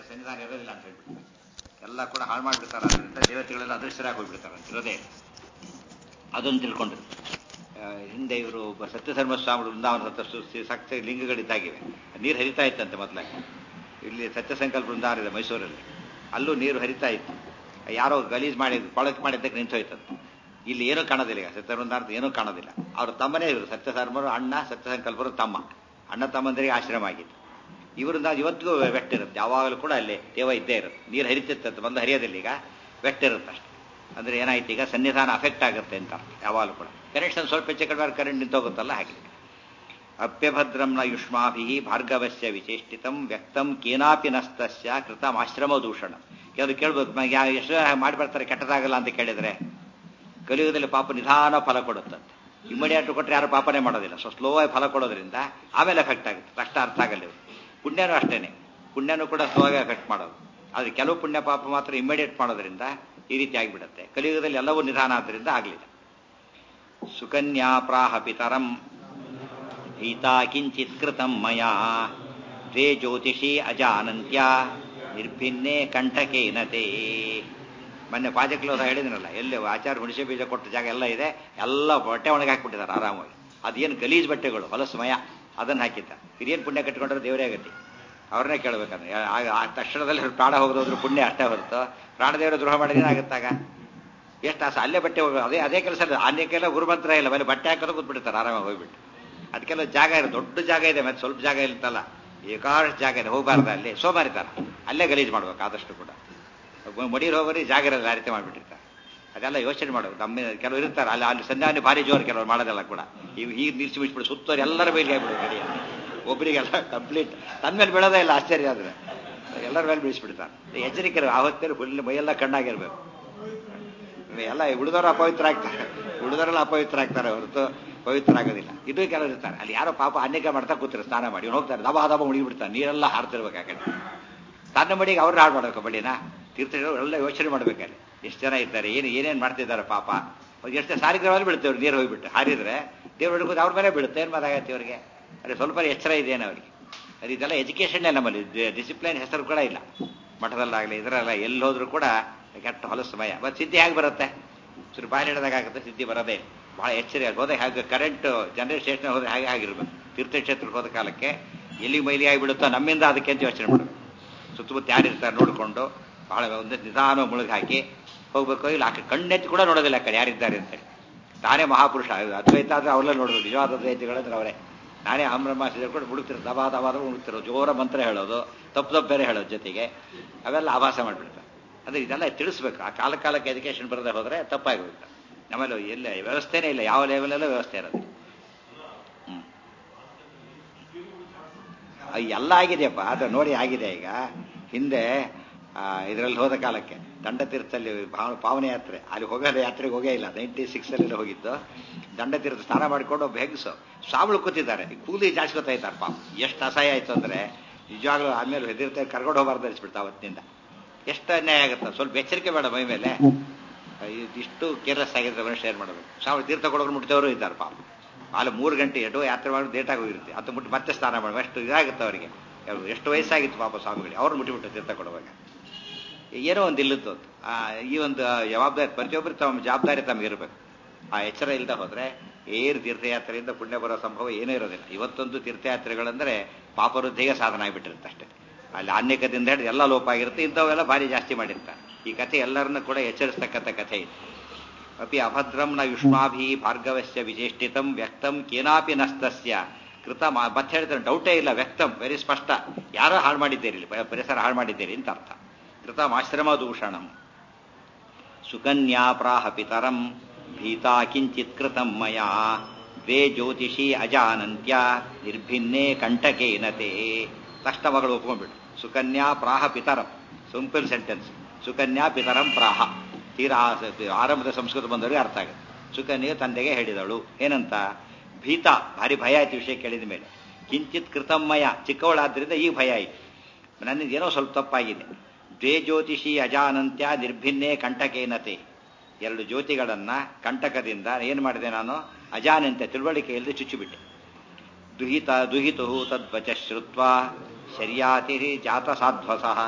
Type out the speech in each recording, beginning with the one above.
ಸನ್ನಿಧಾನ ಇರೋದಿಲ್ಲ ಅಂತ ಹೇಳ್ಬಿಟ್ಟು ಎಲ್ಲ ಕೂಡ ಹಾಳು ಮಾಡಿಬಿಡ್ತಾರೆ ಅದರಿಂದ ದೇವತೆಗಳೆಲ್ಲ ಅದೃಷ್ಟರಾಗಿ ಹೋಗ್ಬಿಡ್ತಾರೆ ಅಂತ ಇರೋದೇ ಇಲ್ಲ. ಅದನ್ನು ತಿಳ್ಕೊಂಡ್ರು ಆ, ಹಿಂದೆ ಇವರು ಸತ್ಯಧರ್ಮ ಸ್ವಾಮಿಗಳು ವೃಂದಾವನ ಹತ್ರ ಸು- ಸಕ್ತ ಲಿಂಗಗಳಿದ್ದಾಗಿವೆ ನೀರು ಹರಿತಾ ಇತ್ತಂತೆ ಮೊದಲೇ ಇಲ್ಲಿ ಸತ್ಯಸಂಕಲ್ಪ ವೃಂದಾವನ ಇದೆ ಮೈಸೂರಲ್ಲಿ ಅಲ್ಲೂ ನೀರು ಹರಿತಾ ಇತ್ತು ಯಾರೋ ಗಲೀಜ್ ಮಾಡಿ ಕೊಳಕ್ ಮಾಡಿದ್ದಕ್ಕೆ ನಿಂತು ಹೋಯ್ತಂತೆ ಇಲ್ಲಿ ಏನೂ ಕಾಣೋದಿಲ್ಲ ಈಗ ಸತ್ಯವೃಂದಾವನ ಏನೂ ಕಾಣೋದಿಲ್ಲ ಅವ್ರ ತಮ್ಮನೇ ಇವರು ಸತ್ಯಧರ್ಮರು ಅಣ್ಣ ಸತ್ಯಸಂಕಲ್ಪರು ತಮ್ಮ ಅಣ್ಣ ತಮ್ಮಂದರಿಗೆ ಆಶ್ರಮ ಆಗಿತ್ತು ಇವರಿಂದ ಇವತ್ತಿಗೂ ಇರುತ್ತೆ ಯಾವಾಗಲೂ ಕೂಡ ಅಲ್ಲಿ ದೇವ ಇದ್ದೇ ಇರುತ್ತೆ ನೀರು ಹರಿತಿತ್ತಂತೆ ಬಂದು ಹರಿಯೋದಿಲ್ಲ ಈಗ ಇರುತ್ತೆ ಅಷ್ಟೇ ಅಂದ್ರೆ ಏನಾಯ್ತು ಈಗ ಸನ್ನಿಧಾನ ಅಫೆಕ್ಟ್ ಆಗುತ್ತೆ ಅಂತ ಯಾವಾಗಲೂ ಕೂಡ ಕನೆಕ್ಷನ್ ಸ್ವಲ್ಪ ಹೆಚ್ಚು ಕಡಿಮೆ ಕರೆಂಟ್ ನಿಂತೋಗುತ್ತಲ್ಲ ಹಾಗೆ ಅಪ್ಯಭದ್ರಂನ ಯುಷ್ಮಾಭಿ ಭಾರ್ಗವಸ್ಯ ವಿಚೇಷ್ಟಿತಂ ವ್ಯಕ್ತಂ ಕೇನಾಪಿ ನಸ್ತಸ್ಯ ಕೃತಂ ಆಶ್ರಮ ದೂಷಣ ಕೆಲವರು ಕೇಳ್ಬೇಕು ಮ- ಯಾ- ಎಷ್ಟು ಜನ ಮಾಡಿ ಬರ್ತಾರೆ ಕೆಟ್ಟದಾಗಲ್ಲ ಅಂತ ಕೇಳಿದ್ರೆ ಕಲಿಯುಗದಲ್ಲಿ ಪಾಪ ನಿಧಾನ ಫಲ ಕೊಡುತ್ತಂತೆ ಇಮಿಡಿಯೇಟ್ ಕೊಟ್ಟರೆ ಯಾರು ಪಾಪನೇ ಮಾಡೋದಿಲ್ಲ ಸೊ ಸ್ಲೋ ಆಗಿ ಫಲ ಕೊಡೋದ್ರಿಂದ ಆಮೇಲೆ ಎಫೆಕ್ಟ್ ಆಗುತ್ತೆ ಕಷ್ಟ ಅರ್ಥ ಆಗಲ್ಲ ಇವ್ರು ಪುಣ್ಯನೂ ಅಷ್ಟೇನೆ ಪುಣ್ಯನೂ ಕೂಡ ಸ್ಲೋ ಆಗಿ ಎಫೆಕ್ಟ್ ಮಾಡೋದು ಆದರೆ ಕೆಲವು ಪುಣ್ಯ ಪಾಪ ಮಾತ್ರ ಇಮಿಡಿಯೇಟ್ ಮಾಡೋದ್ರಿಂದ ಈ ರೀತಿ ಆಗಿಬಿಡುತ್ತೆ ಕಲಿಯುಗದಲ್ಲಿ ಎಲ್ಲವೂ ನಿಧಾನ ಆದ್ದರಿಂದ ಆಗಲಿಲ್ಲ ಸುಕನ್ಯಾ ಪ್ರಾಹ ಪಿತರಂ ಭೀತಾ ಕಿಂಚಿತ್ ಕೃತಂ ಮಯಾ ದ್ವೇ ಜ್ಯೋತಿಷಿ ಅಜಾನಂತ್ಯ ನಿರ್ಭಿನ್ನೆ ಕಂಠಕೇನ ತೇ ಮೊನ್ನೆ ಪಾಜಕ್ಲೋದ ಹೇಳಿದ್ನಲ್ಲ ಎಲ್ಲಿ ಆಚಾರ ಹುಣಸೆ ಬೀಜ ಕೊಟ್ಟ ಜಾಗ ಎಲ್ಲ ಇದೆ ಎಲ್ಲ ಬಟ್ಟೆ ಒಣಗಿ ಹಾಕ್ಬಿಟ್ಟಿದ್ದಾರೆ ಆರಾಮಾಗಿ ಅದೇನು ಗಲೀಜ್ ಬಟ್ಟೆಗಳು ಹೊಲಸಮಯ ಅದನ್ನು ಹಾಕಿದ್ದ ಹಿರಿಯನ್ ಪುಣ್ಯ ಕಟ್ಕೊಂಡ್ರೆ ದೇವರೇ ಆಗತಿ ಅವ್ರನ್ನೇ ಕೇಳ್ಬೇಕಂದ್ರೆ ಆಗ ಆ ತಕ್ಷಣದಲ್ಲಿ ಪ್ರಾಣ ಹೋಗೋದ್ರ ಪುಣ್ಯ ಅಷ್ಟೇ ಹೊರತು ಪ್ರಾಣದೇವರ ದ್ರೋಹ ಮಾಡಿದ್ರೆ ಏನಾಗುತ್ತಾಗ ಎಷ್ಟು ಆಸೆ ಅಲ್ಲೇ ಬಟ್ಟೆ ಹೋಗೋದು ಅದೇ ಅದೇ ಕೆಲಸ ಅನೇಕೆಲ್ಲ ಗುರುಮಂತ್ರ ಇಲ್ಲ ಮೇಲೆ ಬಟ್ಟೆ ಹಾಕೋದು ಕೂತ್ಬಿಡ್ತಾರೆ ಆರಾಮಾಗಿ ಹೋಗ್ಬಿಟ್ಟು ಅದಕ್ಕೆಲ್ಲ ಜಾಗ ಇದೆ ದೊಡ್ಡ ಜಾಗ ಇದೆ ಮತ್ತೆ ಸ್ವಲ್ಪ ಜಾಗ ಇರ್ತಲ್ಲ ಏಕಾಷ್ಟು ಜಾಗ ಇದೆ ಹೋಗಬಾರ್ದು ಅಲ್ಲಿ ಸೋಮಾರಿತಾರ ಅಲ್ಲೇ ಗಲೀಜು ಮಾಡ್ಬೇಕು ಆದಷ್ಟು ಕೂಡ ಮಡಿಯಲ್ಲಿ ಹೋಗೋರಿ ಜಾಗ ಇರಲ್ಲ ಆ ರೀತಿ ಮಾಡಿಬಿಟ್ಟಿರ್ತಾರೆ ಅದೆಲ್ಲ ಯೋಚನೆ ಮಾಡೋದು ನಮ್ಮ ಕೆಲವರು ಇರ್ತಾರೆ ಅಲ್ಲಿ ಅಲ್ಲಿ ಸಂಧಾನ ಭಾರಿ ಜೋರು ಕೆಲವರು ಮಾಡೋದೆಲ್ಲ ಕೂಡ ಇವು ಹೀಗೆ ನಿಲ್ಸಿ ಬಿಟ್ಬಿಡು ಸುತ್ತೋರು ಎಲ್ಲರ ಮೇಲೆ ಆಗ್ಬಿಡು ಗಡಿಯ ಒಬ್ಬರಿಗೆಲ್ಲ ಕಂಪ್ಲೀಟ್ ತನ್ನ ಮೇಲೆ ಬೀಳೋದೇ ಇಲ್ಲ ಆಶ್ಚರ್ಯ ಆದ್ರೆ ಎಲ್ಲರ ಮೇಲೆ ಬೀಳಿಸ್ಬಿಡ್ತಾರೆ ಎಚ್ಚರಿಕೆ ಆವತ್ತೇ ಫುಲ್ ಮೈಯೆಲ್ಲ ಕಣ್ಣಾಗಿರ್ಬೇಕು ಎಲ್ಲ ಉಳಿದವರು ಅಪವಿತ್ರ ಆಗ್ತಾರೆ ಉಳಿದವರೆಲ್ಲ ಅಪವಿತ್ರ ಆಗ್ತಾರೆ ಹೊರತು ಪವಿತ್ರ ಆಗೋದಿಲ್ಲ ಇದು ಕೆಲವರು ಇರ್ತಾರೆ ಅಲ್ಲಿ ಯಾರೋ ಪಾಪ ಅನೇಕ ಮಾಡ್ತಾ ಕೂತಿರು ಸ್ನಾನ ಮಾಡಿ ಇವ್ನು ಹೋಗ್ತಾರೆ ದಬ ದಬ ಮುಳುಗಿಬಿಡ್ತಾರೆ ನೀರೆಲ್ಲ ಹಾರ್ತಿರ್ಬೇಕಾಗತ್ತೆ ತನ್ನ ಮಡಿಗೆ ಅವ್ರನ್ನ ಹಾಳು ಮಾಡ್ಬೇಕು ಬಡಿನ ತೀರ್ಥಗಳು ಎಲ್ಲ ಯೋಚನೆ ಮಾಡ್ಬೇಕಲ್ಲಿ ಎಷ್ಟು ಜನ ಇದ್ದಾರೆ ಏನು ಏನೇನು ಮಾಡ್ತಿದ್ದಾರೆ ಪಾಪ ಎಷ್ಟು ಸಾರಿಗ್ರಹವಾಗಿ ಬೀಳುತ್ತೆ ನೀರು ಹೋಗ್ಬಿಟ್ಟು ಹಾರಿದ್ರೆ ದೇವ್ರು ಹಿಡ್ಕೊಂಡು ಅವ್ರ ಮೇಲೆ ಬೀಳುತ್ತೆ ಏನು ಮಾತಾಗತ್ತೆ ಇವರಿಗೆ ಅದೇ ಸ್ವಲ್ಪ ಎಚ್ಚರ ಇದೆಯೇನು ಅವರಿಗೆ ಅದು ಇದೆಲ್ಲ ಎಜುಕೇಷನ್ನೇ ನಮ್ಮಲ್ಲಿ ಡಿಸಿಪ್ಲಿನ್ ಹೆಸರು ಕೂಡ ಇಲ್ಲ ಮಠದಲ್ಲಾಗಲಿ ಇದರಲ್ಲ ಎಲ್ಲಿ ಹೋದ್ರೂ ಕೂಡ ಕೆಟ್ಟ ಹೊಲಸು ಸಮಯ ಮತ್ತು ಸಿದ್ಧಿ ಹೇಗೆ ಬರುತ್ತೆ ಸುರು ಬಾಯಿ ಹಿಡಿದಾಗ ಆಗುತ್ತೆ ಸಿದ್ಧಿ ಬರೋದೇ ಇಲ್ಲ. ಬಹಳ ಎಚ್ಚರಿಕೆ ಹೋದಾಗ ಹಾಗೆ ಕರೆಂಟ್ ಜನರೇಟ್ ಸ್ಟೇಷನ್ ಹೋದ್ರೆ ಹಾಗೆ ಆಗಿರ್ಬೇಕು ತೀರ್ಥಕ್ಷೇತ್ರಕ್ಕೆ ಹೋದ ಕಾಲಕ್ಕೆ ಎಲ್ಲಿ ಮೈಲಿ ಆಗಿಬಿಡುತ್ತೋ ನಮ್ಮಿಂದ ಅದಕ್ಕೆ ಅಂತ ಯೋಚನೆ ಮಾಡಬೇಕು ಸುತ್ತಮುತ್ತ ಯಾರಿರ್ತಾರೆ ನೋಡಿಕೊಂಡು ಬಹಳ ಒಂದು ನಿಧಾನ ಮುಳುಗಿ ಹಾಕಿ ಹೋಗ್ಬೇಕು ಇಲ್ಲ ಆ ಕಡೆ ಕಣ್ಣೆತ್ತಿ ಕೂಡ ನೋಡೋದಿಲ್ಲ ಆ ಕಡೆ ಯಾರಿದ್ದಾರೆ ಅಂತೇಳಿ ತಾನೇ ಮಹಾಪುರುಷ ಅದ್ವೈತ ಆದ್ರೆ ಅವರೆಲ್ಲ ನೋಡೋದು ನಿಜವಾದ ಅದ್ವೈತಿಗಳಂದ್ರೆ ಅವರೇ ನಾನೇ ಆಮ್ರಮ ಕೂಡ ಮುಡುಕ್ತಿರೋ ದಬಾ ದಬಾದ ಮುಡುಕ್ತಿರೋ ಜೋರ ಮಂತ್ರ ಹೇಳೋದು ತಪ್ಪು ತಪ್ಪು ಬೇರೆ ಹೇಳೋದು ಜೊತೆಗೆ ಅವೆಲ್ಲ ಆಭಾಸ ಮಾಡಿಬಿಡ್ತಾರೆ ಅಂದ್ರೆ ಇದೆಲ್ಲ ತಿಳಿಸ್ಬೇಕು ಆ ಕಾಲ ಕಾಲಕ್ಕೆ ಎಜುಕೇಶನ್ ಬರದೆ ಹೋದ್ರೆ ತಪ್ಪಾಗಿ ಹೋಗುತ್ತೆ ಆಮೇಲೆ ಎಲ್ಲ ವ್ಯವಸ್ಥೆನೇ ಇಲ್ಲ ಯಾವ ಲೆವೆಲಲ್ಲೂ ವ್ಯವಸ್ಥೆ ಇರೋದು ಹ್ಮ್ ಆ, ಎಲ್ಲ ಆಗಿದೆಯಪ್ಪ ಅದು ನೋಡಿ ಆಗಿದೆ ಈಗ ಹಿಂದೆ ಇದರಲ್ಲಿ ಹೋದ ಕಾಲಕ್ಕೆ ದಂಡತೀರ್ಥದಲ್ಲಿ ಭಾವ ಪಾವನ ಯಾತ್ರೆ ಅಲ್ಲಿ ಹೋಗೋದ ಯಾತ್ರೆಗೆ ಹೋಗೇ ಇಲ್ಲ ನೈಂಟಿ ಸಿಕ್ಸ್ ಅಲ್ಲಿ ಹೋಗಿದ್ದು ದಂಡತೀರ್ಥ ಸ್ನಾನ ಮಾಡಿಕೊಂಡು ಒಬ್ಬ ಹೆಂಗಸು ಸಾವಳು ಕೂತಿದ್ದಾರೆ ಈ ಕೂಲಿ ಜಾಸ್ಕೊತಾ ಇದ್ದಾರೆ ಪಾಪ ಎಷ್ಟು ಅಸಹ್ಯ ಆಯ್ತು ಅಂದ್ರೆ ನಿಜವಾಗ್ಲೂ ಆಮೇಲೆ ಹೆದರ್ತಾ ಕರ್ಕೊಂಡು ಹೋಗ್ಬಾರ್ದು ಅನಿಸ್ಬಿಡ್ತಾ ಅವತ್ತಿನಿಂದ ಎಷ್ಟು ಅನ್ಯಾಯ ಆಗುತ್ತೆ ಸ್ವಲ್ಪ ಎಚ್ಚರಿಕೆ ಬೇಡ ಮೈ ಮೇಲೆ ಇದ್- ಇಷ್ಟು ಕೇರ್ಲೆಸ್ ಆಗಿದ್ರೆ ಮನುಷ್ಯ ಏನ್ ಮಾಡಬೇಕು ಸಾವಳು ತೀರ್ಥ ಕೊಡೋರು ಮುಟ್ಟಿದವರು ಇದ್ದಾರೆ ಪಾಪ ಅಲ್ಲಿ ಮೂರು ಗಂಟೆ ಎಡೋ ಯಾತ್ರೆ ಮಾಡಿ ಲೇಟಾಗಿ ಹೋಗಿರುತ್ತೆ ಅದು ಮುಟ್ಟಿ ಮತ್ತೆ ಸ್ನಾನ ಮಾಡಿ ಎಷ್ಟು ಇದಾಗುತ್ತೆ ಅವರಿಗೆ ಅವ್ರು ಎಷ್ಟು ವಯಸ್ಸಾಗಿತ್ತು ಪಾಪ ಸ್ವಾಮಿಗಳಿಗೆ ಅವ್ರು ಮುಟ್ಟಿಬಿಟ್ಟು ತೀರ್ಥ ಕೊಡುವಾಗ ಏನೋ ಒಂದು ಇಲ್ಲದ್ದು ಅದು. ಆ, ಈ ಒಂದು ಜವಾಬ್ದಾರಿ ಪ್ರತಿಯೊಬ್ಬರು ತಮ್ಮ ಜವಾಬ್ದಾರಿ ತಮಗಿರ್ಬೇಕು ಆ ಎಚ್ಚರ ಇಲ್ಲದೆ ಹೋದ್ರೆ ಏರು ತೀರ್ಥಯಾತ್ರೆಯಿಂದ ಪುಣ್ಯ ಬರೋ ಸಂಭವ ಏನೂ ಇರೋದಿಲ್ಲ ಇವತ್ತೊಂದು ತೀರ್ಥಯಾತ್ರೆಗಳಂದ್ರೆ ಪಾಪವೃದ್ಧಿಗೆ ಸಾಧನ ಆಗಿಬಿಟ್ಟಿರುತ್ತೆ ಅಷ್ಟೇ ಅಲ್ಲಿ ಅನೇಕದಿಂದ ಹಿಡಿದು ಎಲ್ಲ ಲೋಪ ಆಗಿರುತ್ತೆ ಇಂಥವೆಲ್ಲ ಭಾರಿ ಜಾಸ್ತಿ ಮಾಡಿರ್ತಾರೆ ಈ ಕಥೆ ಎಲ್ಲರನ್ನ ಕೂಡ ಎಚ್ಚರಿಸ್ತಕ್ಕಂಥ ಕಥೆ ಇದು ಅಪಿ ಅಭದ್ರಂ ನ ಯುಷ್ಮಾಭಿ ಭಾರ್ಗವಸ್ಯ ವಿಚೇಷ್ಟಿತಂ ವ್ಯಕ್ತಂ ಕೇನಾಪಿ ನಸ್ತಸ್ಯ ಕೃತ ಮಾ- ಮತ್ತೆ ಹೇಳ್ತಾರೆ ಡೌಟೇ ಇಲ್ಲ ವ್ಯಕ್ತಂ ವೆರಿ ಸ್ಪಷ್ಟ ಯಾರೋ ಹಾಳು ಮಾಡಿದ್ದೀರಿ ಇಲ್ಲಿ, ಪ- ಪರಿಸರ ಹಾಳು ಮಾಡಿದ್ದೀರಿ ಅಂತ ಅರ್ಥ ಕೃತಂ ಆಶ್ರಮ ದೂಷಣಂ ಸುಕನ್ಯಾ ಪ್ರಾಹ ಪಿತರಂ ಭೀತಾ ಕಿಂಚಿತ್ ಕೃತಂ ಮಯಾ ದ್ವೇ ಜ್ಯೋತಿಷಿ ಅಜಾನಂತ್ಯ ನಿರ್ಭಿನ್ನೆ ಕಂಟಕೇನ ತೇ ತಕ್ಷಣ ಮಗಳು ಒಪ್ಕೊಂಡ್ಬಿಡು ಸುಕನ್ಯಾ ಪ್ರಾಹ ಪಿತರಂ ಸಿಂಪಲ್ ಸೆಂಟೆನ್ಸ್ ಸುಕನ್ಯಾ ಪಿತರಂ ಪ್ರಾಹ ತೀರಾ ಆ- ಆರಂಭದ ಸಂಸ್ಕೃತ ಬಂದವರಿಗೆ ಅರ್ಥ ಆಗುತ್ತೆ ಸುಕನ್ಯೆ ತಂದೆಗೆ ಹೇಳಿದಳು ಏನಂತ ಭೀತ ಭಾರಿ ಭಯ ಆಯ್ತು ವಿಷಯ ಕೇಳಿದ ಮೇಲೆ ಕಿಂಚಿತ್ ಕೃತಮ್ಮಯ ಚಿಕ್ಕವಳಾದ್ರಿಂದ ಈ ಭಯ ಆಯ್ತು ನನ್ನಿಂದ ಏನೋ ಸ್ವಲ್ಪ ತಪ್ಪಾಗಿದೆ ದ್ವೇ ಜ್ಯೋತಿಷಿ ಅಜಾನಂತ್ಯ ನಿರ್ಭಿನ್ನೆ ಕಂಟಕೇನತೆ ಎರಡು ಜ್ಯೋತಿಗಳನ್ನ ಕಂಟಕದಿಂದ ಏನು ಮಾಡಿದೆ ನಾನು ಅಜಾನಂತ್ಯ ತಿಳುವಳಿಕೆ ಇಲ್ಲದೆ ಚುಚ್ಚಿಬಿಟ್ಟೆ ದುಹಿತ ದುಹಿತು ತದ್ವಚ ಶ್ರುತ್ವ ಶರ್ಯಾತಿ ಜಾತ ಸಾಧ್ವಸಃ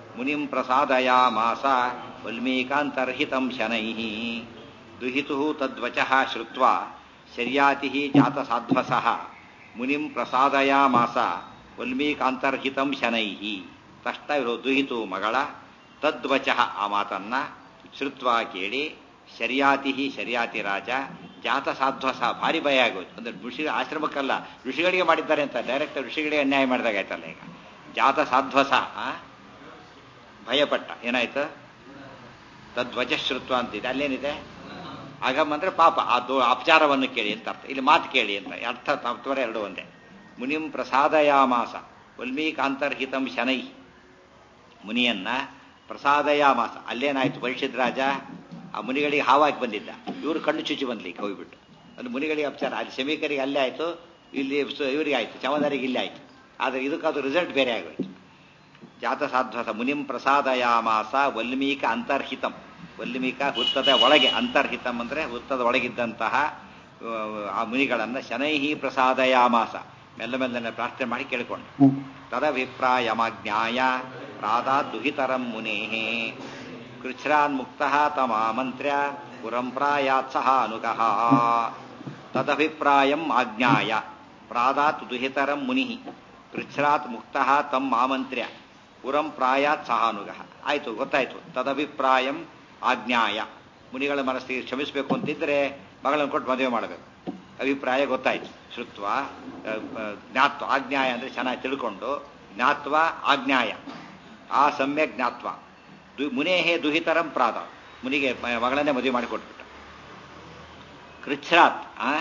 ಮುನಿಂ ಪ್ರಸಾದಯಾಮಾಸ ವಲ್ಮೀಕಾಂತರ್ಹಿತಂ ಶನೈಃ ದುಹಿತುಃ ತದ್ವಚಃ ಶ್ರುತ್ವಾ ಶರ್ಯಾತಿಃ ಜಾತಸಾಧ್ವಸಃ ಮುನಿಂ ಪ್ರಸಾದಯಾಮಾಸ ವಲ್ಮೀಕಾಂತರ್ಹಿತಂ ಶನೈಃ ತಕ್ಷಣ ಇವರು ದುಹಿತು ಮಗಳ ತದ್ವಚಃ ಆ ಮಾತನ್ನ ಶ್ರುತ್ವ ಕೇಳಿ ಶರ್ಯಾತಿ ಶರ್ಯಾತಿ ರಾಜ ಜಾತ ಸಾಧ್ವಸ ಭಾರಿ ಭಯ ಆಗೋಯ್ತು ಅಂದ್ರೆ ಋಷಿ ಆಶ್ರಮಕ್ಕಲ್ಲ ಋಷಿಗಳಿಗೆ ಮಾಡಿದ್ದಾರೆ ಅಂತ ಡೈರೆಕ್ಟ್ ಋಷಿಗಳಿಗೆ ಅನ್ಯಾಯ ಮಾಡಿದಾಗ ಆಯ್ತಲ್ಲ ಈಗ ಜಾತ ಸಾಧ್ವಸ ಆ? ಭಯಪಟ್ಟ ಏನಾಯ್ತು ತದ್ವಚ ಶ್ರುತ್ವ ಅಂತಿದೆ ಅಲ್ಲೇನಿದೆ ಆಗಮ್ ಅಂದ್ರೆ ಪಾಪ ಆ ದೋ ಅಪಚಾರವನ್ನು ಕೇಳಿ ಅಂತ ಅರ್ಥ ಇಲ್ಲಿ ಮಾತು ಕೇಳಿ ಅಂತ ಅರ್ಥ ತತ್ವರ ಎರಡು ಒಂದೇ ಮುನಿಂ ಪ್ರಸಾದಯಾಮಾಸ ವಲ್ಮೀಕಾಂತರ್ಹಿತಂ ಶನೈ ಮುನಿಯನ್ನ ಪ್ರಸಾದಯಾಮಾಸ ಅಲ್ಲೇನಾಯ್ತು ಪರೀಕ್ಷಿತ್ ರಾಜ ಆ ಮುನಿಗಳಿಗೆ ಹಾವಾಗಿ ಬಂದಿದ್ದ ಇವರು ಕಣ್ಣು ಚುಚ್ಚಿ ಬಂದ್ಲಿಕ್ಕೆ ಹೋಗ್ಬಿಟ್ಟು ಅದು ಮುನಿಗಳಿಗೆ ಅಪಚಾರ ಅಲ್ಲಿ ಶಮೀಕರಿಗೆ ಅಲ್ಲೇ ಆಯ್ತು ಇಲ್ಲಿ ಸ- ಇವರಿಗೆ ಆಯ್ತು ಚಮದಾರಿಗೆ ಇಲ್ಲೇ ಆಯ್ತು ಆದರೆ ಇದಕ್ಕದು ರಿಸಲ್ಟ್ ಬೇರೆ ಆಗೋಯ್ತು ಜಾತ ಸಾಧ್ವಸ ಮುನಿಂ ಪ್ರಸಾದಯಾಮಾಸ ವಲ್ಮೀಕ ಅಂತರ್ಹಿತಂ ವಲ್ಮೀಕ ಹುತ್ತದ ಒಳಗೆ ಅಂತರ್ಹಿತಂ ಅಂದ್ರೆ ಹುತ್ತದ ಒಳಗಿದ್ದಂತಹ ಆ, ಆ ಮುನಿಗಳನ್ನ ಶನೈಹಿ ಪ್ರಸಾದಯಾಮಾಸ ಮೆಲ್ಲ ಮೆಲ್ಲನೆ ಪ್ರಾರ್ಥನೆ ಮಾಡಿ ಕೇಳಿಕೊಂಡು ತದಭಿಪ್ರಾಯಮಾಜ್ಞಾಯ ಪ್ರಾದಾತ್ ದುಹಿತರಂ ಮುನೇಃ ಕೃಚ್ಛ್ರಾನ್ಮುಕ್ತ ತಮಾಮಂತ್ರ್ಯ ಪುರಂ ಪ್ರಾಯಾತ್ ಸಹ ಅನುಗಃ ತದಭಿಪ್ರಾಯಂ ಆಜ್ಞಾಯ ಪ್ರಾದಾತ್ ದುಹಿತರಂ ಮುನಿ ಕೃಚ್ಛ್ರಾತ್ ಮುಕ್ತ ತಮ್ ಆಮಂತ್ರ್ಯ ಪುರಂ ಪ್ರಾಯಾತ್ ಸಹಾನುಗಃ ಆಯ್ತು ಗೊತ್ತಾಯ್ತು ತದಭಿಪ್ರಾಯಂ ಆಜ್ಞಾಯ ಮುನಿಗಳ ಮನಸ್ಸಿಗೆ ಕ್ಷಮಿಸಬೇಕು ಅಂತಿದ್ರೆ ಮಗಳನ್ನು ಕೊಟ್ಟು ಮದುವೆ ಮಾಡಬೇಕು ಅಭಿಪ್ರಾಯ ಗೊತ್ತಾಯ್ತು ಶ್ರುತ್ವ ಆ, ಆ, ಜ್ಞಾತ್ವ ಆಜ್ಞಾಯ ಅಂದ್ರೆ ಚೆನ್ನಾಗಿ ತಿಳ್ಕೊಂಡು ಜ್ಞಾತ್ವ ಆಜ್ಞಾಯ ಆ ಸಮ್ಯಕ್ ಜ್ಞಾತ್ವ ದು ಮುನೇಹೇ ದುಹಿತರಂ ಪ್ರಾದ ಮುನಿಗೆ ಮ- ಮಗಳನ್ನೇ ಮದುವೆ ಮಾಡಿಕೊಟ್ಬಿಟ್ಟ ಕೃಚ್ಛ್ರಾತ್ ಆ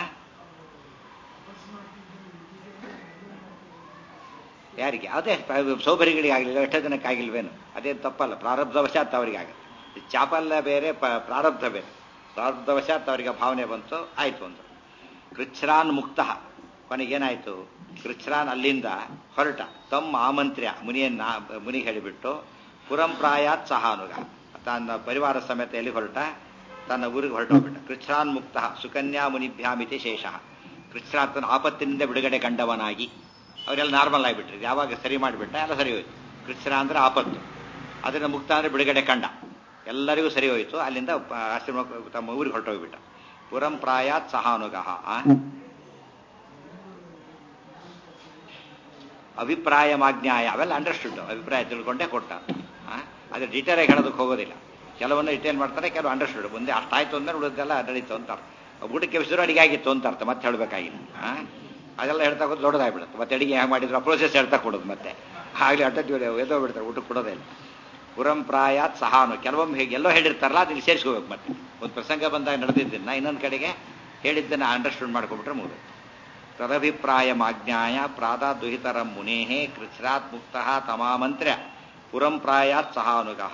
ಯಾರಿಗೆ ಅದೇ ಪ- ಸೌಕರ್ಯಗಳಿಗೆ ಆಗಲಿಲ್ಲ ಎಷ್ಟೋ ಜನಕ್ಕೆ ಆಗಿಲ್ವೇನು ಅದೇನು ತಪ್ಪಲ್ಲ ಪ್ರಾರಬ್ಧವಶಾತ್ ಅವರಿಗೆ ಆಗುತ್ತೆ ಚಾಪಲ್ಯ ಬೇರೆ ಪ- ಪ್ರಾರಬ್ಧ ಬೇರೆ ಪ್ರಾರಬ್ಧವಶಾತ್ ಅವರಿಗೆ ಭಾವನೆ ಬಂತು ಆಯ್ತು ಒಂದು ಕೃಚ್ಛ್ರಾನ್ ಮುಕ್ತ ಕೊನೆಗೇನಾಯ್ತು ಕೃಚ್ಛ್ರಾನ್ ಅಲ್ಲಿಂದ ಹೊರಟ ತಮ್ಮ ಆಮಂತ್ರ್ಯ ಮುನಿಯನ್ನ ಮುನಿಗೆ ಹೇಳಿಬಿಟ್ಟು ಪುರಂ ಪ್ರಾಯಾತ್ ಸಹಾನುಗ ತನ್ನ ಪರಿವಾರ ಸಮೇತ ಎಲ್ಲಿ ಹೊರಟ ತನ್ನ ಊರಿಗೆ ಹೊರಟೋಗ್ಬಿಟ್ಟ ಕೃಚ್ಛ್ರಾನ್ ಮುಕ್ತ ಸುಕನ್ಯಾ ಮುನಿಭ್ಯಾಮಿತಿ ಶೇಷ ಕೃಚ್ಛ್ರಾತನ ಆಪತ್ತಿನಿಂದ ಬಿಡುಗಡೆ ಕಂಡವನಾಗಿ ಅವರೆಲ್ಲ ನಾರ್ಮಲ್ ಆಗಿಬಿಟ್ರಿ ಯಾವಾಗ ಸರಿ ಮಾಡಿಬಿಟ್ಟ ಎಲ್ಲ ಸರಿ ಹೋಯ್ತು ಕೃಚ್ಛ್ರ ಅಂದ್ರೆ ಆಪತ್ತು ಅದರಿಂದ ಮುಕ್ತ ಅಂದ್ರೆ ಬಿಡುಗಡೆ ಕಂಡ ಎಲ್ಲರಿಗೂ ಸರಿ ಹೋಯ್ತು ಅಲ್ಲಿಂದ ಪ- ಆಶ್ರಮ ತಮ್ಮ ಊರಿಗೆ ಹೊರಟೋಗ್ಬಿಟ್ಟ ಪುರಂ ಪ್ರಾಯಾತ್ ಸಹಾನುಗಃ ಆ? ಅಭಿಪ್ರಾಯ ಮಾಜ್ಞಾಯ ಅವೆಲ್ಲ ಅಂಡರ್ಸ್ಟುಡ್ ಅಭಿಪ್ರಾಯ ತಿಳ್ಕೊಂಡೇ ಕೊಟ್ಟ ಆ? ಅದೇ ಡೀಟೇಲ್ ಆಗಿ ಹೇಳೋದಕ್ಕೆ ಹೋಗೋದಿಲ್ಲ ಕೆಲವೊಂದು ಡಿಟೇಲ್ ಮಾಡ್ತಾರೆ ಕೆಲವು ಅಂಡರ್ಸ್ಟುಡ್ ಮುಂದೆ ಅಷ್ಟಾಯ್ತು ಅಂದ್ರೆ ಉಳಿದೆಲ್ಲ ನಡೀತು ಅಂತ ಅರ್ಥ ಊಟಕ್ಕೆ ಬಿಸಿರು ಅಡಿಗೆ ಆಗಿತ್ತು ಅಂತ ಅರ್ಥ ಮತ್ತೆ ಹೇಳಬೇಕಾಗಿಲ್ಲ ಅದೆಲ್ಲ ಹೇಳ್ತಾ ಹೋದ್ರೆ ದೊಡ್ಡದಾಗ್ಬಿಡುತ್ತೆ ಮತ್ತೆ ಅಡಿಗೆ ಹೇಗೆ ಮಾಡಿದ್ರು ಆ ಪ್ರೋಸೆಸ್ ಹೇಳ್ತಾ ಕೊಡೋದು ಮತ್ತೆ ಆಗಲಿ ಅಡ್ಡದ್ದು ಎದೋ ಬಿಡ್ತಾರೆ ಊಟಕ್ಕೆ ಕೊಡೋದೇ ಇಲ್ಲ ಪುರಂ ಪ್ರಾಯಾತ್ ಸಹಾನು ಕೆಲವೊಮ್ಮೆ ಹೇಗೆ ಎಲ್ಲೋ ಹೇಳಿರ್ತಾರಲ್ಲ ಅದನ್ನ ಸೇರಿಸ್ಕೋಬೇಕು ಮತ್ತೆ ಒಂದು ಪ್ರಸಂಗ ಬಂದಾಗ ನಡೆದಿದ್ದನ್ನ ಇನ್ನೊಂದು ಕಡೆಗೆ ಹೇಳಿದ್ದನ್ನ ಅಂಡರ್ಸ್ಟುಂಡ್ ಮಾಡ್ಕೊಂಡ್ಬಿಟ್ರೆ ಮುಗಿದು ತದಭಿಪ್ರಾಯಮಾಜ್ಞಾಯ ಪ್ರಾದಾದುಹಿತರಂ ಮುನೇಃ ಕೃಚ್ಛ್ರಾತ್ ಮುಕ್ತ ತಮಾಮಂತ್ರ್ಯ ಪುರಂ ಪ್ರಾಯಾತ್ ಸಹಾನುಗಃ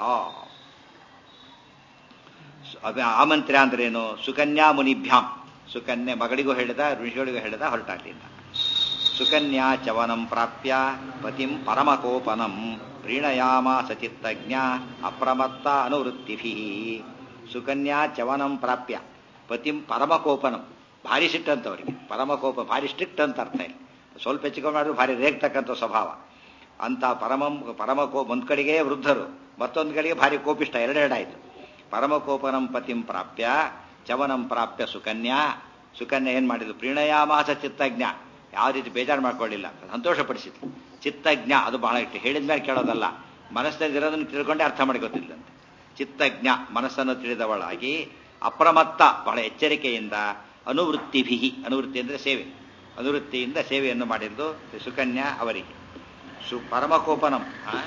ಸು- ಅಭಿ- ಆಮಂತ್ರ್ಯ ಅಂದ್ರೇನು ಸುಕನ್ಯಾ ಮುನಿಭ್ಯಾಂ ಸುಕನ್ಯೆ ಮಗಳಿಗೂ ಹೇಳಿದ ಋಷಿಗಳಿಗೂ ಹೇಳಿದ ಹೊರಟಾಗ್ಲಿಲ್ಲ ಸುಕನ್ಯಾ ಚವನಂ ಪ್ರಾಪ್ಯ ಪತಿಂ ಪರಮಕೋಪನಂ ಪ್ರೀಣಯಾಮಾಸ ಚಿತ್ತಜ್ಞ ಅಪ್ರಮತ್ತ ಅನುವೃತ್ತಿಭಿ ಸುಕನ್ಯಾ ಚವನಂ ಪ್ರಾಪ್ಯ ಪತಿಂ ಪರಮಕೋಪನಂ ಭಾರಿ ಸಿಟ್ಟು ಅಂತ ಅವರಿಗೆ ಪರಮಕೋಪ ಭಾರಿ ಸ್ಟ್ರಿಕ್ಟ್ ಅಂತ ಅರ್ಥ ಇಲ್ಲಿ ಸ್ವಲ್ಪ ಹೆಚ್ಚಿಕೊಂಡು ಮಾಡಿದ್ರು ಭಾರಿ ರೇಗ್ತಕ್ಕಂಥ ಸ್ವಭಾವ ಅಂತ ಪರಮಂ ಪರಮಕೋ ಒಂದ್ ಕಡೆಗೆ ವೃದ್ಧರು ಮತ್ತೊಂದು ಕಡೆಗೆ ಭಾರಿ ಕೋಪಿಷ್ಟ ಎರಡೆರಡಾಯ್ತು ಪರಮಕೋಪನಂ ಪತಿಂ ಪ್ರಾಪ್ಯ ಚವನಂ ಪ್ರಾಪ್ಯ ಸುಕನ್ಯಾ ಸುಕನ್ಯಾ ಏನ್ ಮಾಡಿದ್ರು ಪ್ರೀಣಯಾಮಾಸ ಚಿತ್ತಜ್ಞ ಯಾವ ರೀತಿ ಬೇಜಾರು ಮಾಡ್ಕೊಳ್ಳಿಲ್ಲ ಸಂತೋಷಪಡಿಸಿದ್ರು ಚಿತ್ತಜ್ಞ ಅದು ಬಹಳ ಇಟ್ಟು ಹೇಳಿದ್ಮೇಲೆ ಕೇಳೋದಲ್ಲ ಮನಸ್ಸಿನಲ್ಲಿರೋದನ್ನು ತಿಳ್ಕೊಂಡೇ ಅರ್ಥ ಮಾಡ್ಕೋತಿದ್ಲಂತೆ ಚಿತ್ತಜ್ಞ ಮನಸ್ಸನ್ನು ತಿಳಿದವಳಾಗಿ ಅಪ್ರಮತ್ತ ಬಹಳ ಎಚ್ಚರಿಕೆಯಿಂದ ಅನುವೃತ್ತಿಭಿ ಅನುವೃತ್ತಿ ಅಂದ್ರೆ ಸೇವೆ ಅನುವೃತ್ತಿಯಿಂದ ಸೇವೆಯನ್ನು ಮಾಡಿದ್ದು ಸುಕನ್ಯಾ ಅವರಿಗೆ ಸು ಪರಮಕೋಪನಂ ಆ?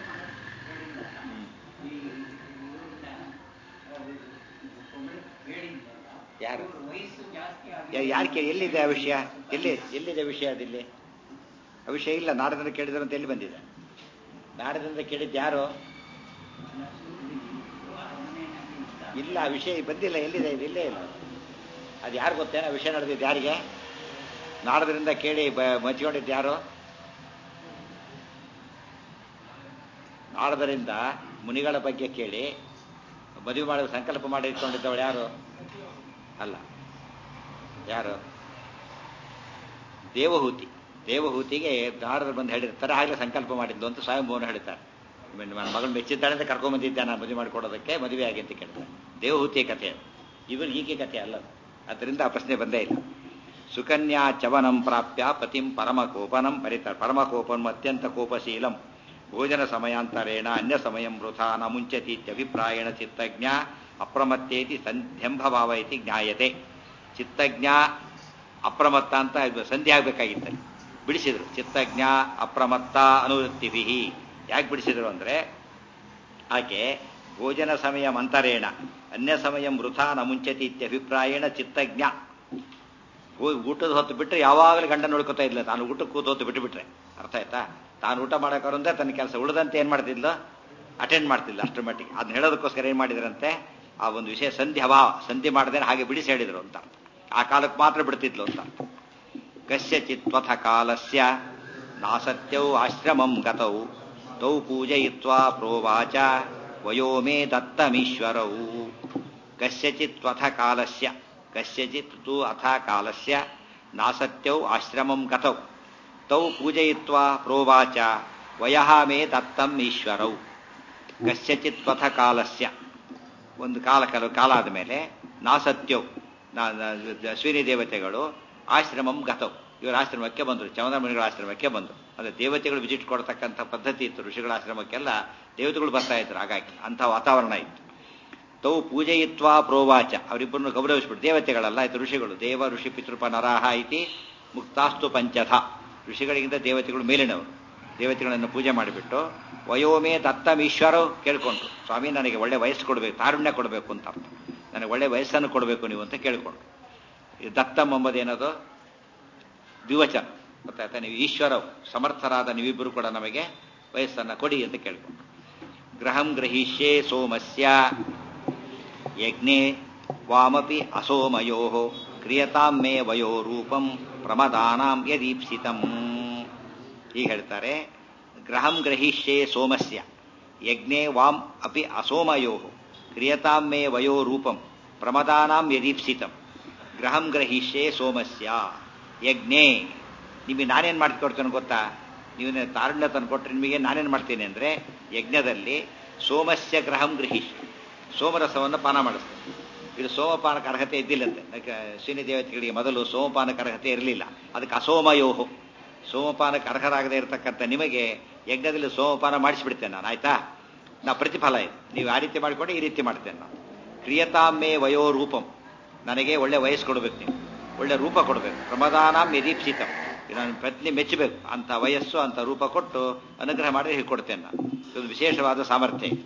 ಯಾರು ಯಾರು ಕೇ ಎಲ್ಲಿದೆ ಆ ವಿಷಯ ಎಲ್ಲಿ ಎಲ್ಲಿದೆ ವಿಷಯ ಅದಿಲ್ಲಿ ಆ ವಿಷಯ ಇಲ್ಲ ನಾರದಿಂದ ಕೇಳಿದ್ರು ಅಂತ ಎಲ್ಲಿ ಬಂದಿದೆ ನಾರದಿಂದ ಕೇಳಿದ್ದು ಯಾರು ಇಲ್ಲ ಆ ವಿಷಯ ಬಂದಿಲ್ಲ ಎಲ್ಲಿದೆ ಇದು ಇಲ್ಲೇ ಇಲ್ಲ ಅದು ಯಾರು ಗೊತ್ತೇನೋ ವಿಷಯ ನಡೆದಿದ್ದು ಯಾರಿಗೆ ನಾರದರಿಂದ ಕೇಳಿ ಬ- ಮಚ್ಕೊಂಡಿದ್ದು ಯಾರು ನಾರದರಿಂದ ಮುನಿಗಳ ಬಗ್ಗೆ ಕೇಳಿ ಮದುವೆ ಮಾಡಲು ಸಂಕಲ್ಪ ಮಾಡಿ ಇಟ್ಕೊಂಡಿದ್ದವಳು ಯಾರು ಅಲ್ಲ ಯಾರು ದೇವಹೂತಿ ದೇವಹೂತಿಗೆ ನಾರದರು ಬಂದು ಹೇಳಿರ್ತಾರೆ ಆಗಲೇ ಸಂಕಲ್ಪ ಮಾಡಿದ್ದು ಅಂತ ಸ್ವಯಂಭವನ ಹೇಳ್ತಾರೆ ನನ್ನ ಮಗಳು ಮೆಚ್ಚಿದ್ದಾಳೆ ಅಂತ ಕರ್ಕೊಂಬಂದಿದ್ದೆ ನಾನು ಮದುವೆ ಮಾಡಿಕೊಡೋದಕ್ಕೆ ಮದುವೆ ಆಗಿ ಅಂತ ಕೇಳ್ತಾರೆ ದೇವಹೂತಿಯ ಕಥೆ ಅದು ಇವರು ಹೀಗೆ ಕಥೆ ಅಲ್ಲ ಅದು. ಅದರಿಂದ ಆ ಪ್ರಶ್ನೆ ಬಂದೇ ಇಲ್ಲ ಸುಕನ್ಯಾ ಚವನಂ ಪ್ರಾಪ್ಯ ಪತಿಂ ಪರಮಕೋಪನಂ ಪರಿತ ಪರಮಕೋಪಂ ಅತ್ಯಂತ ಕೋಪಶೀಲಂ ಭೋಜನ ಸಮಯಾಂತರೇಣ ಅನ್ಯ ಸಮಯಂ ವೃಥಾ ನ ಮುಂಚತೀತ್ಯಭಿಪ್ರಾಯಣ ಚಿತ್ತಜ್ಞ ಅಪ್ರಮತ್ತೇತಿ ಸಂಧ್ಯಂಭಭಾವ ಇತಿ ಜ್ಞಾಯತೆ ಚಿತ್ತಜ್ಞ ಅಪ್ರಮತ್ತ ಅಂತ ಇದು ಸಂಧಿ ಆಗ್ಬೇಕಾಗಿತ್ತಲ್ಲಿ ಬಿಡಿಸಿದ್ರು ಚಿತ್ತಜ್ಞ ಅಪ್ರಮತ್ತ ಅನುವೃತ್ತಿಭಿ ಯಾಕೆ ಬಿಡಿಸಿದ್ರು ಅಂದ್ರೆ ಆಕೆ ಭೋಜನ ಸಮಯ ಮಂತರೇಣ ಅನ್ಯ ಸಮಯ ವೃಥಾ ನ ಮುಂಚತಿ ಇತ್ಯಭಿಪ್ರಾಯಣ ಚಿತ್ತಜ್ಞ ಊ- ಊಟದ ಹೊತ್ತು ಬಿಟ್ಟರೆ ಯಾವಾಗಲೂ ಗಂಡ ನೋಡ್ಕೊತಾ ಇದ್ಲ ತಾನು ಊಟಕ್ಕೆ ಕೂತು ಹೊತ್ತು ಬಿಟ್ಟು ಬಿಟ್ರೆ ಅರ್ಥ ಆಯ್ತಾ ತಾನು ಊಟ ಮಾಡೋಕರಂದ್ರೆ ತನ್ನ ಕೆಲಸ ಉಳಿದಂತೆ ಏನ್ ಮಾಡ್ತಿದ್ಲು ಅಟೆಂಡ್ ಮಾಡ್ತಿಲ್ಲ ಅಷ್ಟರ ಮಟ್ಟಿಗೆ ಅದನ್ನ ಹೇಳೋದಕ್ಕೋಸ್ಕರ ಏನ್ ಮಾಡಿದ್ರಂತೆ ಆ ಒಂದು ವಿಷಯ ಸಂಧಿ ಅಭಾವ ಸಂಧಿ ಮಾಡದೆ ಹಾಗೆ ಬಿಡಿಸಿ ಹೇಳಿದ್ರು ಅಂತ ಆ ಕಾಲಕ್ಕೆ ಮಾತ್ರ ಬಿಡ್ತಿದ್ಲು ಅಂತ ಕಸ್ಯಚಿತ್ವಥ ಕಾಲಸ್ಯ ನಾಸತ್ಯೌ ಆಶ್ರಮಂ ಗತೌ ತೌ ಪೂಜಯಿತ್ವಾ ಪ್ರೋವಾಚ ವಯೋ ಮೇ ದತ್ತಮೀಶ್ವರೌ ಕಸ್ಯಚಿತ್ವಥ ಕಾಲಸ್ಯ ಕಸ್ಯಚಿತ್ ತು ಅಥ ಕಾಲಸ್ಯ ನಾಸತ್ಯೌ ಆಶ್ರಮಂ ಗತೌ ತೌ ಪೂಜಯಿತ್ವಾ ಪ್ರೋವಾಚ ವಯಃ ಮೇ ದತ್ತಂ ಈಶ್ವರೌ ಕಸ್ಯಚಿತ್ವಥ ಕಾಲಸ್ಯ ಒಂದು ಕಾಲ ಕಾಲ ಕಾಲ ಆದ ಮೇಲೆ ನಾಸತ್ಯವು ಅಶ್ವಿನಿ ದೇವತೆಗಳು ಆಶ್ರಮಂ ಗತವು ಇವರ ಆಶ್ರಮಕ್ಕೆ ಬಂದರು ಚಮನ ಮುನಿಗಳ ಆಶ್ರಮಕ್ಕೆ ಬಂದರು ಅಂದರೆ ದೇವತೆಗಳು ವಿಸಿಟ್ ಕೊಡ್ತಕ್ಕಂಥ ಪದ್ಧತಿ ಇತ್ತು ಋಷಿಗಳ ಆಶ್ರಮಕ್ಕೆಲ್ಲ ದೇವತೆಗಳು ಬರ್ತಾ ಇದ್ರು ಹಾಗಾಗಿ ಅಂಥ ವಾತಾವರಣ ಇತ್ತು ತೌ ಪೂಜಯಿತ್ವಾ ಪ್ರೋವಾಚ ಅವರಿಬ್ಬರನ್ನು ಗೌರವಿಸ್ಬಿಟ್ಟು ದೇವತೆಗಳಲ್ಲ ಇದು ಋಷಿಗಳು ದೇವ ಋಷಿ ಪಿತೃಪ ನರಾಹ ಇತಿ ಮುಕ್ತಾಸ್ತು ಪಂಚಥ ಋಷಿಗಳಿಗಿಂತ ದೇವತೆಗಳು ಮೇಲಿನವರು ದೇವತೆಗಳನ್ನು ಪೂಜೆ ಮಾಡಿಬಿಟ್ಟು ವಯೋಮೇ ದತ್ತಮೀಶ್ವರ ಕೇಳ್ಕೊಂಡ್ರು ಸ್ವಾಮಿ ನನಗೆ ಒಳ್ಳೆ ವಯಸ್ಸು ಕೊಡಬೇಕು ತಾರುಣ್ಯ ಕೊಡಬೇಕು ಅಂತ ಅರ್ಥ ನನಗೆ ಒಳ್ಳೆ ವಯಸ್ಸನ್ನು ಕೊಡಬೇಕು ನೀವು ಅಂತ ಕೇಳ್ಕೊಂಡ್ರು ಈ ದತ್ತಂ ಎಂಬುದೇನದು ದ್ವಿವಚನ ಗೊತ್ತಾಯ್ತಾ ನೀವು ಈಶ್ವರ ಸಮರ್ಥರಾದ ನೀವಿಬ್ಬರು ಕೂಡ ನಮಗೆ ವಯಸ್ಸನ್ನು ಕೊಡಿ ಅಂತ ಕೇಳ್ಕೊಂಡ್ರು ಗ್ರಹಂ ಗ್ರಹಿಷ್ಯೆ ಸೋಮಸ್ಯ ಯಜ್ಞೆ ವಾಮಪಿ ಅಸೋಮಯೋ ಕ್ರಿಯತಾಂ ಮೇ ವಯೋ ರೂಪಂ ಪ್ರಮದಾನಾಂ ಯದೀಪ್ಸಿತಂ ಹೀಗೆ ಹೇಳ್ತಾರೆ ಗ್ರಹಂ ಗ್ರಹಿಷ್ಯೆ ಸೋಮಸ್ಯ ಯಜ್ಞೆ ವಾಮ್ ಅಪಿ ಅಸೋಮಯೋ ಕ್ರಿಯತಾಂ ಮೇ ವಯೋ ರೂಪಂ ಪ್ರಮದಾನಾಂ ಯದೀಪ್ಸಿತಂ ಗ್ರಹಂ ಗ್ರಹಿಷ್ಯೆ ಸೋಮಸ್ಯ ಯಜ್ಞೆ ನಿಮಗೆ ನಾನೇನು ಮಾಡ್ಕೊಡ್ತೇನೆ ಗೊತ್ತಾ ನೀವು ತಾರುಣ್ಯ ತಂದು ಕೊಟ್ಟರೆ ನಿಮಗೆ ನಾನೇನು ಮಾಡ್ತೀನಿ ಅಂದರೆ ಯಜ್ಞದಲ್ಲಿ ಸೋಮಸ್ಯ ಗ್ರಹಂ ಗ್ರಹಿಷ್ಯ ಸೋಮರಸವನ್ನು ಪಾನ ಮಾಡಿಸ್ತೇನೆ ಇದು ಸೋಮಪಾನಕ ಅರ್ಹತೆ ಇದ್ದಿಲ್ಲಂತೆ ಅದಕ್ಕೆ ಶನಿ ದೇವತೆಗಳಿಗೆ ಮೊದಲು ಸೋಮಪಾನಕ ಅರ್ಹತೆ ಇರಲಿಲ್ಲ ಅದಕ್ಕೆ ಅಸೋಮಯೋಹು ಸೋಮಪಾನಕ್ಕೆ ಅರ್ಹರಾಗದೇ ಇರತಕ್ಕಂಥ ನಿಮಗೆ ಯಜ್ಞದಲ್ಲಿ ಸೋಮಪಾನ ಮಾಡಿಸಿಬಿಡ್ತೇನೆ ನಾನು ಆಯ್ತಾ ನಾ ಪ್ರತಿಫಲ ಇದೆ ನೀವು ಆ ರೀತಿ ಮಾಡಿಕೊಂಡು ಈ ರೀತಿ ಮಾಡ್ತೇನೆ ನಾನು ಕ್ರಿಯತಾಮೇ ವಯೋ ರೂಪಂ ನನಗೆ ಒಳ್ಳೆ ವಯಸ್ಸು ಕೊಡಬೇಕು ನೀವು ಒಳ್ಳೆ ರೂಪ ಕೊಡಬೇಕು ಪ್ರಮದಾನಾಂ ಯದೀಪ್ಸಿತಂ ನಾನು ಪತ್ನಿ ಮೆಚ್ಚಬೇಕು ಅಂತ ವಯಸ್ಸು ಅಂತ ರೂಪ ಕೊಟ್ಟು ಅನುಗ್ರಹ ಮಾಡಿದ್ರೆ ಹೀಗೆ ಕೊಡ್ತೇನೆ ನಾನು ಇದು ವಿಶೇಷವಾದ ಸಾಮರ್ಥ್ಯ ಇದೆ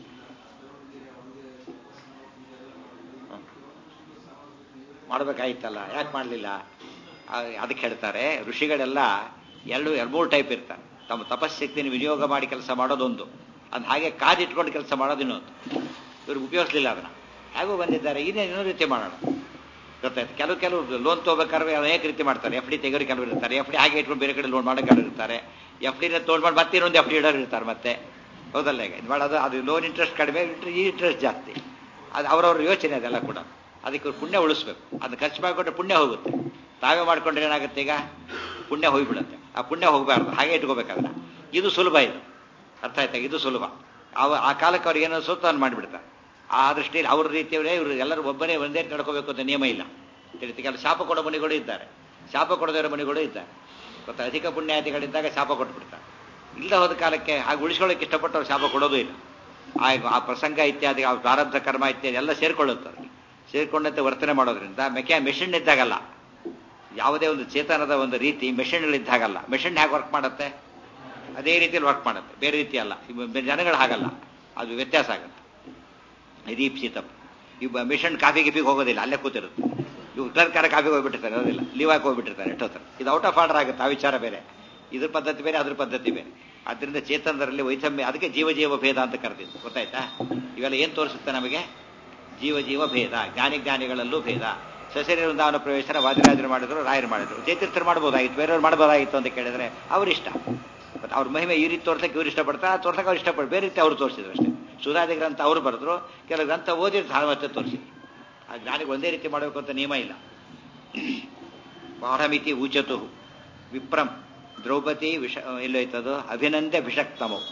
ಮಾಡಬೇಕಾಗಿತ್ತಲ್ಲ ಯಾಕೆ ಮಾಡಲಿಲ್ಲ ಅದಕ್ಕೆ ಹೇಳ್ತಾರೆ ಋಷಿಗಳೆಲ್ಲ ಎರಡು ಎರಡು ಮೂರು ಟೈಪ್ ಇರ್ತಾರೆ ತಮ್ಮ ತಪಸ್ಸಕ್ತಿನ ವಿನಿಯೋಗ ಮಾಡಿ ಕೆಲಸ ಮಾಡೋದೊಂದು ಅದು ಹಾಗೆ ಕಾದಿಟ್ಕೊಂಡು ಕೆಲಸ ಮಾಡೋದು ಇನ್ನೊಂದು ಇವ್ರು ಉಪಯೋಗಿಸ್ಲಿಲ್ಲ ಅದನ್ನ ಹೇಗೂ ಬಂದಿದ್ದಾರೆ ಇನ್ನೇ ಇನ್ನೊಂದು ರೀತಿ ಮಾಡೋಣ ಗೊತ್ತಾಯ್ತು ಕೆಲವು ಕೆಲವು ಲೋನ್ ತಗೋಬೇಕಾದ್ರೆ ಅನೇಕ ರೀತಿ ಮಾಡ್ತಾರೆ ಎಫ್ ಡಿ ತೆಗೋರು ಕೆಲವರು ಇರ್ತಾರೆ ಎಫ್ ಡಿ ಹಾಗೆ ಇಟ್ಕೊಂಡು ಬೇರೆ ಕಡೆ ಲೋನ್ ಮಾಡೋ ಕೆಲವರು ಇರ್ತಾರೆ ಎಫ್ ಡಿನ ತೊಗೊಂಡ್ಬಂದು ಮತ್ತೆ ಇನ್ನೊಂದು ಎಫ್ ಡಿ ಇಡೋರು ಇರ್ತಾರೆ ಮತ್ತೆ ಹೌದಲ್ಲ ಈಗ ಇದು ಮಾಡೋದು ಅದು ಲೋನ್ ಇಂಟ್ರೆಸ್ಟ್ ಕಡಿಮೆ ಈ ಇಂಟ್ರೆಸ್ಟ್ ಜಾಸ್ತಿ ಅದು ಅವರವ್ರ ಯೋಚನೆ ಅದೆಲ್ಲ ಕೂಡ ಅದಕ್ಕೆ ಪುಣ್ಯ ಉಳಿಸ್ಬೇಕು ಅದು ಖರ್ಚು ಮಾಡಿಕೊಂಡ್ರೆ ಪುಣ್ಯ ಹೋಗುತ್ತೆ ತಾವೇ ಮಾಡ್ಕೊಂಡ್ರೆ ಏನಾಗುತ್ತೆ ಈಗ ಪುಣ್ಯ ಹೋಗ್ಬಿಡುತ್ತೆ ಆ ಪುಣ್ಯ ಹೋಗಬಾರ್ದು ಹಾಗೆ ಇಟ್ಕೋಬೇಕಾದ್ರೆ ಇದು ಸುಲಭ ಇದು ಅರ್ಥ ಆಯ್ತಾ ಇದು ಸುಲಭ ಅವ ಆ ಕಾಲಕ್ಕೆ ಅವ್ರಿಗೆ ಏನೋ ಸುತ್ತಾನು ಮಾಡಿಬಿಡ್ತಾರೆ ಆ ದೃಷ್ಟಿಯಲ್ಲಿ ಅವ್ರ ರೀತಿಯವರೇ ಇವರು ಎಲ್ಲರೂ ಒಬ್ಬರೇ ಒಂದೇ ನಡ್ಕೋಬೇಕು ಅಂತ ನಿಯಮ ಇಲ್ಲ ತಿಳಿತು ಕೆಲವು ಶಾಪ ಕೊಡೋ ಮನೆಗಳು ಇದ್ದಾರೆ ಶಾಪ ಕೊಡದಿರೋ ಮನೆಗಳು ಇದ್ದಾರೆ ಗೊತ್ತಾ ಅಧಿಕ ಪುಣ್ಯಾತಿಗಳಿದ್ದಾಗ ಶಾಪ ಕೊಟ್ಬಿಡ್ತಾರೆ ಇಲ್ಲದ ಹೋದ ಕಾಲಕ್ಕೆ ಹಾಗೆ ಉಳಿಸ್ಕೊಳ್ಳೋಕೆ ಇಷ್ಟಪಟ್ಟು ಅವ್ರು ಶಾಪ ಕೊಡೋದು ಇಲ್ಲ ಆ ಆ ಪ್ರಸಂಗ ಇತ್ಯಾದಿ ಆ ಪ್ರಾರಬ್ಧ ಕರ್ಮ ಇತ್ಯಾದಿ ಎಲ್ಲ ಸೇರ್ಕೊಳ್ಳುತ್ತಾರೆ ಸೇರ್ಕೊಂಡಂತೆ ವರ್ತನೆ ಮಾಡೋದ್ರಿಂದ ಮೆಕ್ಯಾ ಮೆಷಿನ್ ಇದ್ದಾಗಲ್ಲ ಯಾವುದೇ ಒಂದು ಚೇತನದ ಒಂದು ರೀತಿ ಮೆಷಿನ್ ಇದ್ದಾಗಲ್ಲ ಮೆಷಿನ್ ಹೇಗೆ ವರ್ಕ್ ಮಾಡುತ್ತೆ ಅದೇ ರೀತಿಯಲ್ಲಿ ವರ್ಕ್ ಮಾಡುತ್ತೆ ಬೇರೆ ರೀತಿ ಅಲ್ಲ ಜನಗಳು ಹಾಗಲ್ಲ ಅದು ವ್ಯತ್ಯಾಸ ಆಗುತ್ತೆ ದೀಪ್ಸಿತಂ ಇವ್ ಮಿಷನ್ ಕಾಫಿ ಗಿಫಿಗೆ ಹೋಗೋದಿಲ್ಲ ಅಲ್ಲೇ ಕೂತಿರುತ್ತೆ ಇವು ಕ್ಲರ್ಕಾರ ಕಾಫಿಗೆ ಹೋಗ್ಬಿಟ್ಟಿರ್ತಾರೆ ಅದಿಲ್ಲ ಲೀವಾಗಿ ಹೋಗ್ಬಿಟ್ಟಿರ್ತಾರೆ ಎಷ್ಟೊತ್ತರ ಇದು ಔಟ್ ಆಫ್ ಆರ್ಡರ್ ಆಗುತ್ತೆ ಆ ವಿಚಾರ ಬೇರೆ ಇದ್ರ ಪದ್ಧತಿ ಬೇರೆ ಅದ್ರ ಪದ್ಧತಿ ಬೇರೆ ಅದರಿಂದ ಚೇತನದಲ್ಲಿ ವೈಷಮ್ಯ ಅದಕ್ಕೆ ಜೀವ ಜೀವ ಭೇದ ಅಂತ ಕರೆದಿದ್ದು ಗೊತ್ತಾಯ್ತಾ ಇವೆಲ್ಲ ಏನು ತೋರಿಸುತ್ತೆ ನಮಗೆ ಜೀವ ಜೀವ ಭೇದ ಜ್ಞಾನಿ ಜ್ಞಾನಿಗಳಲ್ಲೂ ಭೇದ ಸಸರಿ ವೃಂದಾವನ ಪ್ರವೇಶನ ವಾದಿರಾಜರು ಮಾಡಿದ್ರು ರಾಯರು ಮಾಡಿದ್ರು ಜಯತೀರ್ಥರು ಮಾಡ್ಬೋದಾಗಿತ್ತು ಬೇರೆಯವ್ರು ಮಾಡ್ಬೋದಾಗಿತ್ತು ಅಂತ ಕೇಳಿದ್ರೆ ಅವರಿಷ್ಟ ಮತ್ತೆ ಅವ್ರ ಮಹಿಮೆ ಈ ರೀತಿ ತೋರ್ಸಕ್ಕೆ ಇವ್ರು ಇಷ್ಟಪಡ್ತಾರೆ ತೋರ್ಸಕ್ಕೆ ಅವ್ರು ಇಷ್ಟಪಟ್ಟು ಬೇರೆ ರೀತಿ ಅವ್ರು ತೋರಿಸಿದ್ರು ಅಷ್ಟೇ ಸುಧಾದಿ ಗ್ರಂಥ ಅವರು ಬರೆದ್ರು ಕೆಲವು ಗ್ರಂಥ ಓದಿ ಸಾಮರ್ಥ್ಯ ತೋರಿಸಿದ್ರು ಆ ಜ್ಞಾನಿಗೆ ಒಂದೇ ರೀತಿ ಮಾಡಬೇಕು ಅಂತ ನಿಯಮ ಇಲ್ಲ ಪಾಠಮಿತಿ ಊಚತು ವಿಪ್ರಂ ದ್ರೌಪದಿ ವಿಷ ಎಲ್ಲೋಯ್ತದು ಅಭಿನಂದ್ಯ ವಿಷಕ್ತಮವು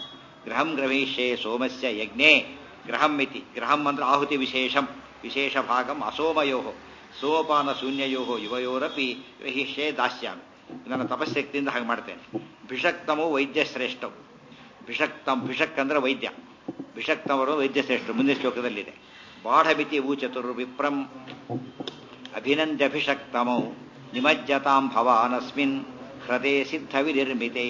ಗೃಹಂ ಗ್ರಹೀಷ್ಯೆ ಸೋಮಸ್ಯ ಯಜ್ಞೆ ಗ್ರಹಂ ಇತಿ ಗ್ರಹಂ ಅಂದ್ರೆ ಆಹುತಿ ವಿಶೇಷಂ ವಿಶೇಷ ಭಾಗಂ ಅಸೋಮಯೋ ಸೋಪಾನ ಶೂನ್ಯಯೋ ಯುವಯೋರಪಿ ಗ್ರಹೀಷ್ಯೆ ದಾಸ್ಯಾಮಿ ನನ್ನ ತಪಶಕ್ತಿಯಿಂದ ಹಾಗೆ ಮಾಡ್ತೇನೆ ಭಿಷಕ್ತಮೋ ವೈದ್ಯ ಶ್ರೇಷ್ಠವು ಭಿಷಕ್ತಂ ಭಿಷಕ್ ಅಂದ್ರೆ ವೈದ್ಯ ಭಿಷಕ್ತಮರು ವೈದ್ಯ ಶ್ರೇಷ್ಠ ಮುಂದಿನ ಶ್ಲೋಕದಲ್ಲಿದೆ ಬಾಢಮಿತಿ ಊಚತುರ್ ವಿಪ್ರಂ ಅಭಿನಂದ್ಯಭಿಷಕ್ತಮೌ ನಿಮಜ್ಜತಾಂ ಭವಾನಸ್ಮಿನ್ ಹೃದಯ ಸಿದ್ಧವಿನಿರ್ಮಿತೆ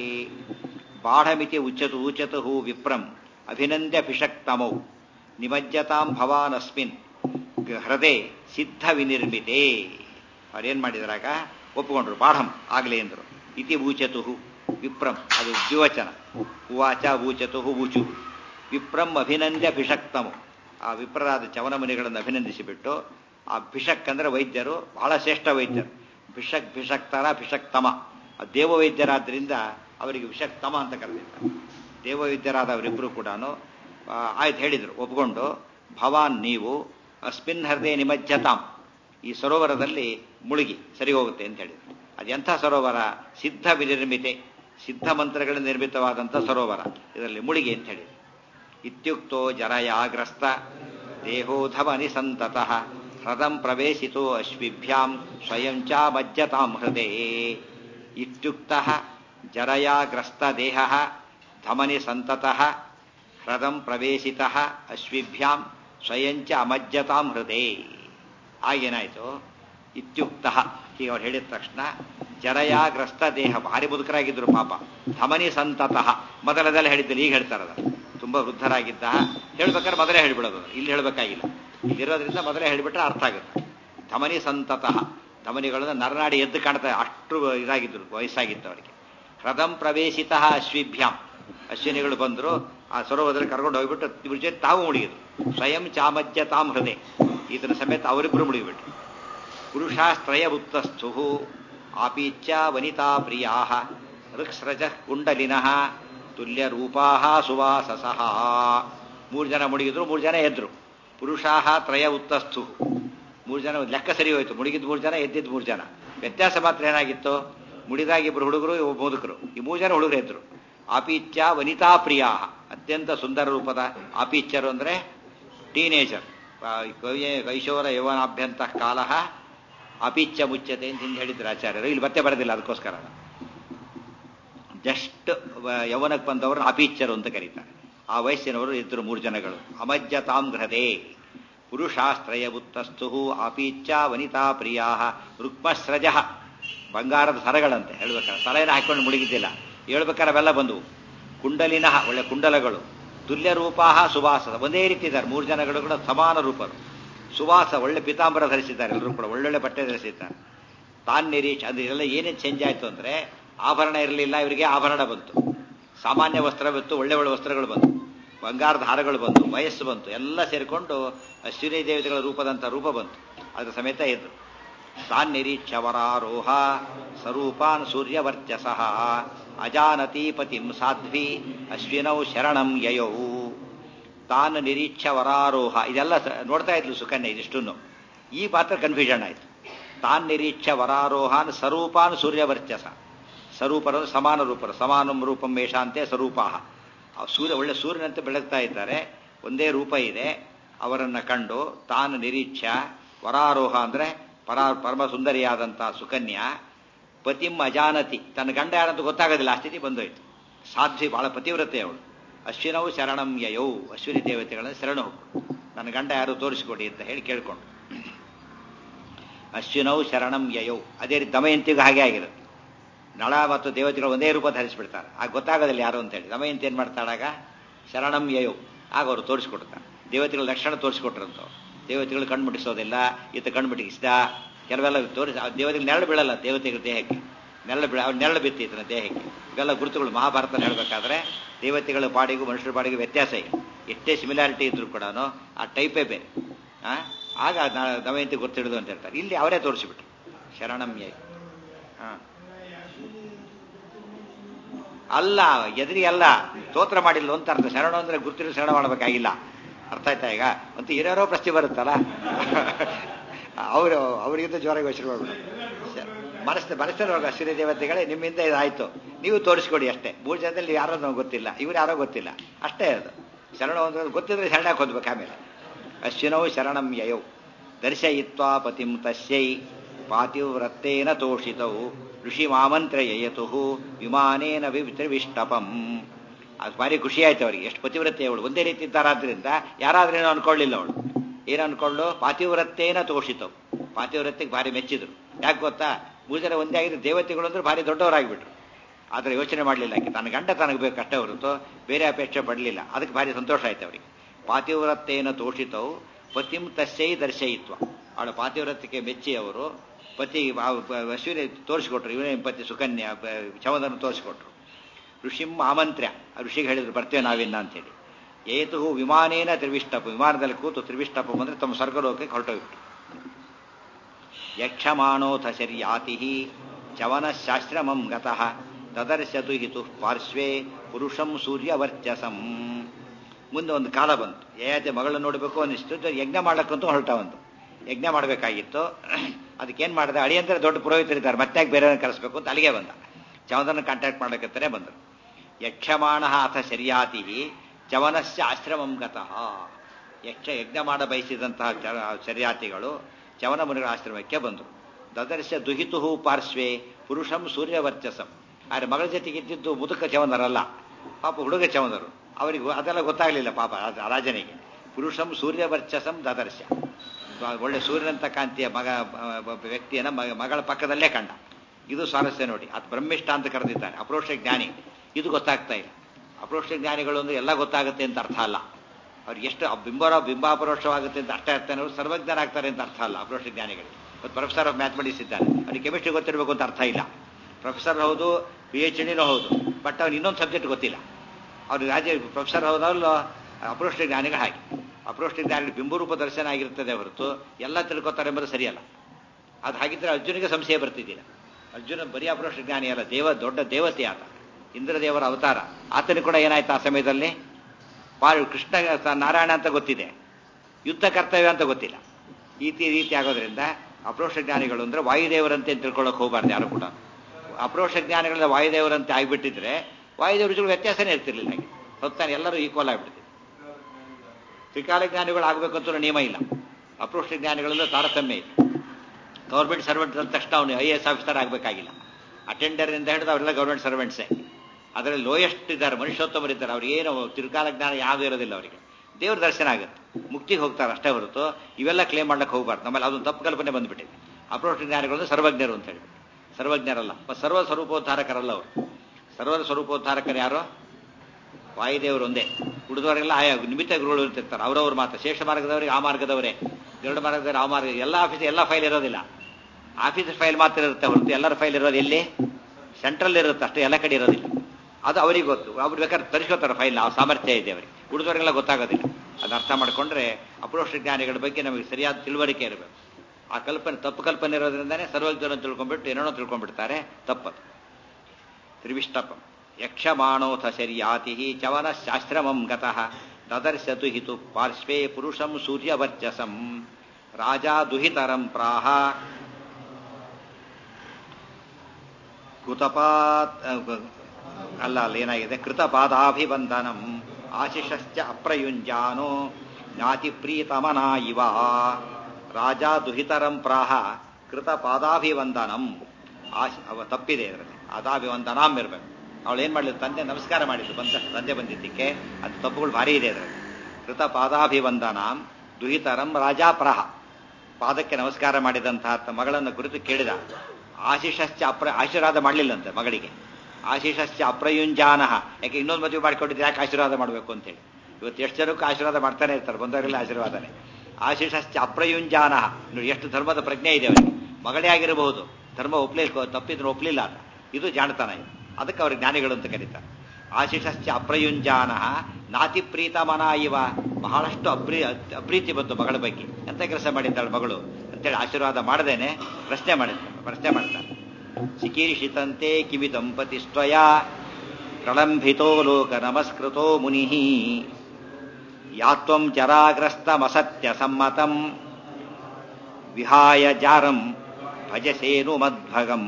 ಬಾಢಮಿತಿ ಉಚ್ಚತು ಊಚತು ವಿಪ್ರಂ ಅಭಿನಂದ್ಯಭಿಷಕ್ತಮೌ ನಿಮಜ್ಜತಾಂ ಭವಾನಸ್ಮಿನ್ ಹೃದಯ ಸಿದ್ಧ ವಿನಿರ್ಮಿತೆ ಅವ್ರೇನ್ ಮಾಡಿದ್ರಾಗ ಒಪ್ಪಿಕೊಂಡ್ರು ಬಾಢಂ ಆಗ್ಲಿ ಅಂದ್ರು ಇತಿ ಊಚತು ವಿಪ್ರಂ ಅದು ದ್ವಿವಚನ ಉವಾಚ ಊಚತು ಊಚು ವಿಪ್ರಂ ಅಭಿನಂದ್ಯ ಭಿಷಕ್ತಮು ಆ ವಿಪ್ರರಾದ ಚವನಮುನಿಗಳನ್ನು ಅಭಿನಂದಿಸಿಬಿಟ್ಟು ಆ ಭಿಷಕ್ ಅಂದ್ರೆ ವೈದ್ಯರು ಬಹಳ ಶ್ರೇಷ್ಠ ವೈದ್ಯರು ಭಿಷಕ್ ಭಿಷಕ್ತರ ಭಿಷಕ್ತಮ ಆ ದೇವವೈದ್ಯರಾದ್ರಿಂದ ಅವರಿಗೆ ವಿಷಕ್ತಮ ಅಂತ ಕರೆದಿದ್ದಾರೆ ದೇವವೈದ್ಯರಾದ ಅವರಿಬ್ಬರು ಕೂಡ ಆಯ್ತು ಹೇಳಿದರು ಒಪ್ಕೊಂಡು ಭವಾನ್ ನೀವು ಅಸ್ಮಿನ್ ಹೃದಯ ನಿಮಜ್ಜತಾಂ ಈ ಸರೋವರದಲ್ಲಿ ಮುಳುಗಿ ಸರಿ ಹೋಗುತ್ತೆ ಅಂತ ಹೇಳಿದ್ರು ಅದೆಂಥ ಸರೋವರ ಸಿದ್ಧ ವಿನಿರ್ಮಿತೆ ಸಿದ್ಧ ಮಂತ್ರಗಳಿಂದ ನಿರ್ಮಿತವಾದಂಥ ಸರೋವರ ಇದರಲ್ಲಿ ಮುಳುಗಿ ಅಂತ ಹೇಳಿದ್ರು ಇತ್ಯುಕ್ತೋ ಜರಯಾಗ್ರಸ್ತ ದೇಹೋಧವನಿ ಸಂತತಃ ಹೃದಂ ಪ್ರವೇಶಿತೋ ಅಶ್ವಿಭ್ಯಾಂ ಸ್ವಯಂ ಚ ಮಜ್ಜತಾಂ ಹೃದಯೇ ಇತ್ಯುಕ್ತ ಜರಯಾಗ್ರಸ್ತ ದೇಹ ಧಮನಿ ಸಂತತಃ ಹೃದಂ ಪ್ರವೇಶಿತ ಅಶ್ವಿಭ್ಯಾಂ ಸ್ವಯಂ ಚ ಅಮಜ್ಜತಾಂ ಹೃದಯೇ ಆಗೇನಾಯ್ತು ಇತ್ಯುಕ್ತ ಈಗ ಅವ್ರು ಹೇಳಿದ ತಕ್ಷಣ ಜರಯಾಗ್ರಸ್ತ ದೇಹ ಭಾರಿ ಮುದುಕರಾಗಿದ್ರು ಪಾಪ ಧಮನಿ ಸಂತತಃ ಮೊದಲದೆಲ್ಲ ಹೇಳಿದ್ದರು ಈಗ ಹೇಳ್ತಾರದ ತುಂಬಾ ವೃದ್ಧರಾಗಿದ್ದ ಹೇಳ್ಬೇಕಾದ್ರೆ ಮೊದಲೇ ಹೇಳ್ಬಿಡೋದು ಇಲ್ಲಿ ಹೇಳಬೇಕಾಗಿಲ್ಲ ಇಲ್ಲಿರೋದ್ರಿಂದ ಮೊದಲೇ ಹೇಳಿಬಿಟ್ರೆ ಅರ್ಥ ಆಗುತ್ತೆ ಧಮನಿ ಸಂತತಃ ಧಮನಿಗಳನ್ನು ನರನಾಡಿ ಎದ್ದು ಕಾಣ್ತಾರೆ ಅಷ್ಟು ಇದಾಗಿದ್ರು ವಯಸ್ಸಾಗಿತ್ತು ಅವರಿಗೆ ಹೃದಂ ಪ್ರವೇಶಿತ ಅಶ್ವಿಭ್ಯಾಂ ಅಶ್ವಿನಿಗಳು ಬಂದರು ಆ ಸರೋವರದಲ್ಲಿ ಕರ್ಕೊಂಡು ಹೋಗ್ಬಿಟ್ಟು ಇವ್ರ ಜೊತೆ ತಾವು ಮುಳುಗಿದ್ರು ಸ್ವಯಂ ಚಾಮಜ್ಯ ತಾಮ್ ಹೃದಯ ಇದರ ಸಮೇತ ಅವರಿಬ್ಬರು ಮುಳುಗಿಬಿಟ್ರು ಪುರುಷಾಸ್ತ್ರಯ ಉತ್ತಸ್ಥು ಆಪೀಚ್ಯ ವನಿತಾ ಪ್ರಿಯಾ ಋಕ್ಸ್ರಜ ಕುಂಡಲಿನಃ ತುಲ್ಯ ರೂಪಾ ಸುವಾಸಸಃ ಮೂರು ಜನ ಮುಳುಗಿದ್ರು ಮೂರು ಜನ ಎದ್ರು ಪುರುಷಾಹ ತ್ರಯ ಉತ್ತಸ್ಥು ಮೂರು ಜನ ಲೆಕ್ಕ ಸರಿ ಹೋಯ್ತು ಮುಳುಗಿದ್ ಮೂರು ಜನ ಎದ್ದಿದ್ದು ಮೂರು ಜನ ವ್ಯತ್ಯಾಸ ಮಾತ್ರ ಏನಾಗಿತ್ತು ಮುಡಿದಾಗ ಇಬ್ರು ಹುಡುಗರು ಇವು ಮುದುಕರು ಈ ಮೂರು ಜನ ಹುಡುಗರು ಎದ್ರು ಆಪೀಚ್ಯ ವನಿತಾ ಪ್ರಿಯಾ ಅತ್ಯಂತ ಸುಂದರ ರೂಪದ ಆಪೀಚ್ಯರು ಅಂದ್ರೆ ಟೀನೇಜರ್ ಕೈಶೋರ ಯೌವನಾಭ್ಯಂತ ಕಾಲ ಅಪಿಚ್ಯ ಮುಚ್ಚತೆ ಅಂತ ಹಿಂದೆ ಹೇಳಿದ್ರು ಆಚಾರ್ಯರು ಇಲ್ಲಿ ಮತ್ತೆ ಬರೋದಿಲ್ಲ ಅದಕ್ಕೋಸ್ಕರ ಜಸ್ಟ್ ಯೌವನಕ್ಕೆ ಬಂದವರು ಅಪೀಚ್ಯರು ಅಂತ ಕರೀತಾರೆ ಆ ವಯಸ್ಸಿನವರು ಇದ್ದರು ಮೂರು ಜನಗಳು ಅಮಜ್ಯ ತಾಮ್ ಹೃದೇ ಪುರುಷಾಸ್ತ್ರಯ ಉತ್ತಸ್ತು ಆಪೀಚ್ಯ ವನಿತಾ ಪ್ರಿಯಾ ರುಕ್ಮಸ್ರಜ ಬಂಗಾರದ ಸರಗಳಂತೆ ಹೇಳ್ಬೇಕಾರೆ ತಲೆನ ಹಾಕೊಂಡು ಮುಳುಗಿದ್ದಿಲ್ಲ ಹೇಳ್ಬೇಕಾರೆ ಅವೆಲ್ಲ ಬಂದವು ಕುಂಡಲಿನ ಒಳ್ಳೆ ಕುಂಡಲಗಳು ತುಲ್ಯ ರೂಪಾಹ ಸುವಾಸ ಒಂದೇ ರೀತಿ ಇದ್ದಾರೆ ಮೂರು ಜನಗಳು ಕೂಡ ಸಮಾನ ರೂಪರು ಸುವಾಸ ಒಳ್ಳೆ ಪಿತಾಂಬರ ಧರಿಸಿದ್ದಾರೆ ಎಲ್ಲರೂ ಕೂಡ ಒಳ್ಳೊಳ್ಳೆ ಬಟ್ಟೆ ಧರಿಸಿದ್ದಾರೆ ತಾನ್ ನಿರೀಕ್ಷೆ ಅದು ಇದೆಲ್ಲ ಏನೇನು ಚೇಂಜ್ ಆಯ್ತು ಅಂದ್ರೆ ಆಭರಣ ಇರಲಿಲ್ಲ ಇವರಿಗೆ ಆಭರಣ ಬಂತು ಸಾಮಾನ್ಯ ವಸ್ತ್ರ ಬಂತು ಒಳ್ಳೆ ಒಳ್ಳೆ ವಸ್ತ್ರಗಳು ಬಂತು ಬಂಗಾರದ ಹಾರಗಳು ಬಂತು ವಯಸ್ಸು ಬಂತು ಎಲ್ಲ ಸೇರಿಕೊಂಡು ಅಶ್ವಿನಿ ದೇವತೆಗಳ ರೂಪದಂತ ರೂಪ ಬಂತು ಅದರ ಸಮೇತ ಎದ್ದು ತಾನ್ ನಿರೀಕ್ಷವರಾರೋಹ ಸ್ವರೂಪಾನ್ ಸೂರ್ಯವರ್ಚಸಃ ಅಜಾನತಿ ಪತಿಂ ಸಾಧ್ವಿ ಅಶ್ವಿನೌ ಶರಣಂ ಯಯೌ ತಾನು ನಿರೀಕ್ಷ ವರಾರೋಹ ಇದೆಲ್ಲ ನೋಡ್ತಾ ಇದ್ಲು ಸುಕನ್ಯೆ ಇದಿಷ್ಟನ್ನು ಈ ಮಾತ್ರ ಕನ್ಫ್ಯೂಷನ್ ಆಯ್ತು ತಾನ್ ನಿರೀಕ್ಷ ವರಾರೋಹಾನ್ ಸ್ವರೂಪಾನ್ ಸೂರ್ಯವರ್ಚಸ ಸ್ವರೂಪರು ಸಮಾನ ರೂಪರು ಸಮಾನಂ ರೂಪಂ ಮೇಷಾಂತೆ ಸ್ವರೂಪಾಹ ಸೂರ್ಯ ಒಳ್ಳೆ ಸೂರ್ಯನಂತೆ ಬೆಳಗ್ತಾ ಇದ್ದಾರೆ ಒಂದೇ ರೂಪ ಇದೆ ಅವರನ್ನ ಕಂಡು ತಾನು ನಿರೀಕ್ಷ ವರಾರೋಹ ಅಂದ್ರೆ ಪರಾ ಪರಮ ಸುಂದರಿಯಾದಂತಹ ಸುಕನ್ಯಾ ಪತಿಂ ಅಜಾನತಿ ತನ್ನ ಗಂಡ ಯಾರಂತ ಗೊತ್ತಾಗೋದಿಲ್ಲ ಆ ಸ್ಥಿತಿ ಬಂದೋಯ್ತು ಸಾಧ್ವಿ ಬಹಳ ಪತಿವ್ರತೆ ಅವಳು ಅಶ್ವಿನವು ಶರಣಂ ಯಯೌ ಅಶ್ವಿನಿ ದೇವತೆಗಳನ್ನು ಶರಣ ಹೋಗು ನನ್ನ ಗಂಡ ಯಾರು ತೋರಿಸಿಕೊಡಿ ಅಂತ ಹೇಳಿ ಕೇಳ್ಕೊಂಡು ಅಶ್ವಿನವು ಶರಣಂ ಯಯೌ ಅದೇ ರೀತಿ ದಮಯಂತಿಗೂ ಹಾಗೆ ಆಗಿರುತ್ತೆ ನಳ ಮತ್ತು ದೇವತೆಗಳು ಒಂದೇ ರೂಪ ಧರಿಸಿಬಿಡ್ತಾರೆ ಆಗ ಗೊತ್ತಾಗೋದಿಲ್ಲ ಯಾರು ಅಂತ ಹೇಳಿ ದಮಯಂತಿ ಏನ್ ಮಾಡ್ತಾಳಾಗ ಶರಣಂ ಯಯೌ ಆಗ ಅವರು ತೋರಿಸ್ಕೊಡ್ತಾರೆ ದೇವತೆಗಳ ಲಕ್ಷಣ ತೋರಿಸ್ಕೊಟ್ರಂತವ್ರು ದೇವತೆಗಳು ಕಣ್ಣು ಮುಟ್ಟಿಸೋದಿಲ್ಲ ಈತ ಕಣ್ಣು ಮುಟ್ಟಿಸಿದ ಕೆಲವೆಲ್ಲ ತೋರಿಸಿ ದೇವತೆಗಳು ನೆರಳು ಬೀಳಲ್ಲ ದೇವತೆಗಳ ದೇಹಕ್ಕೆ ನೆರಳು ಬೀಳ ಅವ್ರು ನೆರಳು ಬಿತ್ತಿತ್ತನ ದೇಹಕ್ಕೆ ಇವೆಲ್ಲ ಗುರುತುಗಳು ಮಹಾಭಾರತ ಹೇಳಬೇಕಾದ್ರೆ ದೇವತೆಗಳ ಬಾಡಿಗೂ ಮನುಷ್ಯರ ಬಾಡಿಗೂ ವ್ಯತ್ಯಾಸ ಇದೆ ಎಷ್ಟೇ ಸಿಮಿಲಾರಿಟಿ ಇದ್ರು ಕೂಡ ಆ ಟೈಪೇ ಬೇರೆ ಆಗ ದಮಯಂತಿ ಗೊತ್ತಿಡಿದು ಅಂತ ಹೇಳ್ತಾರೆ ಇಲ್ಲಿ ಅವರೇ ತೋರಿಸಿಬಿಟ್ರು ಶರಣಂ ಯೈ ಅಲ್ಲ ಎದುರಿ ಅಲ್ಲ ಸ್ತೋತ್ರ ಮಾಡಿಲ್ಲ ಅಂತ ಅರ್ಥ ಶರಣ ಅಂದ್ರೆ ಗುರುತಿನ ಶರಣ ಮಾಡಬೇಕಾಗಿಲ್ಲ ಅರ್ಥ ಆಯ್ತಾ ಈಗ ಅಂತ ಏನಾರೋ ಪ್ರಶ್ನೆ ಬರುತ್ತಲ್ಲ ಅವರು ಅವರಿಗಿಂತ ಜೋರಾಗಿ ಯೋಚನೆ ಮಾಡ್ಬಿಡು ಮನಸ್ಸು ಮನಸ್ಸಲ್ಲಿ ಅಶ್ವಿನಿ ದೇವತೆಗಳೇ ನಿಮ್ಮಿಂದ ಇದಾಯ್ತು ನೀವು ತೋರಿಸ್ಕೊಡಿ ಅಷ್ಟೇ ಮೂರು ಜನದಲ್ಲಿ ನೀವು ಯಾರೋ ನಮ್ಗೆ ಗೊತ್ತಿಲ್ಲ ಇವ್ರು ಯಾರೋ ಗೊತ್ತಿಲ್ಲ ಅಷ್ಟೇ ಅದು ಶರಣ ಒಂದು ಗೊತ್ತಿದ್ರೆ ಶರಣಕ್ಕೆ ಹೊಂದ್ಬೇಕು ಆಮೇಲೆ ಅಶ್ವಿನೌ ಶರಣಂ ಯಯೌ ದರ್ಶಯಿತ್ವಾ ಪತಿಂ ತಸ್ಯೈ ಪಾತಿವ್ರತ್ತೇನ ತೋಷಿತೌ ಋಷಿ ಮಾಮಂತ್ರ ಯಯತು ವಿಮಾನೇನ ವಿವಿಷ್ಟಪಂ ಅದು ಭಾರಿ ಖುಷಿ ಆಯ್ತು ಅವರಿಗೆ ಎಷ್ಟು ಪತಿವ್ರತೆ ಅವಳು ಒಂದೇ ರೀತಿ ಇದ್ದಾರಾದ್ರಿಂದ ಯಾರಾದ್ರೇನೋ ಅನ್ಕೊಳ್ಳಿಲ್ಲ ಅವಳು ಏನು ಅನ್ಕೊಳ್ಳು ಪಾತಿವ್ರತ್ತೇನ ತೋಷಿತವು ಪಾತಿವ್ರತ್ತೆಗೆ ಭಾರಿ ಮೆಚ್ಚಿದ್ರು ಯಾಕೆ ಗೊತ್ತಾ ಮೂರು ಜನ ಒಂದೇ ಆಗಿದ್ದು ದೇವತೆಗಳು ಅಂದ್ರೆ ಭಾರಿ ದೊಡ್ಡವರಾಗಿಬಿಟ್ರು ಆದರೆ ಯೋಚನೆ ಮಾಡಲಿಲ್ಲ ಆಕೆ ತನ್ನ ಗಂಡ ತನಗೆ ಬೇಕು ಅಷ್ಟೇ ಹೊರತು ಬೇರೆ ಅಪೇಕ್ಷೆ ಪಡಲಿಲ್ಲ ಅದಕ್ಕೆ ಭಾರಿ ಸಂತೋಷ ಆಯ್ತು ಅವರಿಗೆ ಪಾತಿವ್ರತ್ತೇನ ತೋಷಿತವು ಪತಿಂ ತಸ್ಯೈ ದರ್ಶಯಿತ್ವ ಅವಳ ಪಾತಿವ್ರತ್ಯಕ್ಕೆ ಮೆಚ್ಚಿ ಅವರು ಪತಿ ಅಶ್ವಿನಿ ತೋರಿಸ್ಕೊಟ್ರು ಇವನೇ ಪತಿ ಸುಕನ್ಯಾ ಚಮದನ್ನು ತೋರಿಸ್ಕೊಟ್ರು ಋಷಿಂ ಆಮಂತ್ರ್ಯ ಋಷಿಗೆ ಹೇಳಿದ್ರು ಬರ್ತೇವೆ ನಾವಿನ್ನ ಅಂತೇಳಿ ಏತು ವಿಮಾನೇನ ತ್ರಿವಿಷ್ಟಪ ವಿಮಾನದಲ್ಲಿ ಕೂತು ತ್ರಿವಿಷ್ಟಪಂ ಅಂದ್ರೆ ತಮ್ಮ ಸ್ವರ್ಗಲೋಕಕ್ಕೆ ಹೊರಟೋಗ್ಬಿಟ್ಟು ಯಕ್ಷಮಾಣೋಥ ಶರ್ಯಾತಿ ಚವನಶಾಸ್ತ್ರಮಂ ಗತಃ ತದರ್ಶತು ಹಿತು ಪಾರ್ಶ್ವೇ ಪುರುಷಂ ಸೂರ್ಯವರ್ಚಸಂ ಮುಂದೆ ಒಂದು ಕಾಲ ಬಂತು ಯಯಾತಿ ಮಗಳನ್ನ ನೋಡಬೇಕು ಅನ್ನಿಸ್ತು ಯಜ್ಞ ಮಾಡಕ್ಕಂತೂ ಹೊರಟವಂತು ಯಜ್ಞ ಮಾಡಬೇಕಾಗಿತ್ತು ಅದಕ್ಕೇನು ಮಾಡಿದೆ ಅಳಿಯಂದ್ರೆ ದೊಡ್ಡ ಪುರೋಹಿತರಿದ್ದಾರೆ ಮತ್ತೆ ಬೇರೆ ಕರೆಸ್ಬೇಕು ಅಂತ ಅಲ್ಲಿಗೆ ಬಂದ ಚವನನ್ನು ಕಾಂಟ್ಯಾಕ್ಟ್ ಮಾಡಕ್ಕಂತಾನೆ ಬಂದರು ಯಕ್ಷಮಾಣ ಅಥ ಶರ್ಯಾತಿ ಚವನಸ್ಯ ಆಶ್ರಮಂ ಗತಃ ಯಕ್ಷ ಯಜ್ಞ ಮಾಡ ಬಯಸಿದಂತಹ ಶರ್ಯಾತಿಗಳು ಚವನ ಮುನಿಗಳ ಆಶ್ರಮಕ್ಕೆ ಬಂದರು ದದರ್ಶ ದುಹಿತು ಪಾರ್ಶ್ವೇ ಪುರುಷಂ ಸೂರ್ಯವರ್ಚಸಂ ಆದರೆ ಮಗಳ ಜೊತೆಗೆ ಇದ್ದಿದ್ದು ಮುದುಕ ಚವನರಲ್ಲ ಪಾಪ ಹುಡುಗ ಚವನರು ಅವರಿಗೆ ಅದೆಲ್ಲ ಗೊತ್ತಾಗಲಿಲ್ಲ ಪಾಪ ರಾಜನಿಗೆ ಪುರುಷಂ ಸೂರ್ಯವರ್ಚಸಂ ದದರ್ಶ ಒಳ್ಳೆ ಸೂರ್ಯನಂತ ಕಾಂತಿಯ ಮಗ ವ್ಯಕ್ತಿಯನ್ನ ಮಗಳ ಪಕ್ಕದಲ್ಲೇ ಕಂಡ ಇದು ಸ್ವಾರಸ್ಯ ನೋಡಿ ಅದು ಬ್ರಹ್ಮಿಷ್ಠ ಅಂತ ಕರೆದಿದ್ದಾರೆ ಅಪ್ರೋಕ್ಷ ಜ್ಞಾನಿ ಇದು ಗೊತ್ತಾಗ್ತಾ ಇಲ್ಲ ಅಪ್ರೋಕ್ಷ ಜ್ಞಾನಿಗಳು ಅಂದ್ರೆ ಎಲ್ಲ ಗೊತ್ತಾಗುತ್ತೆ ಅಂತ ಅರ್ಥ ಅಲ್ಲ ಅವ್ರಿಗೆ ಎಷ್ಟು ಬಿಂಬರ ಬಿಂಬಾಪರೋಕ್ಷವಾಗುತ್ತೆ ಅಂತ ಅಷ್ಟೇ ಅರ್ಥ ಅವರು ಸರ್ವಜ್ಞರಾಗ್ತಾರೆ ಅಂತ ಅರ್ಥ ಅಲ್ಲ ಅಪ್ರೋಕ್ಷ ಜ್ಞಾನಿಗಳಿಗೆ ಇವತ್ತು ಪ್ರೊಫೆಸರ್ ಆಫ್ ಮ್ಯಾಥಮೆಟಿಕ್ಸ್ ಇದ್ದಾರೆ ಅವ್ರಿಗೆ ಕೆಮಿಸ್ಟ್ರಿ ಗೊತ್ತಿರಬೇಕು ಅಂತ ಅರ್ಥ ಇಲ್ಲ ಪ್ರೊಫೆಸರ್ ಹೌದು ಪಿ ಎಚ್ ಡಿನೂ ಹೌದು ಬಟ್ ಅವ್ನು ಇನ್ನೊಂದು ಸಬ್ಜೆಕ್ಟ್ ಗೊತ್ತಿಲ್ಲ ಅವ್ರಿಗೆ ರಾಜ್ಯ ಪ್ರೊಫೆಸರ್ ಹೌದಲ್ಲ ಅಪ್ರೋಷ್ಟ ಜ್ಞಾನಿಗಳು ಹಾಗೆ ಅಪ್ರೋಷ್ಟ ಜ್ಞಾನಿಗಳು ಬಿಂಬರೂಪ ದರ್ಶನ ಆಗಿರ್ತದೆ ಹೊರತು ಎಲ್ಲ ತಿಳ್ಕೊತಾರೆ ಎಂಬುದು ಸರಿಯಲ್ಲ ಅದು ಹಾಗಿದ್ರೆ ಅರ್ಜುನಿಗೆ ಸಂಶಯ ಬರ್ತಿದ್ದಿಲ್ಲ ಅರ್ಜುನ ಬರೀ ಅಪ್ರೋಷ್ಟ ಜ್ಞಾನಿ ಅಲ್ಲ ದೇವ ದೊಡ್ಡ ದೇವತೆ ಆತ ಇಂದ್ರದೇವರ ಅವತಾರ ಆತನಿಗೆ ಕೂಡ ಏನಾಯ್ತು ಆ ಸಮಯದಲ್ಲಿ ಪಾಳು ಕೃಷ್ಣ ನಾರಾಯಣ ಅಂತ ಗೊತ್ತಿದೆ ಯುದ್ಧ ಕರ್ತವ್ಯ ಅಂತ ಗೊತ್ತಿಲ್ಲ ಈ ರೀತಿ ಆಗೋದ್ರಿಂದ ಅಪ್ರೋಕ್ಷ ಜ್ಞಾನಿಗಳು ಅಂದ್ರೆ ವಾಯುದೇವರಂತೆ ತಿಳ್ಕೊಳ್ಳೋಕೆ ಹೋಗಬಾರ್ದು ಯಾರು ಕೂಡ ಅಪ್ರೋಕ್ಷ ಜ್ಞಾನಿಗಳ ವಾಯುದೇವರಂತೆ ಆಗಿಬಿಟ್ಟಿದ್ರೆ ವಾಯುದೇವ್ರ ಜೊತೆ ವ್ಯತ್ಯಾಸನೇ ಇರ್ತಿರ್ಲಿಲ್ಲ ಹಾಗೆ ಹೊತ್ತಾನೆ ಎಲ್ಲರೂ ಈಕ್ವಲ್ ಆಗಿಬಿಡ್ತಿದೆ ತ್ರಿಕಾಲ ಜ್ಞಾನಿಗಳು ಆಗಬೇಕಂತ ನಿಯಮ ಇಲ್ಲ ಅಪ್ರೋಕ್ಷ ಜ್ಞಾನಿಗಳೆಲ್ಲ ತಾರತಮ್ಯ ಇದೆ ಗೌರ್ಮೆಂಟ್ ಸರ್ವೆಂಟ್ ಅಂದ ತಕ್ಷಣ ಅವನು ಐ ಎ ಎಸ್ ಆಫೀಸರ್ ಆಗಬೇಕಾಗಿಲ್ಲ ಅಟೆಂಡರ್ನಿಂದ ಹಿಡಿದು ಅವರೆಲ್ಲ ಗೌರ್ಮೆಂಟ್ ಸರ್ವೆಂಟ್ಸೇ ಅದರಲ್ಲಿ ಲೋಯೆಸ್ಟ್ ಇದ್ದಾರೆ ಮನುಷ್ಯೋತ್ತಮರು ಇದ್ದಾರೆ ಅವ್ರಿಗೇನು ತಿರುಕಾಲ ಜ್ಞಾನ ಯಾವುದೂ ಇರೋದಿಲ್ಲ ಅವರಿಗೆ ದೇವ್ರ ದರ್ಶನ ಆಗುತ್ತೆ ಮುಕ್ತಿಗೆ ಹೋಗ್ತಾರೆ ಅಷ್ಟೇ ಹೊರತು ಇವೆಲ್ಲ ಕ್ಲೇಮ್ ಮಾಡ್ಲಿಕ್ಕೆ ಹೋಗ್ಬಾರ್ದು ನಮ್ಮಲ್ಲಿ ಅದೊಂದು ತಪ್ಪು ಕಲ್ಪನೆ ಬಂದ್ಬಿಟ್ಟಿದೆ ಅಪ್ರೋಕ್ಷ ಜ್ಞಾನಿಗಳು ಸರ್ವಜ್ಞರು ಅಂತ ಹೇಳ್ಬಿಟ್ಟು ಸರ್ವಜ್ಞರಲ್ಲ ಸರ್ವ ಸ್ವರೂಪೋದ್ಧಾರಕರಲ್ಲ ಅವರು ಸರ್ವರ ಸ್ವರೂಪೋದ್ಧಾರಕರು ಯಾರು ವಾಯುದೇವರು ಒಂದೇ ಉಳಿದವರೆಲ್ಲ ಆಯಾ ನಿಮಿತ್ತ ಗುರುಗಳು ಇರ್ತಿರ್ತಾರೆ ಅವರವ್ರ ಮಾತ್ರ ಶೇಷ ಮಾರ್ಗದವರಿಗೆ ಆ ಮಾರ್ಗದವರೇ ಗರುಡ ಮಾರ್ಗದವರು ಆ ಮಾರ್ಗ ಎಲ್ಲ ಆಫೀಸ್ ಎಲ್ಲ ಫೈಲ್ ಇರೋದಿಲ್ಲ ಆಫೀಸ್ ಫೈಲ್ ಮಾತ್ರ ಇರುತ್ತೆ ಹೊರತು ಎಲ್ಲರ ಫೈಲ್ ಇರೋದು ಎಲ್ಲಿ ಸೆಂಟ್ರಲ್ ಇರುತ್ತೆ ಅಷ್ಟೇ ಎಲ್ಲ ಕಡೆ ಇರೋದಿಲ್ಲ ಅದು ಅವರಿಗೆ ಗೊತ್ತು ಅವ್ರು ಬೇಕಾದ್ರೆ ತರಿಸ್ಕೋತಾರೆ ಫೈಲ್ ಆ ಸಾಮರ್ಥ್ಯ ಇದೆ ಅವರಿಗೆ ಉಳಿದವರಿಗೆಲ್ಲ ಗೊತ್ತಾಗೋದಿಲ್ಲ ಅದನ್ನ ಅರ್ಥ ಮಾಡ್ಕೊಂಡ್ರೆ ಅಪ್ರೋಷ್ಟ ಜ್ಞಾನಿಗಳ ಬಗ್ಗೆ ನಮಗೆ ಸರಿಯಾದ ತಿಳುವಳಿಕೆ ಇರಬೇಕು ಆ ಕಲ್ಪನೆ ತಪ್ಪು ಕಲ್ಪನೆ ಇರೋದ್ರಿಂದನೇ ಸರ್ವಜ್ಞರನ್ನು ತಿಳ್ಕೊಂಡ್ಬಿಟ್ಟು ಏನೇನೋ ತಿಳ್ಕೊಂಡ್ಬಿಡ್ತಾರೆ ತಪ್ಪದು ತ್ರಿವಿಷ್ಟಪಂ ಯಕ್ಷಮಾಣೋಥ ಶರ್ಯಾತಿ ಚವನ ಶಾಸ್ತ್ರಮಂ ಗತಃ ತದರ್ಶತು ಹಿತು ಪಾರ್ಶ್ವೇ ಪುರುಷಂ ಸೂರ್ಯವರ್ಚಸಂ ರಾಜ ದುಹಿತರಂ ಪ್ರಾಹ ಕೃತಪಾತ್ ಅಲ್ಲ ಅಲ್ಲ ಏನಾಗಿದೆ ಕೃತಪಾದಾಭಿವಂದನಂ ಆಶಿಷಶ್ಚ ಅಪ್ರಯುಂಜಾನೋ ಜ್ಞಾತಿ ಪ್ರೀತಮನ ಇವ ರಾಜ ದುಹಿತರಂ ಪ್ರಾಹ ಕೃತಪಾದಾಭಿವಂದನಂ ಆಶ್ ಅವ ತಪ್ಪಿದೆ ಇದರಲ್ಲಿ ಅದಾಭಿವಂದನಾಂ ಇರಬೇಕು ಅವಳು ಏನ್ ಮಾಡಲಿಲ್ಲ ತಂದೆ ನಮಸ್ಕಾರ ಮಾಡಿದ್ದು ಬಂದ ತಂದೆ ಬಂದಿದ್ದಕ್ಕೆ ಅದು ತಪ್ಪುಗಳು ಭಾರಿ ಇದೆ ಅದರಲ್ಲಿ ಕೃತ ಪಾದಾಭಿವಂದನಾಂ ದುಹಿತರಂ ರಾಜಾಪ್ರಹ ಪಾದಕ್ಕೆ ನಮಸ್ಕಾರ ಮಾಡಿದಂತಹ ಮಗಳನ್ನು ಕುರಿತು ಕೇಳಿದ ಆಶಿಷಶ್ಚ ಅಪ್ರ ಆಶೀರ್ವಾದ ಮಾಡಲಿಲ್ಲಂತೆ ಮಗಳಿಗೆ ಆಶೀಷಶ್ಚ ಅಪ್ರಯುಂಜಾನಃ ಯಾಕೆ ಇನ್ನೊಂದು ಮದುವೆ ಮಾಡಿಕೊಂಡಿದ್ರೆ ಯಾಕೆ ಆಶೀರ್ವಾದ ಮಾಡಬೇಕು ಅಂತೇಳಿ ಇವತ್ತು ಎಷ್ಟು ಜನಕ್ಕೂ ಆಶೀರ್ವಾದ ಮಾಡ್ತಾನೆ ಇರ್ತಾರೆ ಬಂದವರೆಲ್ಲ ಆಶೀರ್ವಾದನೆ ಆಶೀಷಶ್ಚ ಅಪ್ರಯುಂಜಾನಃ ನೋಡಿ ಎಷ್ಟು ಧರ್ಮದ ಪ್ರಜ್ಞೆ ಇದೆ ಅವರಿಗೆ ಮಗಳೇ ಆಗಿರಬಹುದು ಧರ್ಮ ಒಪ್ಲಿಲ್ಲ ತಪ್ಪಿದ್ರು ಒಪ್ಲಿಲ್ಲ ಅಂತ ಇದು ಜಾಣತನ ಇದು ಅದಕ್ಕೆ ಅವ್ರಿಗೆ ಜ್ಞಾನಿಗಳು ಅಂತ ಕರೀತಾರೆ ಆಶಿಷಶ್ಚ ಅಪ್ರಯುಂಜಾನ ನಾತಿ ಪ್ರೀತ ಮನ ಇವ ಬಹಳಷ್ಟು ಅಪ್ರೀ ಅಪ್ರೀತಿ ಬಂತು ಮಗಳ ಬಗ್ಗೆ ಎಂತ ಕೆಲಸ ಮಾಡಿದ್ದಾಳೆ ಮಗಳು ಅಂತೇಳಿ ಆಶೀರ್ವಾದ ಮಾಡದೇನೆ ಪ್ರಶ್ನೆ ಮಾಡಿದ್ದ ಪ್ರಶ್ನೆ ಮಾಡ್ತಾರೆ ಚಿಕೀರ್ಷಿತಂತೆ ಕಿವಿ ದಂಪತಿ ಸ್ವಯ ಪ್ರಲಂಬಿತೋ ಲೋಕ ನಮಸ್ಕೃತೋ ಮುನಿ ಯಾತ್ವಂ ಚರಾಗ್ರಸ್ತಮಸತ್ಯ ಸಮ್ಮತಂ ವಿಹಾಯ ಜಾರಂ ಭಜಸೇನು ಮಧ್ವಗಂ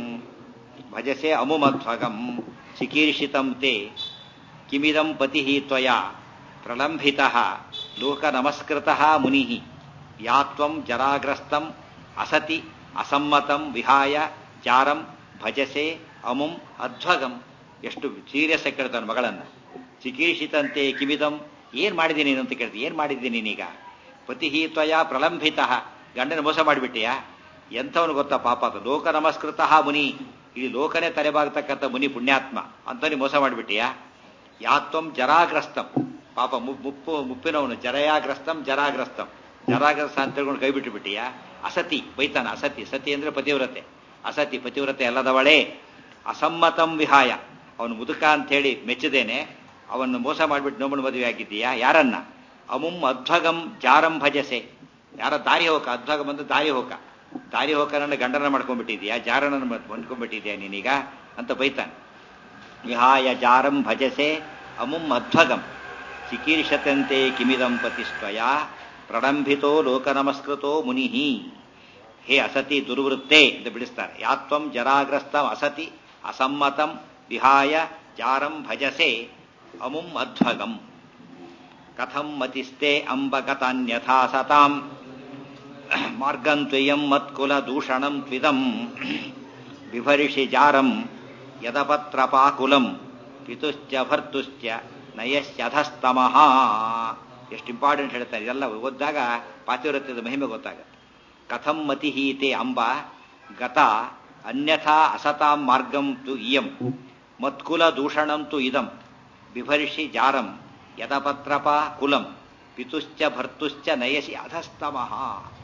ಭಜಸೆ ಅಮುಮಧ್ವಗಂ ಚಿಕೀರ್ಷಿತಂ ತೇ ಕಿಮಿದಂ ಪತಿ ತ್ವಯಾ ಪ್ರಲಂಭಿತ ಲೋಕ ನಮಸ್ಕೃತ ಮುನಿ ಯಾತ್ವಂ ಜರಾಗ್ರಸ್ತಂ ಅಸತಿ ಅಸಮ್ಮತಂ ವಿಹಾಯ ಜಾರಂ ಭಜಸೆ ಅಮುಂ ಅಧ್ವಗಂ ಎಷ್ಟು ಸೀರಿಯಸ್ ಆಗಿ ಕೇಳ್ತಾನೆ ಮಗಳನ್ನ ಚಿಕೀರ್ಷಿತಂತೆ ಕಿಮಿದಂ ಏನ್ ಮಾಡಿದ್ದೀನಿ ನೀನು ಅಂತ ಕೇಳ್ತೀನಿ ಏನ್ ಮಾಡಿದ್ದೀನಿ ನೀನೀಗ ಪತಿ ತ್ವಯ ಪ್ರಲಂಭಿತ ಗಂಡನ ಮೋಸ ಮಾಡಿಬಿಟ್ಟಿಯಾ ಎಂಥವನು ಗೊತ್ತಾ ಪಾಪ ಅದು ಲೋಕ ನಮಸ್ಕೃತ ಮುನಿ ಈ ಲೋಕನೇ ತಲೆಬಾಗತಕ್ಕಂಥ ಮುನಿ ಪುಣ್ಯಾತ್ಮ ಅಂತವನಿ ಮೋಸ ಮಾಡಿಬಿಟ್ಟಿಯಾ ಯಾತ್ವಂ ಜರಾಗ್ರಸ್ತಂ ಪಾಪ ಮುಪ್ಪು ಮುಪ್ಪಿನವನು ಜರಯಾಗ್ರಸ್ತಂ ಜರಾಗ್ರಸ್ತಂ ಜರಾಗ್ರಸ್ತ ಅಂತ ಹೇಳ್ಕೊಂಡು ಕೈ ಬಿಟ್ಟು ಬಿಟ್ಟಿಯಾ ಅಸತಿ ಬೈತಾನ ಅಸತಿ ಸತಿ ಅಂದ್ರೆ ಪತಿವ್ರತೆ ಅಸತಿ ಪತಿವ್ರತೆ ಅಲ್ಲದವಳೇ ಅಸಮ್ಮತಂ ವಿಹಾಯ ಅವನು ಮುದುಕ ಅಂತ ಹೇಳಿ ಮೆಚ್ಚದೇನೆ ಅವನು ಮೋಸ ಮಾಡಿಬಿಟ್ಟು ನೋಮನ ಮದುವೆ ಆಗಿದ್ದೀಯಾ ಯಾರನ್ನ ಅಮುಂ ಅಧ್ವಗಂ ಜಾರಂ ಭಜಸೆ ಯಾರ ದಾರಿ ಹೋಕ ಅಧ್ವಗಂ ಅಂದ್ರೆ ದಾರಿ ಹೋಕ ದಾರಿ ಹೋಕನನ್ನ ಗಂಡನ ಮಾಡ್ಕೊಂಡ್ಬಿಟ್ಟಿದ್ಯಾ ಜಾರನನ್ನು ಮಾಡ್ಕೊಂಡ್ಬಿಟ್ಟಿದ್ಯಾ ನೀನೀಗ ಅಂತ ಬೈತಾನೆ ವಿಹಾಯ ಜಾರಂ ಭಜಸೆ ಅಮುಂ ಅಧ್ವಗಂ ಚಿಕೀರ್ಷತಂತೆ ಕಿಮಿದಂ ಪತಿಸ್ತ್ವಯ ಪ್ರಡಂಭಿತೋ ಲೋಕನಮಸ್ಕೃತೋ ಮುನಿ ಹೇ ಅಸತಿ ದುರ್ವೃತ್ತೆ ಅಂತ ಬಿಡಿಸ್ತಾರೆ ಯಾತ್ವಂ ಜರಾಗ್ರಸ್ತಂ ಅಸತಿ ಅಸಮ್ಮತಂ ವಿಹಾಯ ಜಾರಂ ಭಜಸೆ ಅಮುಂ ಅಧ್ವಗಂ ಕಥಂ ಮತಿಸ್ತೆ ಅಂಬಗತಾನ್ಯಥಾ ಸತಾಂ ಮಾರ್ಗಂ ತ್ವಯಂ ಮತ್ಕುಲ ದೂಷಣಂ ತ್ವಿದಂ ಬಿಭರಿಷಿ ಜಾರಂ ಯದಪತ್ರಪಾಕುಲಂ ಪಿತುಶ್ಚ ಭರ್ತುಶ್ಚ ನಯಶ್ಚಧಸ್ತಮಃ ಎಷ್ಟು ಇಂಪಾರ್ಟೆಂಟ್ ಹೇಳ್ತಾರೆ ಇದೆಲ್ಲ ಓದಿದಾಗ ಪಾತಿವ್ರತ್ಯದ ಮಹಿಮೆ ಗೊತ್ತಾಗುತ್ತೆ ಕಥಂ ಮತಿಹೀತೆ ಅಂಬ ಗತ ಅನ್ಯಥಾ ಅಸತಾಂ ಮಾರ್ಗಂ ತು ಇಯಂ ಮತ್ಕುಲ ದೂಷಣಂ ತು ಇದಂ ಬಿಭರ್ಷಿ ಜಾರಂ ಯದಪತ್ರಪ ಕುಲಂ ಪಿತುಶ್ಚ ಭರ್ತುಶ್ಚ ನಯಸಿ ಅಧಸ್ತಮಃ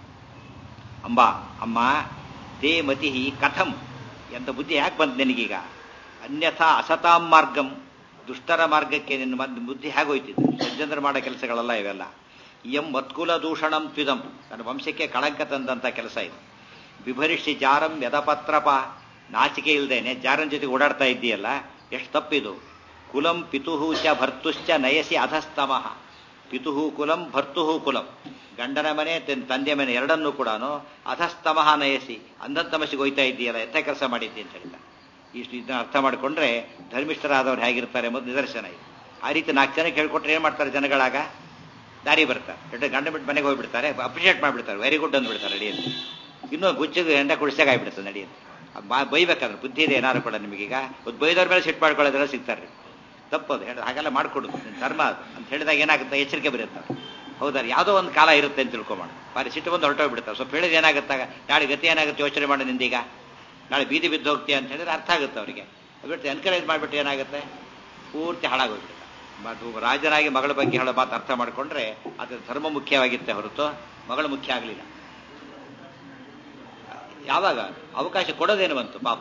ಅಂಬ ಅಮ್ಮ ತೇ ಮತಿ ಕಥಂ ಎಂತ ಬುದ್ಧಿ ಯಾಕೆ ಬಂತು ನಿನಗೀಗ ಅನ್ಯಥಾ ಅಸತಾಂ ಮಾರ್ಗಂ ದುಷ್ಟರ ಮಾರ್ಗಕ್ಕೆ ನಿನ್ನ ಬುದ್ಧಿ ಹೇಗೋಯ್ತಿದ್ದು ಸಜ್ಜನರು ಮಾಡೋ ಕೆಲಸಗಳಲ್ಲ ಇವೆಲ್ಲ ಎಂ ಮತ್ಕುಲ ದೂಷಣಂ ತ್ವಿದಂ ನನ್ನ ವಂಶಕ್ಕೆ ಕಳಂಕ ತಂದಂತ ಕೆಲಸ ಇದು ಬಿಭರಿಷಿ ಜಾರಂ ಯದಪತ್ರಪ ನಾಚಿಕೆ ಇಲ್ದೇನೆ ಜಾರನ್ ಜೊತೆಗೆ ಓಡಾಡ್ತಾ ಇದ್ದೀಯಲ್ಲ ಎಷ್ಟು ತಪ್ಪಿದು ಕುಲಂ ಪಿತುಹು ಚ ಭರ್ತುಶ್ಚ ನಯಸಿ ಅಧಸ್ತಮಃ ಪಿತುಹು ಕುಲಂ ಭರ್ತುಹು ಕುಲಂ ಗಂಡನ ಮನೆ ತಂದೆ ಮನೆ ಎರಡನ್ನೂ ಕೂಡ ಅಧಸ್ತಮಃ ನಯಸಿ ಅಂಧಂತಮಸಿಗೆ ಹೋಯ್ತಾ ಇದ್ದೀಯಲ್ಲ ಎಂಥ ಕೆಲಸ ಮಾಡಿದ್ದಿ ಅಂತ ಹೇಳಿದ ಇಷ್ಟು ಇದನ್ನ ಅರ್ಥ ಮಾಡಿಕೊಂಡ್ರೆ ಧರ್ಮಿಷ್ಠರಾದವ್ರು ಹೇಗಿರ್ತಾರೆ ಎಂಬುದು ನಿದರ್ಶನ ಇದೆ ಆ ರೀತಿ ನಾಲ್ಕು ಜನ ಕೇಳ್ಕೊಟ್ರೆ ಏನು ಮಾಡ್ತಾರೆ ಜನಗಳಾಗ ದಾರಿ ಬರ್ತಾರೆ ಎರಡು ಗಂಡ ಬಿಟ್ಟು ಮನೆಗೆ ಹೋಗ್ಬಿಡ್ತಾರೆ ಅಪ್ರಿಷಿಯೇಟ್ ಮಾಡಿಬಿಡ್ತಾರೆ ವೆರಿ ಗುಡ್ ಅಂದ್ಬಿಡ್ತಾರೆ ನಡಿಯಂತೆ ಇನ್ನೂ ಗುಚ್ಚಿಗೆ ಎಂಡ ಕುಡಿಸಾಗ ಆಗ್ಬಿಡ್ತದೆ ನಡಿಯಂತೆ ಬೈಬೇಕಾದ್ರೆ ಬುದ್ಧಿ ಇದೆ ಏನಾರು ಕೂಡ ನಿಮಗೀಗ ಒಂದು ಬೈದವ್ರ ಮೇಲೆ ಸಿಟ್ಟು ಮಾಡ್ಕೊಳ್ಳೋದೆಲ್ಲ ಸಿಗ್ತಾರೆ ರೀ ತಪ್ಪದು ಹೇಳಿ ಹಾಗೆಲ್ಲ ಮಾಡ್ಕೊಡುದು ಧರ್ಮ ಅದು ಅಂತ ಹೇಳಿದಾಗ ಏನಾಗುತ್ತೆ ಎಚ್ಚರಿಕೆ ಬರುತ್ತೆ ಹೌದಾರ ಯಾವುದೋ ಒಂದು ಕಾಲ ಇರುತ್ತೆ ಅಂತ ತಿಳ್ಕೊಂಬೋಣ ಬಾರಿ ಸಿಟ್ಟು ಬಂದು ಹೊರಟೋಗ್ಬಿಡ್ತಾರೆ ಸ್ವಲ್ಪ ಹೇಳಿದ ಏನಾಗುತ್ತಾಗ ನಾಳೆ ಗತಿ ಏನಾಗುತ್ತೆ ಯೋಚನೆ ಮಾಡಿ ನಿಂದೀಗ ನಾಳೆ ಬೀದಿ ಬಿದ್ದು ಹೋಗ್ತೀಯ ಅಂತ ಹೇಳಿದ್ರೆ ಅರ್ಥ ಆಗುತ್ತೆ ಅವರಿಗೆ ಬಿಟ್ಟು ಎನ್ಕರೇಜ್ ಮಾಡಿಬಿಟ್ಟು ಏನಾಗುತ್ತೆ ಪೂರ್ತಿ ಹಾಳಾಗೋಗ್ಬಿಡುತ್ತೆ ಅದು ರಾಜನಾಗಿ ಮಗಳ ಬಗ್ಗೆ ಹೇಳೋ ಮಾತು ಅರ್ಥ ಮಾಡಿಕೊಂಡ್ರೆ ಅದು ಧರ್ಮ ಮುಖ್ಯವಾಗಿತ್ತೆ ಹೊರತು ಮಗಳು ಮುಖ್ಯ ಆಗಲಿಲ್ಲ ಯಾವಾಗ ಅವಕಾಶ ಕೊಡೋದೇನು ಬಂತು ಪಾಪ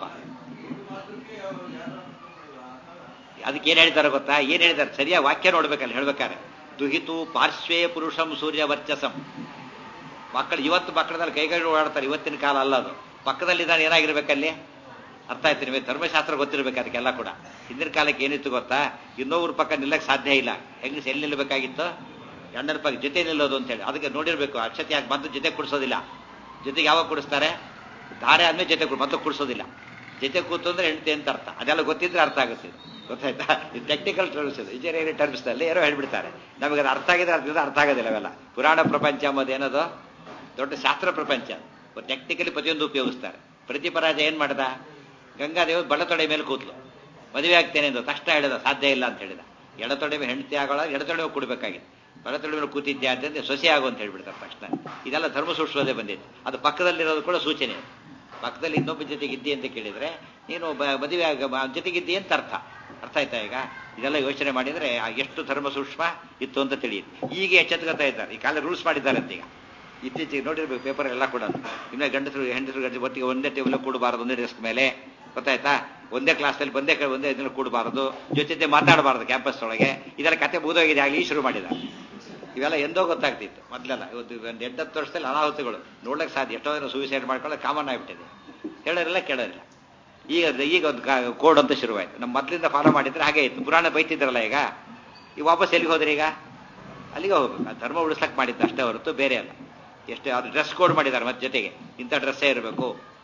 ಅದಕ್ಕೆ ಏನ್ ಹೇಳ್ತಾರೆ ಗೊತ್ತಾ ಏನ್ ಹೇಳಿದ್ದಾರೆ ಸರಿಯಾಗಿ ವಾಕ್ಯ ನೋಡ್ಬೇಕಲ್ಲ ಹೇಳ್ಬೇಕಾರೆ ದುಹಿತು ಪಾರ್ಶ್ವೇ ಪುರುಷಂ ಸೂರ್ಯ ವರ್ಚಸಂ ಮಕ್ಕಳು ಇವತ್ತು ಮಕ್ಕಳದಲ್ಲಿ ಕೈಗಳು ಓಡಾಡ್ತಾರೆ ಇವತ್ತಿನ ಕಾಲ ಅಲ್ಲ ಅದು ಪಕ್ಕದಲ್ಲಿದ್ದಾನೆ ಏನಾಗಿರ್ಬೇಕಲ್ಲಿ ಅರ್ಥ ಆಯ್ತು ನಿಮಗೆ ಧರ್ಮಶಾಸ್ತ್ರ ಗೊತ್ತಿರ್ಬೇಕು ಅದಕ್ಕೆಲ್ಲ ಕೂಡ ಹಿಂದಿನ ಕಾಲಕ್ಕೆ ಏನಿತ್ತು ಗೊತ್ತಾ ಇನ್ನೊಬ್ರ ಪಕ್ಕ ನಿಲ್ಲಕ್ಕೆ ಸಾಧ್ಯ ಇಲ್ಲ ಹೆಂಗ್ ಎಲ್ಲಿ ನಿಲ್ಲಬೇಕಾಗಿತ್ತು ಗಂಡನ ಪಕ್ಕ ಜೊತೆ ನಿಲ್ಲೋದು ಅಂತ ಹೇಳಿ ಅದಕ್ಕೆ ನೋಡಿರ್ಬೇಕು ಅಕ್ಷತೆ ಯಾಕೆ ಬಂದು ಜೊತೆ ಕುಡಿಸೋದಿಲ್ಲ ಜೊತೆಗೆ ಯಾವಾಗ ಕುಡಿಸ್ತಾರೆ ಧಾರೆ ಆದ್ಮೇಲೆ ಜೊತೆ ಮತ್ತೆ ಕುಡಿಸೋದಿಲ್ಲ ಜೊತೆ ಕೂತು ಅಂದ್ರೆ ಹೆಂಡತಿ ಅಂತ ಅರ್ಥ ಅದೆಲ್ಲ ಗೊತ್ತಿದ್ರೆ ಅರ್ಥ ಆಗುತ್ತೆ ಗೊತ್ತಾಯ್ತಾ ಇದು ಟೆಕ್ನಿಕಲ್ ಟರ್ಮ್ಸ್ ಇದು ಇಂಜಿನಿಯರಿಂಗ್ ಟರ್ಮ್ಸ್ ನಲ್ಲಿ ಏನೋ ಹೇಳ್ಬಿಡ್ತಾರೆ ನಮಗೆ ಅದು ಅರ್ಥ ಆಗಿದ್ರೆ ಅರ್ಥ ಅರ್ಥ ಆಗೋದಿಲ್ಲ ಅವೆಲ್ಲ ಪುರಾಣ ಪ್ರಪಂಚ ಎಂಬುದು ಏನದು ದೊಡ್ಡ ಶಾಸ್ತ್ರ ಪ್ರಪಂಚ ಟೆಕ್ನಿಕಲಿ ಪ್ರತಿಯೊಂದು ಉಪಯೋಗಿಸ್ತಾರೆ ಪ್ರತಿಪರಾಜ ಏನ್ ಮಾಡ್ದ ಗಂಗಾದೇವಿ ಬಡತೊಡೆ ಮೇಲೆ ಕೂತ್ಲು ಮದುವೆ ಆಗ್ತೇನೆ ಎಂದು ತಕ್ಷಣ ಹೇಳಿದ ಸಾಧ್ಯ ಇಲ್ಲ ಅಂತ ಹೇಳಿದ ಎಡತೊಡೆ ಮೇಲೆ ಹೆಂಡತಿ ಆಗೋಳ ಎಡತೊಡೆ ಕೂಡಬೇಕಾಗಿತ್ತು ಬಡತೊಡೆ ಮೇಲೆ ಕೂತಿದ್ದೆ ಅಂತಂದ್ರೆ ಸೊಸೆ ಆಗು ಅಂತ ಹೇಳ್ಬಿಡ್ತಾರೆ ತಕ್ಷಣ ಇದೆಲ್ಲ ಧರ್ಮ ಸೂಕ್ಷ್ಮತೆ ಬಂದಿತ್ತು ಅದು ಪಕ್ಕದಲ್ಲಿರೋದು ಕೂಡ ಸೂಚನೆ ಪಕ್ಕದಲ್ಲಿ ಇನ್ನೊಬ್ಬ ಜೊತೆಗಿದ್ದಿ ಅಂತ ಕೇಳಿದ್ರೆ ನೀನು ಮದುವೆ ಆಗ ಜೊತೆಗಿದ್ದಿ ಅಂತ ಅರ್ಥ ಅರ್ಥ ಆಯ್ತಾ ಈಗ ಇದೆಲ್ಲ ಯೋಚನೆ ಮಾಡಿದ್ರೆ ಎಷ್ಟು ಧರ್ಮ ಸೂಕ್ಷ್ಮ ಇತ್ತು ಅಂತ ತಿಳಿಯುತ್ತೆ ಈಗ ಎಚ್ಚೆತ್ಕೊತಾ ಇದ್ದಾರೆ ಈ ಕಾಲ ರೂಲ್ಸ್ ಮಾಡಿದ್ದಾರೆ ಅಂತ ಈಗ ಇತ್ತೀಚೆಗೆ ನೋಡಿರ್ಬೇಕು ಪೇಪರ್ ಎಲ್ಲ ಕೂಡ ಇನ್ನು ಗಂಡಸರು ಹೆಂಡಸರು ಗಂಡಸರು ಒಟ್ಟಿಗೆ ಒಂದೇ ಟೇಬಲ್ ಕೂಡಬಾರದು ಒಂದೇ ಡೆಸ್ಕ್ ಮೇಲೆ ಗೊತ್ತಾಯ್ತಾ ಒಂದೇ ಕ್ಲಾಸಲ್ಲಿ ಒಂದೇ ಒಂದೇ ಇದನ್ನು ಕೂಡಬಾರದು ಜೊತೆ ಮಾತಾಡಬಾರದು ಕ್ಯಾಂಪಸ್ ಒಳಗೆ ಇದೆಲ್ಲ ಕತೆ ಬೂದೋಗಿದೆ ಆಗಲಿ ಶುರು ಮಾಡಿದ ಇವೆಲ್ಲ ಎಂದೋ ಗೊತ್ತಾಗ್ತಿತ್ತು ಮೊದಲೆಲ್ಲ ಇವತ್ತು ಒಂದು ಎಂಟತ್ತು ವರ್ಷದಲ್ಲಿ ಅನಾಹುತಗಳು ನೋಡ್ಲಿಕ್ಕೆ ಸಾಧ್ಯ ಎಷ್ಟೋ ಜನ ಸೂಸೈಡ್ ಮಾಡ್ಕೊಳ್ಳೋದು ಕಾಮನ್ ಆಗಿಬಿಟ್ಟಿದೆ ಹೇಳೋರಿಲ್ಲ ಕೇಳೋರಿಲ್ಲ ಈಗ ಈಗ ಒಂದು ಕೋಡ್ ಅಂತ ಶುರುವಾಯಿತು ನಮ್ಮ ಮೊದಲಿಂದ ಫಾಲೋ ಮಾಡಿದ್ರೆ ಹಾಗೆ ಇತ್ತು ಪುರಾಣ ಬೈತಿದ್ರಲ್ಲ ಈಗ ಈಗ ವಾಪಸ್ ಎಲ್ಲಿಗೆ ಹೋದ್ರಿ ಈಗ ಅಲ್ಲಿಗೆ ಹೋಗ್ಬೇಕು ಆ ಧರ್ಮ ಉಳಿಸ್ಲಕ್ಕೆ ಮಾಡಿದ್ದು ಅಷ್ಟೇ ಹೊರತು ಬೇರೆ ಅಲ್ಲ ಎಷ್ಟು ಅದು ಡ್ರೆಸ್ ಕೋಡ್ ಮಾಡಿದ್ದಾರೆ ಮತ್ತೆ ಜೊತೆಗೆ ಇಂಥ ಡ್ರೆಸ್ಸೇ ಇರಬೇಕು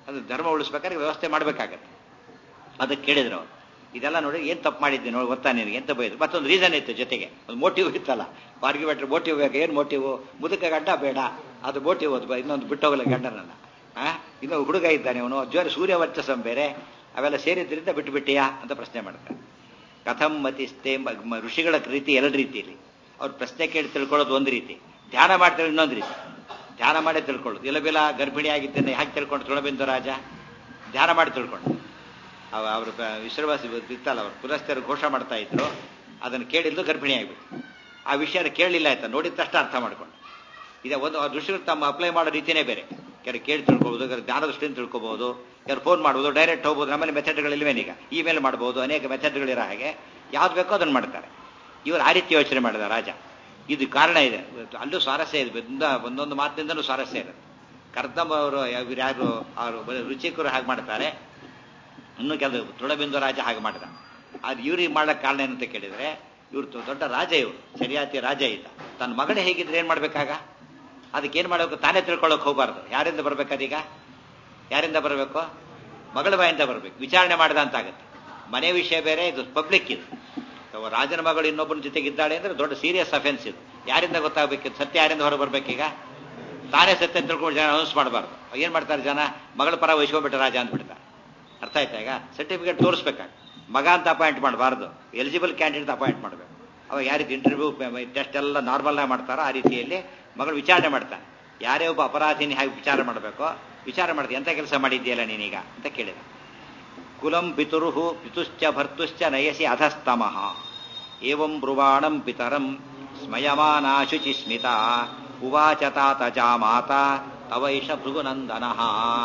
ಅದು ಧರ್ಮ ಉಳಿಸ್ಬೇಕಾದ್ರೆ ವ್ಯವಸ್ಥೆ ಮಾಡಬೇಕಾಗತ್ತೆ ಅದಕ್ಕೆ ಕೇಳಿದ್ರು ಅವರು ಇದೆಲ್ಲ ನೋಡಿ ಏನು ತಪ್ಪು ಮಾಡಿದ್ದೆ ನೋಡಿ ಗೊತ್ತಾ ನಿನಗೆ ಎಂತ ಬೈದ್ರು ಮತ್ತೊಂದು ರೀಸನ್ ಇತ್ತು ಜೊತೆಗೆ ಒಂದು ಮೋಟಿವ್ ಇತ್ತಲ್ಲ ಆರ್ಗ್ಯುಮೆಂಟ್ ಮೋಟಿವ್ ಬೇಕು ಏನು ಮೋಟಿವ್ ಮುದುಕ ಗಂಡ ಬೇಡ ಅದು ಮೋಟಿವ್ ಅದು ಬ- ಇನ್ನೊಂದು ಬಿಟ್ಟೋಗಲ್ಲ ಗಂಡನನ್ನ ಆ ಇನ್ನು ಹುಡುಗ ಇದ್ದಾನೆ ಅವನು ಜೋರ ಸೂರ್ಯ ವರ್ಚಸ್ಸಂ ಬೇರೆ ಅವೆಲ್ಲ ಸೇರಿದ್ರಿಂದ ಬಿಟ್ಟುಬಿಟ್ಟಿಯಾ ಅಂತ ಪ್ರಶ್ನೆ ಮಾಡ್ತಾರೆ ಕಥಂ ಮತಿಸ್ತೆ ಮ- ಮ- ಋಷಿಗಳ ರೀತಿ ಎರಡು ರೀತಿಯಲ್ಲಿ ಅವ್ರು ಪ್ರಶ್ನೆ ಕೇಳಿ ತಿಳ್ಕೊಳ್ಳೋದು ಒಂದು ರೀತಿ ಧ್ಯಾನ ಮಾಡ್ತಾರೆ ಇನ್ನೊಂದು ರೀತಿ ಧ್ಯಾನ ಮಾಡಿ ತಿಳ್ಕೊಳ್ಳೋದು ಇಲ್ಲ ಬಿಲ ಗರ್ಭಿಣಿ ಆಗಿದ್ದೇನೆ ಯಾಕೆ ತಿಳ್ಕೊಂಡು ತೃಣಬಿಂದು ರಾಜ ಧ್ಯಾನ ಮಾಡಿ ತಿಳ್ಕೊಂಡು ಅವ ಅವರು ವಿಶ್ರವಾಸ ಇತ್ತಲ್ಲ ಅವ್ರು ಪುರಸ್ಕಾರ ಘೋಷ ಮಾಡ್ತಾ ಇದ್ರು ಅದನ್ನು ಕೇಳಿದ್ದು ಗರ್ಭಿಣಿ ಆಗಿಬಿಟ್ಟು ಆ ವಿಷಯನ ಕೇಳಲಿಲ್ಲ ಆಯ್ತಾ ನೋಡಿದ ತಕ್ಷಣ ಅರ್ಥ ಮಾಡ್ಕೊಂಡು ಇದೆ ಒಂದು ಆ ಋಷಿಗಳು ತಮ್ಮ ಅಪ್ಲೈ ಮಾಡೋ ರೀತಿನೇ ಬೇರೆ ಯಾರು ಕೇಳಿ ತಿಳ್ಕೊಬೋದು ಯಾರು ಜ್ಞಾನ ದೃಷ್ಟಿಯಿಂದ ತಿಳ್ಕೊಬೋದು ಯಾರು ಫೋನ್ ಮಾಡ್ಬೋದು ಡೈರೆಕ್ಟ್ ಹೋಗ್ಬೋದು ನಮ್ಮಲ್ಲಿ ಮೆಥಡ್ಗಳಿಲ್ವೇನೀಗ ಇಮೇಲ್ ಮಾಡ್ಬೋದು ಅನೇಕ ಮೆಥಡ್ಗಳಿರೋ ಹಾಗೆ ಯಾವ್ದು ಬೇಕೋ ಅದನ್ನು ಮಾಡ್ತಾರೆ ಇವರು ಆ ರೀತಿ ಯೋಚನೆ ಮಾಡಿದ ರಾಜ ಇದು ಕಾರಣ ಇದೆ ಅಲ್ಲೂ ಸ್ವಾರಸ್ಯ ಇದೆ ಒಂದ- ಒಂದೊಂದು ಮಾತಿನಿಂದಲೂ ಸ್ವಾರಸ್ಯ ಇದೆ ಕರ್ದಮ್ ಅವರು ಇವ್ರು ಯಾರು ಅವರು ಬರೀ ರುಚಿಕರು ಹಾಗೆ ಮಾಡ್ತಾರೆ ಇನ್ನು ಕೆಲವು ತೃಣಬಿಂದು ರಾಜ ಹಾಗೆ ಮಾಡಿದ ಅದು ಇವ್ರಿಗೆ ಮಾಡಕ್ಕೆ ಕಾರಣ ಏನಂತ ಕೇಳಿದ್ರೆ ಇವ್ರು ದೊಡ್ಡ ರಾಜ ಇವರು ಸರಿಯಾತಿ ರಾಜ ಇದ್ದ ತನ್ನ ಮಗನೇ ಹೇಗಿದ್ರೆ ಏನ್ ಮಾಡ್ಬೇಕಾಗ ಅದಕ್ಕೆ ಏನ್ ಮಾಡ್ಬೇಕು ತಾನೇ ತಿಳ್ಕೊಳ್ಳೋಕೆ ಹೋಗಬಾರ್ದು ಯಾರಿಂದ ಬರ್ಬೇಕದೀಗ ಯಾರಿಂದ ಬರಬೇಕು ಮಗಳ ಬಾಯಿಂದ ಬರಬೇಕು ವಿಚಾರಣೆ ಮಾಡಿದ ಅಂತ ಆಗುತ್ತೆ ಮನೆ ವಿಷಯ ಬೇರೆ ಇದು ಪಬ್ಲಿಕ್ ಇದು ಅಥವಾ ರಾಜನ ಮಗಳು ಇನ್ನೊಬ್ಬನ ಜೊತೆಗಿದ್ದಾಳೆ ಅಂದ್ರೆ ದೊಡ್ಡ ಸೀರಿಯಸ್ ಅಫೆನ್ಸ್ ಇದು ಯಾರಿಂದ ಗೊತ್ತಾಗಬೇಕು ಸತ್ಯ ಯಾರಿಂದ ಹೊರ ಬರ್ಬೇಕೀಗ ತಾನೇ ಸತ್ಯ ತಿಳ್ಕೊಂಡು ಜನ ಅನೌನ್ಸ್ ಮಾಡಬಾರ್ದು ಏನ್ ಮಾಡ್ತಾರೆ ಜನ ಮಗಳ ಪರ ವಹಿಸ್ಕೊಂಡ್ಬಿಟ್ಟ ರಾಜ ಅಂದ್ಬಿಡ್ತಾರೆ ಅರ್ಥ ಆಯ್ತಾ ಈಗ ಸರ್ಟಿಫಿಕೇಟ್ ತೋರಿಸ್ಬೇಕಾಗ ಮಗ ಅಂತ ಅಪಾಯಿಂಟ್ ಮಾಡಬಾರ್ದು ಎಲಿಜಿಬಲ್ ಕ್ಯಾಂಡಿಡೇಟ್ ಅಪಾಯಿಂಟ್ ಮಾಡಬೇಕು ಅವಾಗ ಯಾವ ರೀತಿ ಇಂಟರ್ವ್ಯೂ ಟೆಸ್ಟ್ ಎಲ್ಲ ನಾರ್ಮಲ್ ಆಗಿ ಮಾಡ್ತಾರೋ ಆ ರೀತಿಯಲ್ಲಿ ಮಗಳು ವಿಚಾರಣೆ ಮಾಡ್ತಾನೆ ಯಾರೇ ಒಬ್ಬ ಅಪರಾಧಿನಿ ಹಾಗೆ ವಿಚಾರ ಮಾಡಬೇಕೋ ವಿಚಾರ ಮಾಡಿದೆ ಎಂತ ಕೆಲಸ ಮಾಡಿದ್ಯಲ್ಲ ನೀನೀಗ ಅಂತ ಕೇಳಿದ ಕುಲಂ ಪಿತುರುಹು ಪಿತುಶ್ಚ ಭರ್ತುಶ್ಚ ನಯಸಿ ಅಧಸ್ತಮಃ ಏವಂ ಬ್ರುವಾಣಂ ಪಿತರಂ ಸ್ಮಯಮಾನಾ ಶುಚಿಸ್ಮಿತ ಉವಾಚ ತಾತ ಜಾಮಾತ ತವೈಷ ಭೃಗುನಂದನಃ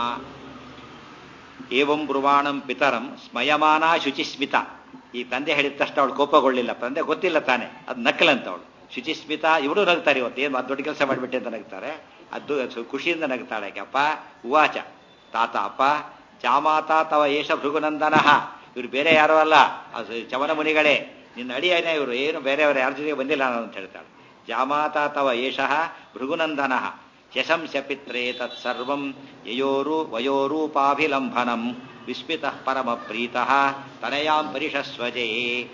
ಏವಂ ಬ್ರುವಾಣಂ ಪಿತರಂ ಸ್ಮಯಮಾನ ಶುಚಿಸ್ಮಿತ ಈ ತಂದೆ ಹೇಳಿದ ತಕ್ಷಣ ಅವಳು ಕೋಪಗೊಳ್ಳಿಲ್ಲ ತಂದೆ ಗೊತ್ತಿಲ್ಲ ತಾನೆ ಅದು ನಕ್ಕಲಂತ ಅವಳು ಶುಚಿಸ್ಮಿತ ಇವರು ನಗ್ತಾರೆ ಇವತ್ತು ಏನು ಅದು ದೊಡ್ಡ ಕೆಲಸ ಮಾಡಿಬಿಟ್ಟೆ ಅಂತ ನಗ್ತಾರೆ ಅದು ಅದು ಖುಷಿಯಿಂದ ನಗ್ತಾಳೆ ಯಾಕೆ ಅಪ್ಪ ಉವಾಚ ತಾತ ಅಪ್ಪ ಜಾಮಾತ ತವ ಏಷ ಭೃಗುನಂದನಃ ಇವ್ರು ಬೇರೆ ಯಾರೋ ಅಲ್ಲ ಅದು ಚವನ ಮುನಿಗಳೇ ನಿನ್ನ ಅಡಿಯೇನೆ ಇವರು ಏನು ಬೇರೆಯವರು ಯಾರ ಜೊತೆಗೆ ಬಂದಿಲ್ಲ ನಾನು ಅಂತ ಹೇಳ್ತಾಳೆ ಜಾಮಾತ ತವ ಏಷಃ ಭೃಗುನಂದನಃ ಶಶಂಸ ಪಿತ್ರೇ ತತ್ಸರ್ವಂ ಯಯೋರು ವಯೋರೂಪಾಭಿಲಂಭನಂ ವಿಸ್ಮಿತಃ ಪರಮ ಪ್ರೀತಃ ತನಯಾಂ ಪರಿಷಸ್ವಜೇ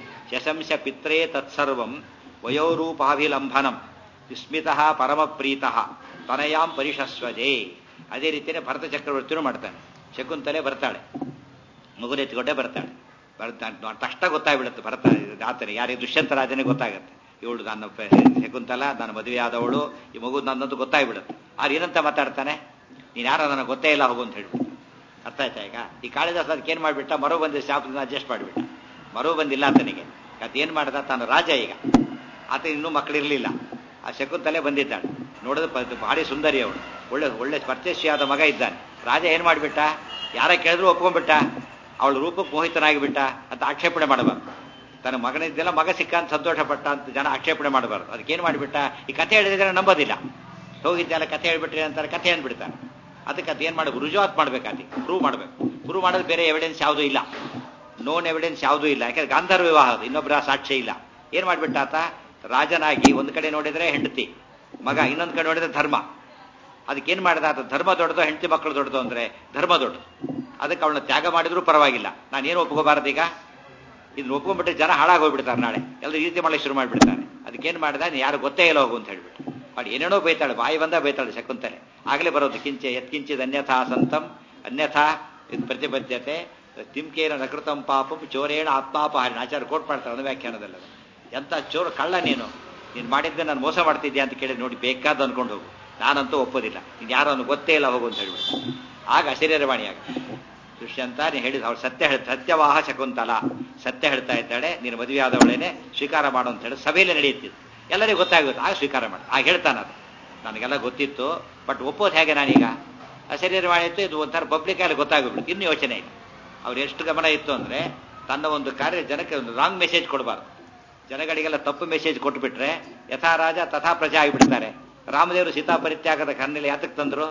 ಶಶಂಸ ಪಿತ್ರೇ ತತ್ಸರ್ವಂ ವಯೋರೂಪಾಭಿಲಂಭನಂ ವಿಸ್ಮಿತಃ ಪರಮ ಪ್ರೀತಃ ತನಯಾಂ ಪರಿಷಸ್ವಜೇ ಅದೇ ರೀತಿಯೇ ಭರತ ಚಕ್ರವರ್ತಿನೂ ಮಾಡ್ತಾನೆ ಶಕುಂತಲೆ ಬರ್ತಾಳೆ ಮಗುನೆತ್ಕೊಂಡೇ ಬರ್ತಾಳೆ ಬರ್ತಾನೆ ತಕ್ಷಣ ಗೊತ್ತಾಗ್ಬಿಡುತ್ತೆ ಭರತ ಆತನ ಯಾರಿಗೆ ದುಷ್ಯಂತ ರಾಜನಿಗೆ ಗೊತ್ತಾಗುತ್ತೆ ಇವಳು ನನ್ನ ಪ- ಶಕುಂತಲ ನನ್ನ ಮದುವೆ ಆದವಳು ಈ ಮಗು ನನ್ನದು ಗೊತ್ತಾಗ್ಬಿಡುತ್ತೆ ಆದ್ರೆ ಏನಂತ ಮಾತಾಡ್ತಾನೆ ನೀನು ಯಾರೋ ನನಗೆ ಗೊತ್ತೇ ಇಲ್ಲ ಹೋಗು ಅಂತ ಹೇಳ್ಬಿಟ್ಟು ಅರ್ಥ ಆಯ್ತಾ ಈಗ ಈ ಕಾಳಿದಾಸ ಅದಕ್ಕೆ ಏನು ಮಾಡಿಬಿಟ್ಟ ಮರು ಬಂದ ಶಾಪದಿಂದ ಅಡ್ಜಸ್ಟ್ ಮಾಡಿಬಿಟ್ಟ ಮರು ಬಂದಿಲ್ಲ ಆತನಿಗೆ ಆತ ಏನು ಮಾಡ್ದ ತಾನು ರಾಜ ಈಗ ಆತ ಇನ್ನೂ ಮಕ್ಕಳಿರಲಿಲ್ಲ ಆ ಶಕುಂತಲೆ ಬಂದಿದ್ದಾಳೆ ನೋಡಿದ್ರೆ ಪ- ಭಾರಿ ಸುಂದರಿ ಅವಳು ಒಳ್ಳೆ ಒಳ್ಳೆ ಸ್ಪರ್ಶಿಯಾದ ಮಗ ಇದ್ದಾನೆ ರಾಜ ಏನು ಮಾಡಿಬಿಟ್ಟ ಯಾರ ಕೇಳಿದ್ರು ಒಪ್ಕೊಂಡ್ಬಿಟ್ಟ ಅವಳ ರೂಪಕ್ಕೆ ಮೋಹಿತನಾಗಿ ಬಿಟ್ಟ ಅಂತ ಆಕ್ಷೇಪಣೆ ಮಾಡಬಾರ್ದು ತನ್ನ ಮಗನಿದ್ದೆಲ್ಲ ಮಗ ಸಿಕ್ಕ ಅಂತ ಸಂತೋಷ ಪಟ್ಟ ಅಂತ ಜನ ಆಕ್ಷೇಪಣೆ ಮಾಡಬಾರ್ದು ಅದಕ್ಕೇನು ಮಾಡಿಬಿಟ್ಟ ಈ ಕಥೆ ಹೇಳಿದ್ರೆ ನಂಬೋದಿಲ್ಲ ಹೋಗಿದ್ದೆಲ್ಲ ಕಥೆ ಹೇಳ್ಬಿಟ್ರಿ ಅಂತಾರೆ ಕಥೆ ಅಂದ್ಬಿಡ್ತಾರೆ ಅದಕ್ಕೆ ಅದೇನು ಮಾಡಬೇಕು ರುಜುವಾತ್ ಮಾಡ್ಬೇಕಾತಿ ಪ್ರೂವ್ ಮಾಡಬೇಕು ಪ್ರೂವ್ ಮಾಡೋದು ಬೇರೆ ಎವಿಡೆನ್ಸ್ ಯಾವುದೂ ಇಲ್ಲ ನೋನ್ ಎವಿಡೆನ್ಸ್ ಯಾವುದೂ ಇಲ್ಲ ಯಾಕಂದ್ರೆ ಗಾಂಧರ್ವ ವಿವಾಹ ಅದು ಇನ್ನೊಬ್ಬರ ಸಾಕ್ಷ್ಯ ಇಲ್ಲ ಏನ್ ಮಾಡ್ಬಿಟ್ಟ ಆತ ರಾಜನಾಗಿ ಒಂದು ಕಡೆ ನೋಡಿದ್ರೆ ಹೆಂಡತಿ ಮಗ ಇನ್ನೊಂದು ಕಡೆ ನೋಡಿದ್ರೆ ಧರ್ಮ ಅದಕ್ಕೇನ್ ಮಾಡಿದ ಆತ ಧರ್ಮ ದೊಡ್ಡದು ಹೆಂಡತಿ ಮಕ್ಕಳು ದೊಡ್ಡದು ಅಂದ್ರೆ ಧರ್ಮ ದೊಡ್ಡದು ಅದಕ್ಕೆ ಅವಳನ್ನ ತ್ಯಾಗ ಮಾಡಿದ್ರು ಪರವಾಗಿಲ್ಲ ನಾನೇನು ಒಪ್ಕೋಬಾರದು ಈಗ ಇದನ್ನ ಒಪ್ಕೊಂಡ್ಬಿಟ್ರೆ ಜನ ಹಾಳಾಗಿ ಹೋಗ್ಬಿಡ್ತಾರೆ ನಾಳೆ ಎಲ್ಲರೂ ಈ ರೀತಿ ಮಾಡಲಿಕ್ಕೆ ಶುರು ಮಾಡಿಬಿಡ್ತಾರೆ ಅದಕ್ಕೇನು ಮಾಡಿದ ನೀನು ಯಾರು ಗೊತ್ತೇ ಇಲ್ಲ ಹೋಗು ಅಂತ ಹೇಳ್ಬಿಟ್ಟು ಅವಳು ಏನೇನೋ ಬೈತಾಳೆ ಬಾಯಿ ಬಂದ ಬೈತಾಳೆ ಶಕುಂತಲೆ ಆಗಲೇ ಬರೋದು ಕಿಂಚೆ ಯತ್ಕಿಂಚಿದ್ ಅನ್ಯಥಾ ಸಂತಂ ಅನ್ಯಥಾ ಇದ್ ಪ್ರತಿಬದ್ಧತೆ ತಿಮ್ಕೇನ ನಕೃತಂ ಪಾಪಂ ಚೋರೇಣ ಆತ್ಮಾಪಹಾರಿಣ ಆಚಾರ್ಯ ಕೋಟ್ ಮಾಡ್ತಾರೆ ಒಂದು ವ್ಯಾಖ್ಯಾನದಲ್ಲಿ ಅದು. ಎಂತ ಚೋರ ಕಳ್ಳ ನೀನು ನೀನು ಮಾಡಿದ್ದೆ ನಾನು ಮೋಸ ಮಾಡ್ತಿದ್ಯಾ ಅಂತ ಕೇಳಿ ನೋಡಿ ಬೇಕಾದ ಅನ್ಕೊಂಡು ಹೋಗು ನಾನಂತೂ ಒಪ್ಪೋದಿಲ್ಲ ನೀನು ಯಾರೋ ಅವ್ನು ಗೊತ್ತೇ ಇಲ್ಲ ಹೋಗು ಅಂತ ಹೇಳ್ಬಿಟ್ಟು ಆಗ ಅಶರೀರವಾಣಿ ಆಗ ದುಷ್ಯಂತ ನೀನು ಹೇಳಿದ ಅವಳು ಸತ್ಯ ಹೇಳ್ ಸತ್ಯವಾಹ ಶಕುಂತಲ ಸತ್ಯ ಹೇಳ್ತಾ ಇದ್ದಾಳೆ ನೀನು ಮದುವೆ ಆದವಳೇನೆ ಸ್ವೀಕಾರ ಮಾಡು ಅಂತ ಹೇಳಿ ಸಭೆಯಲ್ಲಿ ನಡೆಯುತ್ತಿತ್ತು ಎಲ್ಲರಿಗೂ ಗೊತ್ತಾಗುತ್ತೆ ಆಗ ಸ್ವೀಕಾರ ಮಾಡಿ ಆಗ ಹೇಳ್ತಾನೆ ಅದು ನನಗೆಲ್ಲ ಗೊತ್ತಿತ್ತು ಬಟ್ ಒಪ್ಪೋದು ಹೇಗೆ ನಾನೀಗ ಅಶರೀರವಾಣಿ ಇತ್ತು ಇದು ಒಂಥರ ಪಬ್ಲಿಕ್ ಅಲ್ಲಿ ಗೊತ್ತಾಗ್ಬಿಡ್ತು ಇನ್ನು ಯೋಚನೆ ಇಲ್ಲ ಅವ್ರು ಎಷ್ಟು ಗಮನ ಇತ್ತು ಅಂದ್ರೆ ತನ್ನ ಒಂದು ಕಾರ್ಯ ಜನಕ್ಕೆ ಒಂದು ರಾಂಗ್ ಮೆಸೇಜ್ ಕೊಡಬಾರ್ದು ಜನಗಳಿಗೆಲ್ಲ ತಪ್ಪು ಮೆಸೇಜ್ ಕೊಟ್ಬಿಟ್ರೆ ಯಥಾ ರಾಜ ತಥಾ ಪ್ರಜೆ ಆಗಿಬಿಡ್ತಾರೆ ರಾಮದೇವರು ಸೀತಾ ಪರಿತ್ಯಾಗದ ಕರ್ನೆಲೆ ಯಾತಕ್ಕೆ ತಂದ್ರು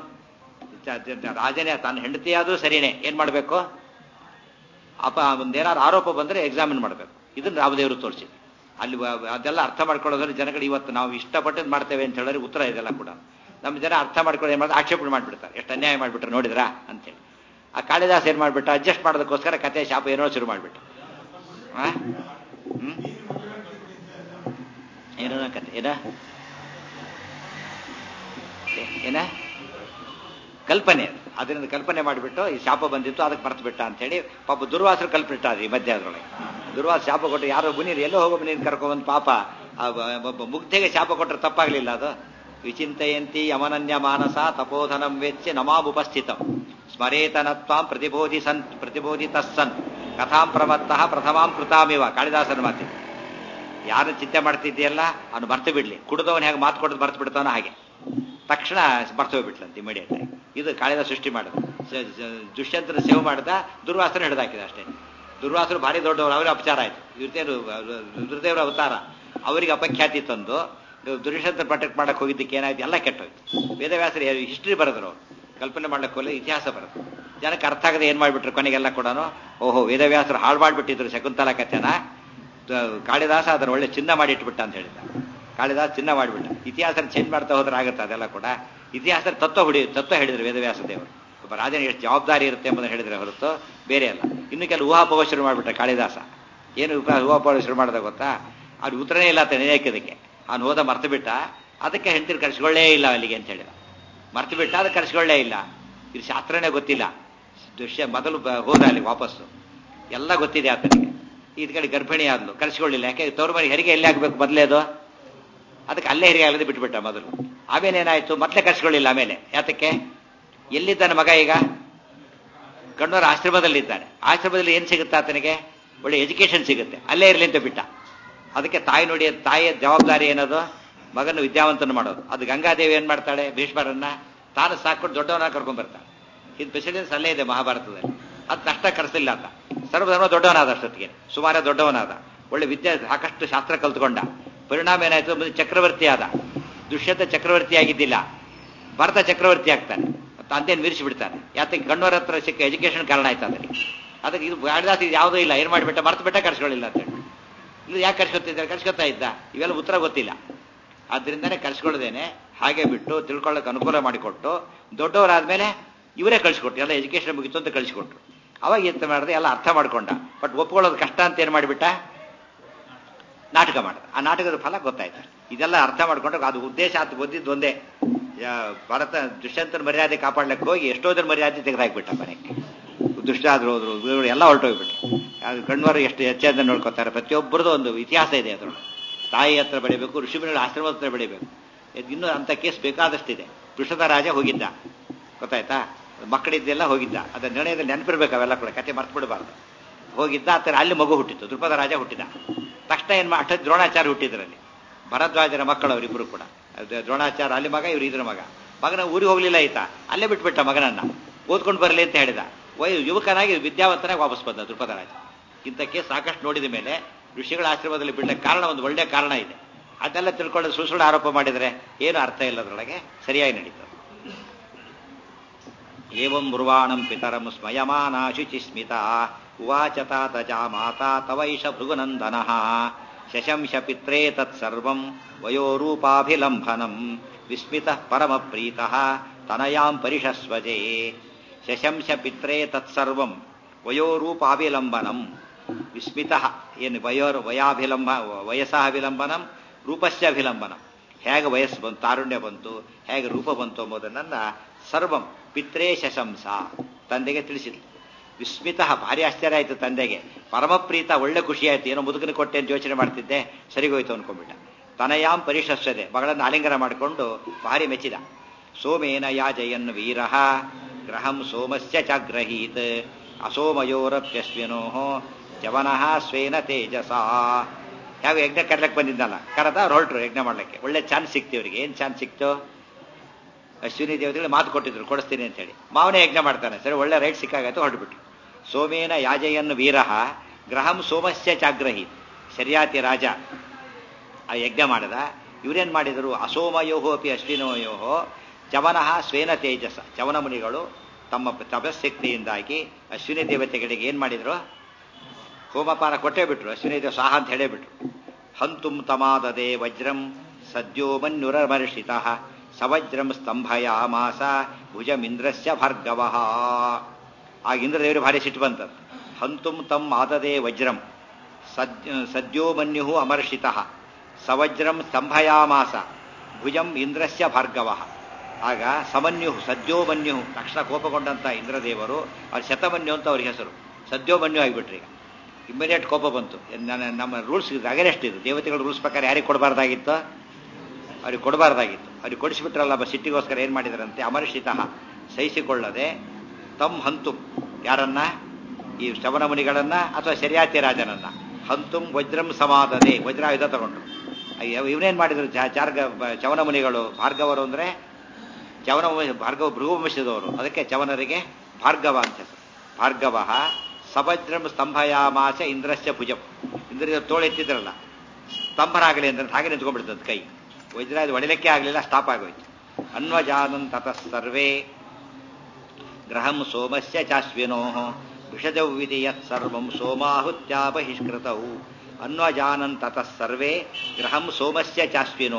ಜ- ಜ- ಜ- ರಾಜನೇ ತನ್ನ ಹೆಂಡತಿಯಾದ್ರೂ ಸರಿನೇ ಏನ್ ಮಾಡಬೇಕು ಅಪ ಒಂದೇನಾದ್ರು ಆರೋಪ ಬಂದ್ರೆ ಎಕ್ಸಾಮಿನ್ ಮಾಡಬೇಕು ಇದನ್ನ ರಾಮದೇವರು ತೋರಿಸಿ ಅಲ್ಲಿ ವ- ಅದೆಲ್ಲ ಅರ್ಥ ಮಾಡ್ಕೊಳ್ಳೋದ್ರೆ ಜನಗಳು ಇವತ್ತು ನಾವು ಇಷ್ಟಪಟ್ಟದ್ದು ಮಾಡ್ತೇವೆ ಅಂತ ಹೇಳಿದ್ರೆ ಉತ್ತರ ಇದೆಲ್ಲ ಕೂಡ ನಮ್ಮ ಜನ ಅರ್ಥ ಮಾಡ್ಕೊಳ್ಳೋ ಏನ್ ಮಾಡ್ತಾರೆ ಆಕ್ಷೇಪಣೆ ಮಾಡ್ಬಿಡ್ತಾರೆ ಎಷ್ಟು ಅನ್ಯಾಯ ಮಾಡ್ಬಿಟ್ರೆ ನೋಡಿದ್ರಾ ಅಂತೇಳಿ ಆ ಕಾಳಿದಾಸ ಏನ್ ಮಾಡ್ಬಿಟ್ಟ ಅಡ್ಜಸ್ಟ್ ಮಾಡೋದಕ್ಕೋಸ್ಕರ ಕತೆ ಶಾಪ ಏನೋ ಶುರು ಮಾಡ್ಬಿಟ್ಟ ಆ? ಹ್ಮ್ ಏನೋ ಕತೆ ಏನ ಏ- ಏನ ಕಲ್ಪನೆ ಅದು. ಅದರಿಂದ ಕಲ್ಪನೆ ಮಾಡಿಬಿಟ್ಟು ಈ ಶಾಪ ಬಂದಿತ್ತು ಅದಕ್ಕೆ ಮರ್ತು ಬಿಟ್ಟ ಅಂತ ಹೇಳಿ ಪಾಪ ದುರ್ವಾಸರು ಕಲ್ಪಿಟ್ಟ ಈ ಮಧ್ಯ ಅದ್ರೊಳಗೆ ದುರ್ವಾಸ ಶಾಪ ಕೊಟ್ಟು ಯಾರೋ ಮುನೀರು ಎಲ್ಲೋ ಹೋಗೋ ಮುನೀರ್ ಕರ್ಕೊಂಡ್ಬಂದು ಪಾಪ ಆ ಬ- ಒಬ್ಬ ಮುಗ್ಧೆಗೆ ಶಾಪ ಕೊಟ್ಟರೆ ತಪ್ಪಾಗ್ಲಿಲ್ಲ ಅದು ವಿಚಿಂತಯಂತಿ ಯಮನನ್ಯ ಮಾನಸ ತಪೋಧನಂ ವೆಚ್ಚ ನಮಾಮುಪಸ್ಥಿತಂ ಸ್ಮರೇತನತ್ವಾಂ ಪ್ರತಿಬೋಧಿ ಸನ್ ಪ್ರತಿಬೋಧಿತ ಸನ್ ಕಥಾಂ ಪ್ರಮತ್ತಃ ಪ್ರಥಮಾಂ ಕೃತಾಮಿವ ಕಾಳಿದಾಸನ ಮಾತಿದೆ ಯಾರು ಚಿಂತೆ ಮಾಡ್ತಿದ್ದೀಯಲ್ಲ ಅವನು ಮರ್ತು ಬಿಡ್ಲಿ ಕುಡಿದವನು ಹೇಗೆ ಮಾತು ಕೊಡೋದು ಮರ್ತು ಬಿಡ್ತಾನೋ ಹಾಗೆ ತಕ್ಷಣ ಮರ್ತು ಹೋಗ್ಬಿಟ್ಲಂತೆ ಇಮಿಡಿಯೇಟ್ ಆಗಿ ಇದು ಕಾಳಿದ ಸೃಷ್ಟಿ ಮಾಡೋದು ದುಷ್ಯಂತರ ಸೇವೆ ಮಾಡಿದ ದುರ್ವಾಸನ ಹಿಡಿದಾಕಿದ ಅಷ್ಟೇ ದುರ್ವಾಸರು ಭಾರಿ ದೊಡ್ಡವರು ಅವರೇ ಅಪಚಾರ ಆಯ್ತು ಇವ್ರದೇನು ರುದ್ರದೇವರ ಅವತಾರ ಅವರಿಗೆ ಅಪಖ್ಯಾತಿ ತಂದು ದುರ್ಯಂತರ ಪ್ರೊಟೆಕ್ಟ್ ಮಾಡಕ್ಕೆ ಹೋಗಿದ್ದಕ್ಕೆ ಏನಾಯ್ತು ಎಲ್ಲ ಕೆಟ್ಟೋಯ್ತು ವೇದವ್ಯಾಸರು ಹಿಸ್ಟ್ರಿ ಬರೆದ್ರು ಅವ್ರು ಕಲ್ಪನೆ ಮಾಡ್ಲಿಕ್ಕೆ ಹೋಗಲಿ ಇತಿಹಾಸ ಬರೆದು ಜನಕ್ಕೆ ಅರ್ಥ ಆಗದೆ ಏನ್ ಮಾಡ್ಬಿಟ್ರು ಕೊನೆಗೆಲ್ಲ ಕೂಡ ಓಹೋ ವೇದವ್ಯಾಸರು ಹಾಳು ಮಾಡ್ಬಿಟ್ಟಿದ್ರು ಶಕುಂತಲ ಕಥೆನ ದ- ಕಾಳಿದಾಸ ಅದನ್ನ ಒಳ್ಳೆ ಚಿನ್ನ ಮಾಡಿ ಇಟ್ಬಿಟ್ಟ ಅಂತ ಹೇಳಿದ ಕಾಳಿದಾಸ ಚಿನ್ನ ಮಾಡಿಬಿಟ್ಟ ಇತಿಹಾಸ ಚೇಂಜ್ ಮಾಡ್ತಾ ಹೋದ್ರೆ ಆಗುತ್ತೆ ಅದೆಲ್ಲ ಕೂಡ ಇತಿಹಾಸ ತತ್ವ ಹುಡಿ ತತ್ವ ಹೇಳಿದ್ರು ವೇದವ್ಯಾಸ ದೇವರು ಒಬ್ಬ ರಾಜನ ಎಷ್ಟು ಜವಾಬ್ದಾರಿ ಇರುತ್ತೆ ಎಂಬುದನ್ನು ಹೇಳಿದ್ರೆ ಹೊರತು ಬೇರೆ ಅಲ್ಲ ಇನ್ನು ಕೆಲವು ಊಹಾಪೋಹ ಶುರು ಮಾಡಿಬಿಟ್ಟ ಕಾಳಿದಾಸ ಏನು ಉಪ- ಊಹಾಪೋಹ ಶುರು ಮಾಡ್ದ ಗೊತ್ತಾ ಅವ್ರು ಉತ್ತರನೇ ಇಲ್ಲ ಅಂತ ನೆನೆಯಕ್ಕಿದಕ್ಕೆ ಅವ್ನು ಹೋದ ಮರ್ತು ಬಿಟ್ಟ ಅದಕ್ಕೆ ಹೆಂಡತಿರು ಕರ್ಸ್ಕೊಳ್ಳೇ ಇಲ್ಲ ಅಲ್ಲಿಗೆ ಅಂತ ಹೇಳಿದ ಮರ್ತು ಬಿಟ್ಟ ಅದಕ್ಕೆ ಕರ್ಸ್ಕೊಳ್ಳೇ ಇಲ್ಲ ಇದು ಶಾಸ್ತ್ರನೇ ಗೊತ್ತಿಲ್ಲ ದೃಶ್ಯ ಮೊದಲು ಬ- ಹೋದ ಅಲ್ಲಿ ವಾಪಸ್ಸು ಎಲ್ಲ ಗೊತ್ತಿದೆ ಆತನಿಗೆ ಇದ್ ಕಡೆ ಗರ್ಭಿಣಿ ಆದ್ಲು ಕರ್ಸ್ಕೊಳ್ಳಿಲ್ಲ ಯಾಕೆ ತವ್ರ ಮನೆ ಹೆರಿಗೆ ಎಲ್ಲಿ ಆಗ್ಬೇಕು ಮೊದಲೇ ಅದು ಅದಕ್ಕೆ ಅಲ್ಲೇ ಹೆರಿಗೆ ಆಗದೆ ಬಿಟ್ಬಿಟ್ಟ ಮೊದಲು ಆಮೇಲೆ ಏನಾಯ್ತು ಮತ್ತೆ ಕರ್ಸ್ಕೊಳ್ಳಿಲ್ಲ ಆಮೇಲೆ ಯಾತಕ್ಕೆ ಎಲ್ಲಿದ್ದಾನೆ ಮಗ ಈಗ ಕಣ್ಣೂರ ಆಶ್ರಮದಲ್ಲಿದ್ದಾನೆ ಆಶ್ರಮದಲ್ಲಿ ಏನ್ ಸಿಗುತ್ತೆ ಆತನಿಗೆ ಒಳ್ಳೆ ಎಜುಕೇಶನ್ ಸಿಗುತ್ತೆ ಅಲ್ಲೇ ಇರ್ಲಿ ಅಂತ ಬಿಟ್ಟ ಅದಕ್ಕೆ ತಾಯಿ ನೋಡಿ ತಾಯಿಯ ಜವಾಬ್ದಾರಿ ಏನದು ಮಗನ ವಿದ್ಯಾವಂತನ ಮಾಡೋದು ಅದು ಗಂಗಾದೇವಿ ಏನ್ ಮಾಡ್ತಾಳೆ ಭೀಷ್ಮರನ್ನ ತಾನು ಸಾಕೊಂಡು ದೊಡ್ಡವನ ಕರ್ಕೊಂಡ್ ಬರ್ತಾಳೆ ಇದು ಪ್ರೆಸಿಡೆನ್ಸ್ ಅಲ್ಲೇ ಇದೆ ಮಹಾಭಾರತದಲ್ಲಿ ಅದು ಕಷ್ಟ ಕರೆಸಲಿಲ್ಲ ಅಂತ ಸರ್ವಧರ್ಮ ದೊಡ್ಡವನಾದ ಅಷ್ಟೊತ್ತಿಗೆ ಸುಮಾರು ದೊಡ್ಡವನಾದ ಒಳ್ಳೆ ವಿದ್ಯೆ ಸಾಕಷ್ಟು ಶಾಸ್ತ್ರ ಕಲ್ತ್ಕೊಂಡ ಪರಿಣಾಮ ಏನಾಯ್ತು ಮುಂದೆ ಚಕ್ರವರ್ತಿ ಆದ ದುಷ್ಯಂತ ಚಕ್ರವರ್ತಿ ಆಗಿದ್ದಿಲ್ಲ ಭರತ ಚಕ್ರವರ್ತಿ ಆಗ್ತಾನೆ ತಂದೆಯನ್ನು ಮೀರಿಸಿ ಬಿಡ್ತಾನೆ ಯಾತಕ್ಕೆ ಕಣ್ಣವರ ಹತ್ರ ಸಿಕ್ಕ ಎಜುಕೇಶನ್ ಕಾರಣ ಆಯ್ತು ಅದಕ್ಕೆ ಅದಕ್ಕೆ ಇದು ಕಾಳಿದಾಸ ಇದು ಯಾವುದೂ ಇಲ್ಲ ಏನು ಮಾಡಿಬಿಟ್ಟ ಮರ್ತು ಬಿಟ್ಟ ಕರ್ಸ್ಕೊಳ್ಳಿಲ್ಲ ಅಂತ ಹೇಳಿ ಇದು ಯಾಕೆ ಕರ್ಸ್ಕೊತಿದ್ದಾರೆ ಕರ್ಸ್ಕೊತಾ ಇದ್ದ ಇವೆಲ್ಲ ಉತ್ತರ ಗೊತ್ತಿಲ್ಲ ಆದ್ರಿಂದನೇ ಕರ್ಸ್ಕೊಳ್ಳದೇನೆ ಹಾಗೆ ಬಿಟ್ಟು ತಿಳ್ಕೊಳ್ಳೋಕೆ ಅನುಕೂಲ ಮಾಡಿಕೊಟ್ಟು ದೊಡ್ಡವರಾದ್ಮೇಲೆ ಇವರೇ ಕಳಿಸ್ಕೊಟ್ರು ಎಲ್ಲ ಎಜುಕೇಶನ್ ಮುಗಿತು ಅಂತ ಕಳಿಸ್ಕೊಟ್ರು ಅವಾಗ ಎಂತ ಮಾಡಿದೆ ಎಲ್ಲ ಅರ್ಥ ಮಾಡ್ಕೊಂಡ ಬಟ್ ಒಪ್ಕೊಳ್ಳೋದು ಕಷ್ಟ ಅಂತ ಏನು ಮಾಡಿಬಿಟ್ಟ ನಾಟಕ ಮಾಡಿದ ಆ ನಾಟಕದ ಫಲ ಗೊತ್ತಾಯ್ತು ಇದೆಲ್ಲ ಅರ್ಥ ಮಾಡ್ಕೊಂಡ್ರೆ ಅದು ಉದ್ದೇಶ ಆತು ಬಂದಿದ್ದು ಒಂದೇ ಯಾ- ಭಾರತ ದುಷ್ಯಂತನ ಮರ್ಯಾದೆ ಕಾಪಾಡ್ಲಿಕ್ಕೆ ಹೋಗಿ ಎಷ್ಟೋ ಜನ ಮರ್ಯಾದೆ ತೆಗೆದಾಕ್ಬಿಟ್ಟ ಮನೆಗೆ ದುಷ್ಟ ಆದ್ರು ಹೋದ್ರು ಇವ್ರು ಎಲ್ಲ ಹೊರಟೋಗ್ಬಿಟ್ಟು ಅದು ಕಣ್ವರು ಎಷ್ಟು ಹೆಚ್ಚಾದ ನೋಡ್ಕೋತಾರೆ ಪ್ರತಿಯೊಬ್ಬರದ್ದು ಒಂದು ಇತಿಹಾಸ ಇದೆ ಅದ್ರೊಳಗೆ ತಾಯಿ ಹತ್ರ ಬೆಳಿಬೇಕು ಋಷಿಮುನಿಗಳ ಆಶ್ರಮದ ಹತ್ರ ಬೆಳಿಬೇಕು ಇದ್ ಇನ್ನೂ ಅಂತ ಕೇಸ್ ಬೇಕಾದಷ್ಟಿದೆ ಕೃಷ್ಣದ ರಾಜ ಹೋಗಿದ್ದ ಗೊತ್ತಾಯ್ತಾ ಮಕ್ಕಳಿದ್ದೆಲ್ಲ ಹೋಗಿದ್ದ ಅದನ್ನ ನಿರ್ಣಯದಲ್ಲಿ ನೆನಪಿರ್ಬೇಕು ಅವೆಲ್ಲ ಕೂಡ ಕತೆ ಮರ್ತು ಬಿಡಬಾರ್ದು ಹೋಗಿದ್ದ ಆ ಥರ ಅಲ್ಲಿ ಮಗು ಹುಟ್ಟಿತ್ತು ದೃಪದ ರಾಜ ಹುಟ್ಟಿದ ತಕ್ಷಣ ಏನ್ ಮಾ- ಅಷ್ಟೊತ್ತು ದ್ರೋಣಾಚಾರ್ಯ ಹುಟ್ಟಿದ್ರಲ್ಲಿ ಭರದ್ವಾಜರ ಮಕ್ಕಳು ಅವರಿಬ್ಬರು ಕೂಡ ಅದು ದ್ರೋಣಾಚಾರ್ಯ ಅಲ್ಲಿ ಮಗ ಇವ್ರು ಇದ್ರ ಮಗ ಮಗನ ಊರಿಗೆ ಹೋಗ್ಲಿಲ್ಲ ಆಯ್ತಾ ಅಲ್ಲೇ ಬಿಟ್ಬಿಟ್ಟ ಮಗನನ್ನ ಓದ್ಕೊಂಡು ಬರಲಿ ಅಂತ ಹೇಳಿದ ವೈ ಯುವಕನಾಗಿ ವಿದ್ಯಾವಂತನಾಗಿ ವಾಪಸ್ ಬಂದ ದೃಪದ ರಾಜ ಇಂಥಕ್ಕೆ ಸಾಕಷ್ಟು ನೋಡಿದ ಮೇಲೆ ಋಷಿಗಳ ಆಶ್ರಮದಲ್ಲಿ ಬಿಡ್ಲಿಕ್ಕೆ ಕಾರಣ ಒಂದು ಒಳ್ಳೆ ಕಾರಣ ಇದೆ ಅದೆಲ್ಲ ತಿಳ್ಕೊಂಡು ಸುಳ್ಳು ಸುಳ್ಳು ಆರೋಪ ಮಾಡಿದರೆ ಏನು ಅರ್ಥ ಇಲ್ಲ ಅದರೊಳಗೆ ಸರಿಯಾಗಿ ನಡೀತದೆ ಏವಂ ಬ್ರುವಾಣಂ ಪಿತರಂ ಸ್ಮಯಮಾನ ಶುಚಿಸ್ಮಿತ ಉವಾಚ ತಾತ ಚ ಮಾತಾ ತವೈಷ ಭೃಗುನಂದನಃ ಶಶಂಶ ಪಿತ್ರೇ ತತ್ಸರ್ವಂ ವಯೋರೂಪಾಭಿಲಂಭನಂ ವಿಸ್ಮಿತಃ ಪರಮಪ್ರೀತಃ ತನಯಾಂ ಪರಿಷಸ್ವಜೇ ಶಶಂಶ ಪಿತ್ರೇ ತತ್ಸರ್ವಂ ವಯೋರೂಪಾಭಿಲಂಬನಂ ವಿಸ್ಮಿತಃ ಏನು ವಯೋರ್ ವಯಾಭಿಲಂಬ ವಯಸ್ಸಹ ವಿಲಂಬನಂ ರೂಪಸ್ಯ ಅಭಿಲಂಬನಂ ಹೇಗೆ ವಯಸ್ಸು ಬಂತು ತಾರುಣ್ಯ ಬಂತು ಹೇಗೆ ರೂಪ ಬಂತು ಎಂಬುದನ್ನ ಸರ್ವಂ ಪಿತ್ರೇ ಶಶಂಸ ತಂದೆಗೆ ತಿಳಿಸಿದ್ರು ವಿಸ್ಮಿತ ಭಾರಿ ಆಶ್ಚರ್ಯ ಆಯ್ತು ತಂದೆಗೆ ಪರಮಪ್ರೀತ ಒಳ್ಳೆ ಖುಷಿ ಆಯ್ತು ಏನೋ ಮುದುಕನ ಕೊಟ್ಟೆ ಅಂತ ಯೋಚನೆ ಮಾಡ್ತಿದ್ದೆ ಸರಿಗೋಯ್ತು ಅನ್ಕೊಂಡ್ಬಿಟ್ಟ ತನಯಾಂ ಪರಿಷಸ್ಸದೆ ಮಗಳನ್ನು ಆಲಿಂಗನ ಮಾಡಿಕೊಂಡು ಭಾರಿ ಮೆಚ್ಚಿದ ಸೋಮೇನ ಯಾಜಯನ್ ವೀರ ಗ್ರಹಂ ಸೋಮಸ್ಯ ಚಾಗ್ರಹೀತ್ ಅಸೋಮಯೋರಪ್ಯಸ್ವಿನೋ ಜವನಃ ಸ್ವೇನ ತೇಜಸ ಯಾವ ಯಜ್ಞ ಕರ್ಲಕ್ಕೆ ಬಂದಿದ್ದಲ್ಲ ಕರೆದ ಅವ್ರು ಹೊರಟ್ರು ಯಜ್ಞ ಮಾಡ್ಲಿಕ್ಕೆ ಒಳ್ಳೆ ಚಾನ್ಸ್ ಸಿಕ್ತು ಇವರಿಗೆ ಏನ್ ಚಾನ್ಸ್ ಸಿಕ್ತು ಅಶ್ವಿನಿ ದೇವತೆಗಳು ಮಾತು ಕೊಟ್ಟಿದ್ರು ಕೊಡಿಸ್ತೀನಿ ಅಂತ ಹೇಳಿ ಮಾವನೇ ಯಜ್ಞ ಮಾಡ್ತಾನೆ ಸರಿ ಒಳ್ಳೆ ರೈಟ್ ಸಿಕ್ಕಾಗತ್ತೆ ಹೊರಟ್ಬಿಟ್ರು ಸೋಮೇನ ಯಾಜಯನ್ ವೀರ ಗ್ರಹಂ ಸೋಮಸ್ಯ ಚಾಗ್ರಹಿ ಶರ್ಯಾತಿ ರಾಜ ಆ ಯಜ್ಞ ಮಾಡಿದ ಇವರೇನ್ ಮಾಡಿದರು ಅಸೋಮಯೋಹೋ ಅಪಿ ಅಶ್ವಿನೋಯೋಹೋ ಚವನಃ ಸ್ವೇನ ತೇಜಸ ಚವನ ಮುನಿಗಳು ತಮ್ಮ ತಪಶಕ್ತಿಯಿಂದಾಗಿ ಅಶ್ವಿನಿ ದೇವತೆಗಳಿಗೆ ಏನ್ ಮಾಡಿದ್ರು ಹೋಮಪಾನ ಕೊಟ್ಟೇ ಬಿಟ್ರು ಅಶ್ವಿನಿ ದೇವ ಸಾಹ ಅಂತ ಹೇಳೇ ಬಿಟ್ರು ಹಂತುಂ ತಮಾದದೆ ವಜ್ರಂ ಸದ್ಯೋ ಮನ್ಯುರಮರ್ಷಿತ ಸವಜ್ರಂ ಸ್ತಂಭಯಾಮಾಸ ಭುಜಮಿಂದ್ರಸ್ಯ ಭಾರ್ಗವ ಆಗ ಇಂದ್ರದೇವರಿಗೆ ಭಾರಿ ಸಿಟ್ಟು ಬಂತದ್ದು ಹಂತುಂ ತಮ್ ಆದದೇ ವಜ್ರಂ ಸದ್ ಸದ್ಯೋ ಮನ್ಯು ಅಮರ್ಷಿತ ಸವಜ್ರಂ ಸ್ತಂಭಯಾಮಾಸ ಭುಜಂ ಇಂದ್ರಸ್ಯ ಭಾರ್ಗವ ಆಗ ಸಮನ್ಯು ಸದ್ಯೋ ಮನ್ಯು ತಕ್ಷಣ ಕೋಪಗೊಂಡಂತ ಇಂದ್ರದೇವರು ಅವ್ರ ಶತಮನ್ಯು ಅಂತ ಅವ್ರಿಗೆ ಹೆಸರು ಸದ್ಯೋ ಮನ್ಯು ಆಗಿಬಿಟ್ರಿ ಈಗ ಇಮ್ಮಿಡಿಯೇಟ್ ಕೋಪ ಬಂತು ನನ್ನ ನಮ್ಮ ರೂಲ್ಸ್ ಅಗರೆಸ್ಟ್ ಇದು ದೇವತೆಗಳ ರೂಲ್ಸ್ ಪ್ರಕಾರ ಯಾರಿಗೆ ಕೊಡಬಾರ್ದಾಗಿತ್ತು ಅವ್ರಿಗೆ ಕೊಡಬಾರ್ದಾಗಿತ್ತು ಅವ್ರಿಗೆ ಕೊಡಿಸಿಬಿಟ್ರಲ್ಲ ಸಿಟ್ಟಿಗೋಸ್ಕರ ಏನು ಮಾಡಿದಾರಂತೆ ಅಮರ್ಷಿತ ಸಹಿಸಿಕೊಳ್ಳದೆ ತಮ್ ಹಂತುಂ ಯಾರನ್ನ ಈ ಶ್ರವಣ ಮುನಿಗಳನ್ನ ಅಥವಾ ಶರ್ಯಾತಿ ರಾಜನನ್ನ ಹಂತುಂ ವಜ್ರಂ ಸಮಾದದೆ ವಜ್ರಾಯುಧ ತಗೊಂಡ್ರು ಇವನೇನ್ ಮಾಡಿದ್ರು ಚಾರ್ಗ ಚವನ ಮುನಿಗಳು ಭಾರ್ಗವರು ಅಂದ್ರೆ ಚವನ ಭಾರ್ಗವ ಭೃಗುವಂಶದವರು ಅದಕ್ಕೆ ಚವನರಿಗೆ ಭಾರ್ಗವ ಅಂತ ಹೆಸರು ಭಾರ್ಗವ ಸವಜ್ರಂ ಸ್ತಂಭಯಾಮಾಸ ಇಂದ್ರಸ್ಯ ಭುಜಂ ಇಂದ್ರ ತೋಳೆತ್ತಿದ್ರಲ್ಲ ಸ್ತಂಭರಾಗಲಿ ಅಂದ್ರೆ ಹಾಗೆ ನಿಂತ್ಕೊಂಡ್ಬಿಡ್ತದ ಕೈ ವಜ್ರ ಹೊಡಿಲಿಕ್ಕೆ ಆಗಲಿಲ್ಲ ಸ್ಟಾಪ್ ಆಗೋಯ್ತು ಅನ್ವಜಾನನ್ ತತಃ ಸರ್ವೇ ಗ್ರಹಂ ಸೋಮಸ್ಯ ಚಾಶ್ವಿನೋ ವಿಷಜೌವಿಧಿ ಯತ್ ಸರ್ವಂ ಸೋಮಾಹುತ್ಯಾ ಬಹಿಷ್ಕೃತೌ ಅನ್ವಜಾನನ್ ತತಃ ಸರ್ವೇ ಗ್ರಹಂ ಸೋಮಸ್ಯ ಚಾಶ್ವಿನೋ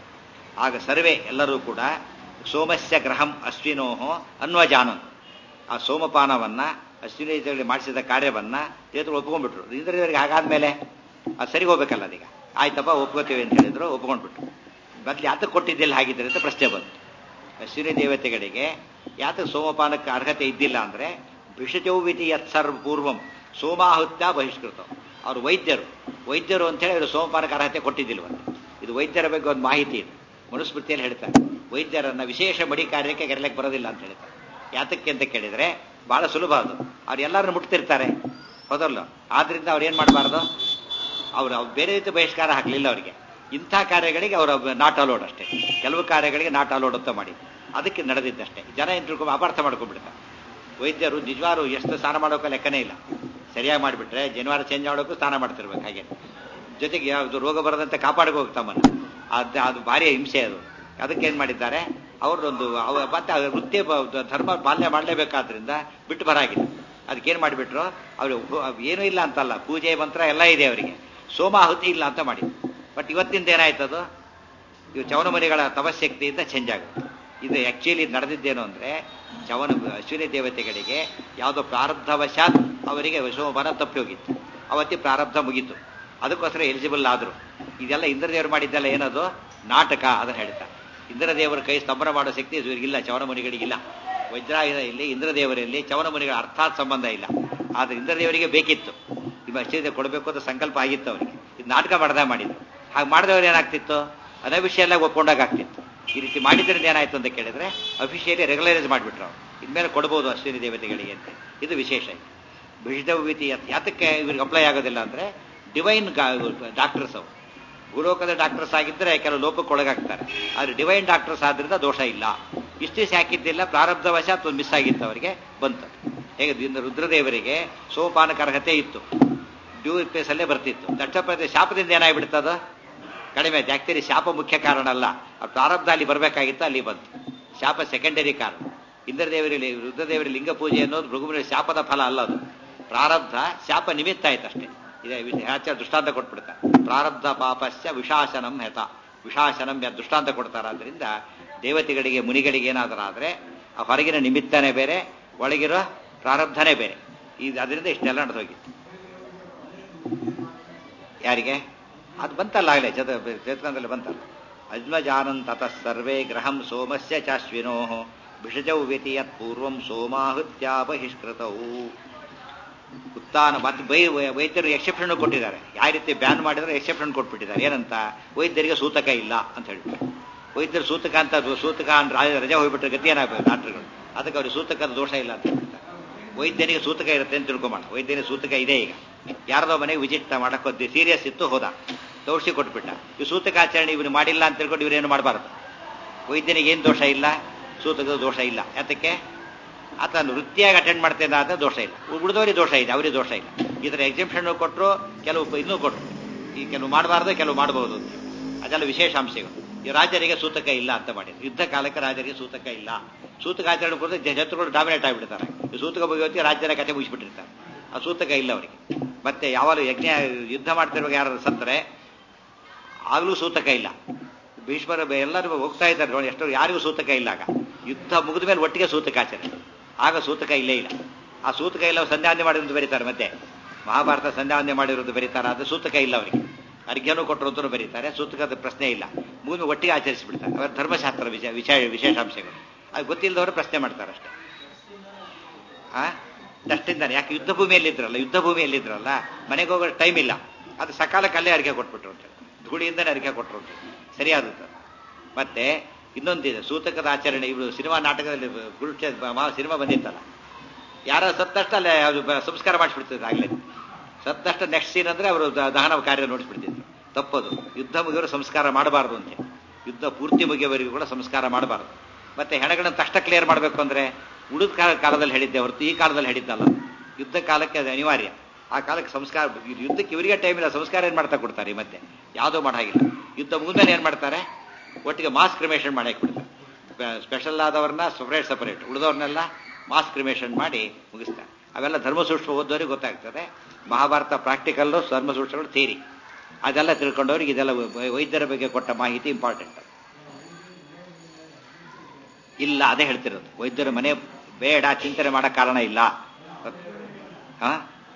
ಆಗ ಸರ್ವೇ ಎಲ್ಲರೂ ಕೂಡ ಸೋಮಸ್ಯ ಗ್ರಹಂ ಅಶ್ವಿನೋ ಅನ್ವಜಾನನ್ ಆ ಸೋಮಪಾನವನ್ನ ಅಶ್ವಿನಿ ಮಾಡಿಸಿದ ಕಾರ್ಯವನ್ನ ದೇವರು ಒಪ್ಕೊಂಡ್ಬಿಟ್ರು ಇಂದ್ರದೇವರಿಗೆ ಹಾಗಾದ್ಮೇಲೆ ಅದು ಸರಿ ಹೋಗ್ಬೇಕಲ್ಲ ಅದೀಗ ಆಯ್ತಪ್ಪ ಒಪ್ಕೋತೀವಿ ಅಂತ ಹೇಳಿದ್ರು ಒಪ್ಕೊಂಡ್ಬಿಟ್ರು ಮತ್ತೆ ಯಾತಕ್ಕೆ ಕೊಟ್ಟಿದ್ದಿಲ್ಲ ಹಾಗಿದ್ರೆ ಅಂತ ಪ್ರಶ್ನೆ ಬಂತು ಅಶ್ವಿನಿ ದೇವತೆಗಳಿಗೆ ಯಾತಕ್ಕೆ ಸೋಮಪಾನಕ್ಕೆ ಅರ್ಹತೆ ಇದ್ದಿಲ್ಲ ಅಂದ್ರೆ ವಿಷಚೌವಿತಿ ಯತ್ಸರ್ವ ಪೂರ್ವಂ ಸೋಮಾಹುತ್ಯ ಬಹಿಷ್ಕೃತ ಅವರು ವೈದ್ಯರು ವೈದ್ಯರು ಅಂತ ಹೇಳಿ ಅವರು ಸೋಮಪಾನಕ್ಕೆ ಅರ್ಹತೆ ಕೊಟ್ಟಿದ್ದಿಲ್ವಂತೆ ಇದು ವೈದ್ಯರ ಬಗ್ಗೆ ಒಂದು ಮಾಹಿತಿ ಇದೆ ಮನುಸ್ಮೃತಿಯಲ್ಲಿ ಹೇಳ್ತಾರೆ ವೈದ್ಯರನ್ನ ವಿಶೇಷ ಮಡಿ ಕಾರ್ಯಕ್ಕೆ ಕೆರಲಕ್ಕೆ ಬರೋದಿಲ್ಲ ಅಂತ ಹೇಳ್ತಾರೆ ಯಾತಕ್ಕೆ ಅಂತ ಕೇಳಿದ್ರೆ ಬಹಳ ಸುಲಭ ಅದು ಅವ್ರು ಎಲ್ಲರನ್ನು ಮುಟ್ತಿರ್ತಾರೆ ಹೌದಲ್ಲ ಆದ್ರಿಂದ ಅವ್ರು ಏನ್ ಮಾಡಬಾರ್ದು ಅವರು ಬೇರೆ ರೀತಿ ಬಹಿಷ್ಕಾರ ಹಾಕಲಿಲ್ಲ ಅವರಿಗೆ ಇಂಥ ಕಾರ್ಯಗಳಿಗೆ ಅವರು ನಾಟ್ ಅಲೋಡ್ ಅಷ್ಟೇ ಕೆಲವು ಕಾರ್ಯಗಳಿಗೆ ನಾಟ್ ಅಲೋಡ್ ಅಂತ ಮಾಡಿ ಅದಕ್ಕೆ ನಡೆದಿದ್ದಷ್ಟೇ ಜನ ಏನ್ ತಿಳ್ಕೊಂಡು ಅಪಾರ್ಥ ಮಾಡ್ಕೊಂಡ್ಬಿಡ್ತಾರೆ ವೈದ್ಯರು ನಿಜವಾರು ಎಷ್ಟು ಸ್ನಾನ ಮಾಡೋಕೆ ಲೆಕ್ಕನೇ ಇಲ್ಲ ಸರಿಯಾಗಿ ಮಾಡಿಬಿಟ್ರೆ ಜನಿವಾರ ಚೇಂಜ್ ಮಾಡೋಕ್ಕೂ ಸ್ನಾನ ಮಾಡ್ತಿರ್ಬೇಕು ಹಾಗೆ ಜೊತೆಗೆ ಯಾವುದು ರೋಗ ಬರದಂತೆ ಕಾಪಾಡ್ಕೋಬೇಕು ತಮ್ಮನ್ನ ಅದು ಅದು ಭಾರಿ ಹಿಂಸೆ ಅದು ಅದಕ್ಕೆ ಏನ್ ಮಾಡಿದ್ದಾರೆ ಅವ್ರದ್ದೊಂದು ಮತ್ತೆ ವೃತ್ತಿ ಧರ್ಮ ಪಾಲನೆ ಮಾಡಲೇಬೇಕಾದ್ರಿಂದ ಬಿಟ್ಟು ಬರಾಗಿದೆ ಅದಕ್ಕೇನು ಮಾಡಿಬಿಟ್ರು ಅವರು ಏನೂ ಇಲ್ಲ ಅಂತಲ್ಲ ಪೂಜೆ ಮಂತ್ರ ಎಲ್ಲ ಇದೆ ಅವರಿಗೆ ಸೋಮಾಹುತಿ ಇಲ್ಲ ಅಂತ ಮಾಡಿ ಬಟ್ ಇವತ್ತಿಂದ ಏನಾಯ್ತದು ಇವು ಚವನಮರಿಗಳ ತಪಶಕ್ತಿಯಿಂದ ಚೇಂಜ್ ಆಗುತ್ತೆ ಇದು ಆಕ್ಚುಲಿ ನಡೆದಿದ್ದೇನು ಅಂದ್ರೆ ಚವನ ಅಶ್ವಿನಿ ದೇವತೆಗಳಿಗೆ ಯಾವುದೋ ಪ್ರಾರಬ್ಧವಶಾತ್ ಅವರಿಗೆ ಸೋಮಪಾನ ತಪ್ಪಿ ಹೋಗಿತ್ತು ಅವತ್ತಿ ಪ್ರಾರಬ್ಧ ಮುಗೀತು ಅದಕ್ಕೋಸ್ಕರ ಎಲಿಜಿಬಲ್ ಆದ್ರು ಇದೆಲ್ಲ ಇಂದ್ರದೇವರು ಮಾಡಿದ್ದೆಲ್ಲ ಏನದು ನಾಟಕ ಅದನ್ನ ಹೇಳ್ತಾರೆ ಇಂದ್ರದೇವರ ಕೈ ಸ್ತಂಭನ ಮಾಡೋ ಶಕ್ತಿ ಇವರಿಗಿಲ್ಲ ಚವನ ಮುನಿಗಳಿಗಿಲ್ಲ ವಜ್ರಾಯುಧ ಇಲ್ಲಿ ಇಂದ್ರದೇವರಲ್ಲಿ ಚವನ ಮುನಿಗಳ ಅರ್ಥಾತ್ ಸಂಬಂಧ ಇಲ್ಲ ಆದ್ರೆ ಇಂದ್ರದೇವರಿಗೆ ಬೇಕಿತ್ತು ನಿಮ್ಮ ಅಶ್ವಿನಿ ಕೊಡಬೇಕು ಅಂತ ಸಂಕಲ್ಪ ಆಗಿತ್ತು ಅವರಿಗೆ ಇದು ನಾಟಕ ಮಾಡ್ದ ಮಾಡಿದ್ರು ಹಾಗೆ ಮಾಡಿದವ್ರು ಏನಾಗ್ತಿತ್ತು ಅನವಿಷಿಯಲ್ ಆಗಿ ಒಪ್ಕೊಂಡಾಗ ಆಗ್ತಿತ್ತು ಈ ರೀತಿ ಮಾಡಿದ್ರಿಂದ ಏನಾಯ್ತು ಅಂತ ಕೇಳಿದ್ರೆ ಅಫಿಷಿಯಲಿ ರೆಗ್ಯುಲರೈಸ್ ಮಾಡಿಬಿಟ್ರು ಅವ್ರು ಇನ್ಮೇಲೆ ಕೊಡ್ಬೋದು ಅಶ್ವಿನಿ ದೇವತೆಗಳಿಗೆ ಅಂತ ಇದು ವಿಶೇಷ ಇದು ವಿಷದವಿತಿ ಯಾತಕ್ಕೆ ಇವ್ರಿಗೆ ಅಪ್ಲೈ ಆಗೋದಿಲ್ಲ ಅಂದ್ರೆ ಡಿವೈನ್ ಡಾಕ್ಟರ್ಸ್ ಅವರು ಭೂಲೋಕದ ಡಾಕ್ಟರ್ಸ್ ಆಗಿದ್ದರೆ ಕೆಲವು ಲೋಕಕ್ಕೆ ಒಳಗಾಗ್ತಾರೆ ಆದ್ರೆ ಡಿವೈನ್ ಡಾಕ್ಟರ್ಸ್ ಆದ್ರಿಂದ ದೋಷ ಇಲ್ಲ ಇಷ್ಟು ಹಾಕಿದ್ದಿಲ್ಲ ಪ್ರಾರಬ್ಧವಶಾತ್ ಒಂದು ಮಿಸ್ ಆಗಿತ್ತು ಅವರಿಗೆ ಬಂತು ಹೇಗೆ ರುದ್ರದೇವರಿಗೆ ಸೋಪಾನಕ ಅರ್ಹತೆ ಇತ್ತು ಡ್ಯೂ ಪ್ಲೇಸಲ್ಲೇ ಬರ್ತಿತ್ತು ದಕ್ಷಪ್ರದೇಶ ಶಾಪದಿಂದ ಏನಾಗ್ಬಿಡ್ತದ ಕಡಿಮೆ ಆಯ್ತು ಆಕ್ಚುಲಿ ಶಾಪ ಮುಖ್ಯ ಕಾರಣ ಅಲ್ಲ ಆ ಪ್ರಾರಬ್ಧ ಅಲ್ಲಿ ಬರಬೇಕಾಗಿತ್ತು ಅಲ್ಲಿ ಬಂತು ಶಾಪ ಸೆಕೆಂಡರಿ ಕಾರಣ ಇಂದ್ರದೇವರಲ್ಲಿ ರುದ್ರದೇವರ ಲಿಂಗ ಪೂಜೆ ಅನ್ನೋದು ಭೃಗುಮುನಿ ಶಾಪದ ಫಲ ಅಲ್ಲ ಅದು ಪ್ರಾರಬ್ಧ ಶಾಪ ನಿಮಿತ್ತ ಆಯ್ತು ಅಷ್ಟೇ ಇದೇ ಆಚಾರ ದೃಷ್ಟಾಂತ ಕೊಟ್ಬಿಡ್ತಾರೆ ಪ್ರಾರಬ್ಧ ಪಾಪಸ್ಯ ವಿಶಾಸನಂ ಹೆತ ವಿಶಾಸನಂ ದೃಷ್ಟಾಂತ ಕೊಡ್ತಾರೆ ಆದ್ರಿಂದ ದೇವತೆಗಳಿಗೆ ಮುನಿಗಳಿಗೆ ಏನಾದರೂ ಆದ್ರೆ ಆ ಹೊರಗಿನ ನಿಮಿತ್ತನೇ ಬೇರೆ ಒಳಗಿರೋ ಪ್ರಾರಬ್ಧನೇ ಬೇರೆ ಇದು ಅದರಿಂದ ಇಷ್ಟೆಲ್ಲ ನಡೆದೋಗಿತ್ತು ಯಾರಿಗೆ ಅದು ಬಂತಲ್ಲ ಆಗಲೇ ಚತ ಚೇತನದಲ್ಲಿ ಬಂತಲ್ಲ ಅಜ್ಮಜಾನನ್ ತತಃ ಸರ್ವೇ ಗ್ರಹಂ ಸೋಮಸ್ಯ ಚಾಶ್ವಿನೋ ಭಿಷಜೌ ವ್ಯತಿಯತ್ ಪೂರ್ವಂ ಸೋಮಾಹುತ್ಯಾ ಬಹಿಷ್ಕೃತವು ಉತ್ತಾನ ಮತ್ತೆ ಬೈ ವೈದ್ಯರು ಎಕ್ಸೆಪ್ಷನ್ ಕೊಟ್ಟಿದ್ದಾರೆ ಯಾವ ರೀತಿ ಬ್ಯಾನ್ ಮಾಡಿದ್ರೆ ಎಕ್ಸೆಪ್ಷನ್ ಕೊಟ್ಬಿಟ್ಟಿದ್ದಾರೆ ಏನಂತ ವೈದ್ಯರಿಗೆ ಸೂತಕ ಇಲ್ಲ ಅಂತ ಹೇಳ್ಬಿಟ್ಟು ವೈದ್ಯರು ಸೂತಕ ಅಂತ ಸೂತಕ ಅಂದ್ರೆ ರಜೆ ಹೋಗ್ಬಿಟ್ರೆ ಗತಿ ಏನಾಗಬೇಕು ಡಾಕ್ಟರ್ಗಳು ಅದಕ್ಕೆ ಅವ್ರಿಗೆ ಸೂತಕದ ದೋಷ ಇಲ್ಲ ಅಂತ ಹೇಳ್ತಾರೆ ವೈದ್ಯನಿಗೆ ಸೂತಕ ಇರುತ್ತೆ ಅಂತ ತಿಳ್ಕೊಂಬೋಣ ವೈದ್ಯನಿಗೆ ಸೂತಕ ಇದೆ ಈಗ ಯಾರದೋ ಮನೆಗೆ ವಿಜಿಟ್ ಮಾಡಕ್ಕೋದ್ದಿ ಸೀರಿಯಸ್ ಇತ್ತು ಹೋದ ತೋರಿಸಿ ಕೊಟ್ಬಿಟ್ಟ ಈ ಸೂತಕಾಚರಣೆ ಇವನು ಮಾಡಿಲ್ಲ ಅಂತ ತಿಳ್ಕೊಂಡು ಇವರೇನು ಮಾಡಬಾರ್ದು ವೈದ್ಯನಿಗೆ ಏನು ದೋಷ ಇಲ್ಲ ಸೂತಕದ ದೋಷ ಇಲ್ಲ ಯಾತಕ್ಕೆ ಆತ ವೃತ್ತಿಯಾಗಿ ಅಟೆಂಡ್ ಮಾಡ್ತೇನೆ ಆದ ದೋಷ ಇಲ್ಲ ಉಳಿದವರಿಗೆ ದೋಷ ಇದೆ ಅವರಿಗೆ ದೋಷ ಇಲ್ಲ ಇದರ ಎಕ್ಸಿಬಿಷನ್ ಕೊಟ್ಟರು ಕೆಲವು ಇನ್ನೂ ಕೊಟ್ಟರು ಈ ಕೆಲವು ಮಾಡಬಾರ್ದು ಕೆಲವು ಮಾಡಬಹುದು ಅಂತ ಅದೆಲ್ಲ ವಿಶೇಷ ಅಂಶಗಳು ಈ ರಾಜರಿಗೆ ಸೂತಕ ಇಲ್ಲ ಅಂತ ಮಾಡಿದ್ರು ಯುದ್ಧ ಕಾಲಕ್ಕೆ ರಾಜರಿಗೆ ಸೂತಕ ಇಲ್ಲ ಸೂತಕ ಆಚರಣೆ ಕೊಡದೆ ಶತ್ರುಗಳು ಡಾಮಿನೇಟ್ ಆಗಿಬಿಡ್ತಾರೆ ಈ ಸೂತಕ ಬಗ್ಗೆ ರಾಜ್ಯದ ಕತೆ ಮುಗಿಸ್ಬಿಟ್ಟಿರ್ತಾರೆ ಆ ಸೂತಕ ಇಲ್ಲ ಅವರಿಗೆ ಮತ್ತೆ ಯಾವಾಗಲೂ ಯಜ್ಞ ಯುದ್ಧ ಮಾಡ್ತಿರುವಾಗ ಯಾರು ಸತ್ತರೆ ಆಗಲೂ ಸೂತಕ ಇಲ್ಲ ಭೀಷ್ಮರ ಎಲ್ಲರೂ ಹೋಗ್ತಾ ಇದ್ದಾರೆ ನೋಡಿ ಎಷ್ಟೋ ಯಾರಿಗೂ ಸೂತಕ ಇಲ್ಲ ಆಗ ಯುದ್ಧ ಮುಗಿದ ಮೇಲೆ ಒಟ್ಟಿಗೆ ಸೂತಕ ಆಚರಣೆ ಆಗ ಸೂತಕ ಇಲ್ಲೇ ಇಲ್ಲ ಆ ಸೂತಕ ಇಲ್ಲ ಸಂಧ್ಯಾವಂದನೆ ಮಾಡಿರೋದು ಬರೀತಾರೆ ಮತ್ತೆ ಮಹಾಭಾರತ ಸಂಧ್ಯಾವಂದನೆ ಮಾಡಿರೋದು ಬರೀತಾರೆ ಅದು ಸೂತಕ ಇಲ್ಲ ಅವರಿಗೆ ಅರ್ಘ್ಯನೂ ಕೊಟ್ಟರು ಅಂತಲೂ ಬರೀತಾರೆ ಸೂತಕದ ಪ್ರಶ್ನೆ ಇಲ್ಲ ಮೂರು ಒಟ್ಟಿಗೆ ಆಚರಿಸಿಬಿಡ್ತಾರೆ ಅವರ ಧರ್ಮಶಾಸ್ತ್ರ ವಿಷಯ ವಿಷಯ ವಿಶೇಷಾಂಶಗಳು ಅದು ಗೊತ್ತಿಲ್ಲದವರು ಪ್ರಶ್ನೆ ಮಾಡ್ತಾರೆ ಅಷ್ಟೇ ಆ ಅಷ್ಟಿಂದಾನೆ ಯಾಕೆ ಯುದ್ಧ ಭೂಮಿಯಲ್ಲಿದ್ರಲ್ಲ ಯುದ್ಧ ಭೂಮಿಯಲ್ಲಿದ್ರಲ್ಲ ಮನೆಗೆ ಹೋಗೋ ಟೈಮ್ ಇಲ್ಲ ಅದು ಸಕಾಲಕ್ಕೆ ಅಲ್ಲೇ ಅರಿಕೆ ಕೊಟ್ಬಿಟ್ರು ಅಂತ ಧೂಳಿಯಿಂದನೇ ಅರಿಕೆ ಕೊಟ್ಟರು ಅಂತ ಸರಿಯಾದದ್ದು ಮತ್ತೆ ಇನ್ನೊಂದಿದೆ ಸೂತಕದ ಆಚರಣೆ ಇವರು ಸಿನಿಮಾ ನಾಟಕದಲ್ಲಿ ಗುರುಕ್ಷ ಸಿನಿಮಾ ಬಂದಿತ್ತಲ್ಲ ಯಾರ ಸತ್ತಷ್ಟು ಅಲ್ಲೇ ಅದು ಬ- ಸಂಸ್ಕಾರ ಮಾಡಿಸ್ಬಿಡ್ತಿದ್ರು ಆಗ್ಲೇ ಸತ್ತಷ್ಟು ನೆಕ್ಸ್ಟ್ ಸೀನ್ ಅಂದ್ರೆ ಅವರು ದ- ದಹನ ಕಾರ್ಯ ನೋಡಿಸ್ಬಿಡ್ತಿದ್ರು ತಪ್ಪದು ಯುದ್ಧ ಮುಗಿಯವರು ಸಂಸ್ಕಾರ ಮಾಡಬಾರ್ದು ಅಂತ ಯುದ್ಧ ಪೂರ್ತಿ ಮುಗಿಯವರೆಗೂ ಕೂಡ ಸಂಸ್ಕಾರ ಮಾಡಬಾರ್ದು ಮತ್ತೆ ಹೆಣಗಳನ್ನ ತಕ್ಷಣ ಕ್ಲಿಯರ್ ಮಾಡಬೇಕು ಅಂದ್ರೆ ಉಳಿದ ಕಾಲ ಕಾಲದಲ್ಲಿ ಹೇಳಿದ್ದೆ ಹೊರತು ಈ ಕಾಲದಲ್ಲಿ ಹೇಳಿದ್ದಲ್ಲ ಯುದ್ಧ ಕಾಲಕ್ಕೆ ಅದು ಅನಿವಾರ್ಯ ಆ ಕಾಲಕ್ಕೆ ಸಂಸ್ಕಾರ ಯುದ್ಧಕ್ಕೆ ಇವರಿಗೆ ಟೈಮ್ ಇಲ್ಲ ಸಂಸ್ಕಾರ ಏನ್ ಮಾಡ್ತಾ ಕೊಡ್ತಾರೆ ಈ ಮತ್ತೆ ಯಾವುದೂ ಮಾಡಾಗಿಲ್ಲ ಯುದ್ಧ ಮುಗಿದ್ಮೇಲೆ ಏನ್ ಮಾಡ್ತಾರೆ ಒಟ್ಟಿಗೆ ಮಾಸ್ ಕ್ರಿಮೇಷನ್ ಮಾಡಕ್ಕೆ ಬಿಡ್ತಾರೆ ಸ್ಪೆಷಲ್ ಆದವ್ರನ್ನ ಸಪರೇಟ್ ಸಪರೇಟ್ ಉಳಿದವ್ರನ್ನೆಲ್ಲ ಮಾಸ್ ಕ್ರಿಮೇಷನ್ ಮಾಡಿ ಮುಗಿಸ್ತಾರೆ ಅವೆಲ್ಲ ಧರ್ಮಸೂಕ್ಷ್ಮ ಓದೋರಿಗೆ ಗೊತ್ತಾಗ್ತದೆ ಮಹಾಭಾರತ ಪ್ರಾಕ್ಟಿಕಲ್ಲು ಧರ್ಮಸೂಕ್ಷ್ಮಗಳು ಥಿಯರಿ ಅದೆಲ್ಲ ತಿಳ್ಕೊಂಡವ್ರಿಗೆ ಇದೆಲ್ಲ ವೈ- ವೈದ್ಯರ ಬಗ್ಗೆ ಕೊಟ್ಟ ಮಾಹಿತಿ ಇಂಪಾರ್ಟೆಂಟ್ ಇಲ್ಲ ಅದೇ ಹೇಳ್ತಿರೋದು ವೈದ್ಯರ ಮನೆ ಬೇಡ ಚಿಂತನೆ ಮಾಡೋ ಕಾರಣ ಇಲ್ಲ ಹಾ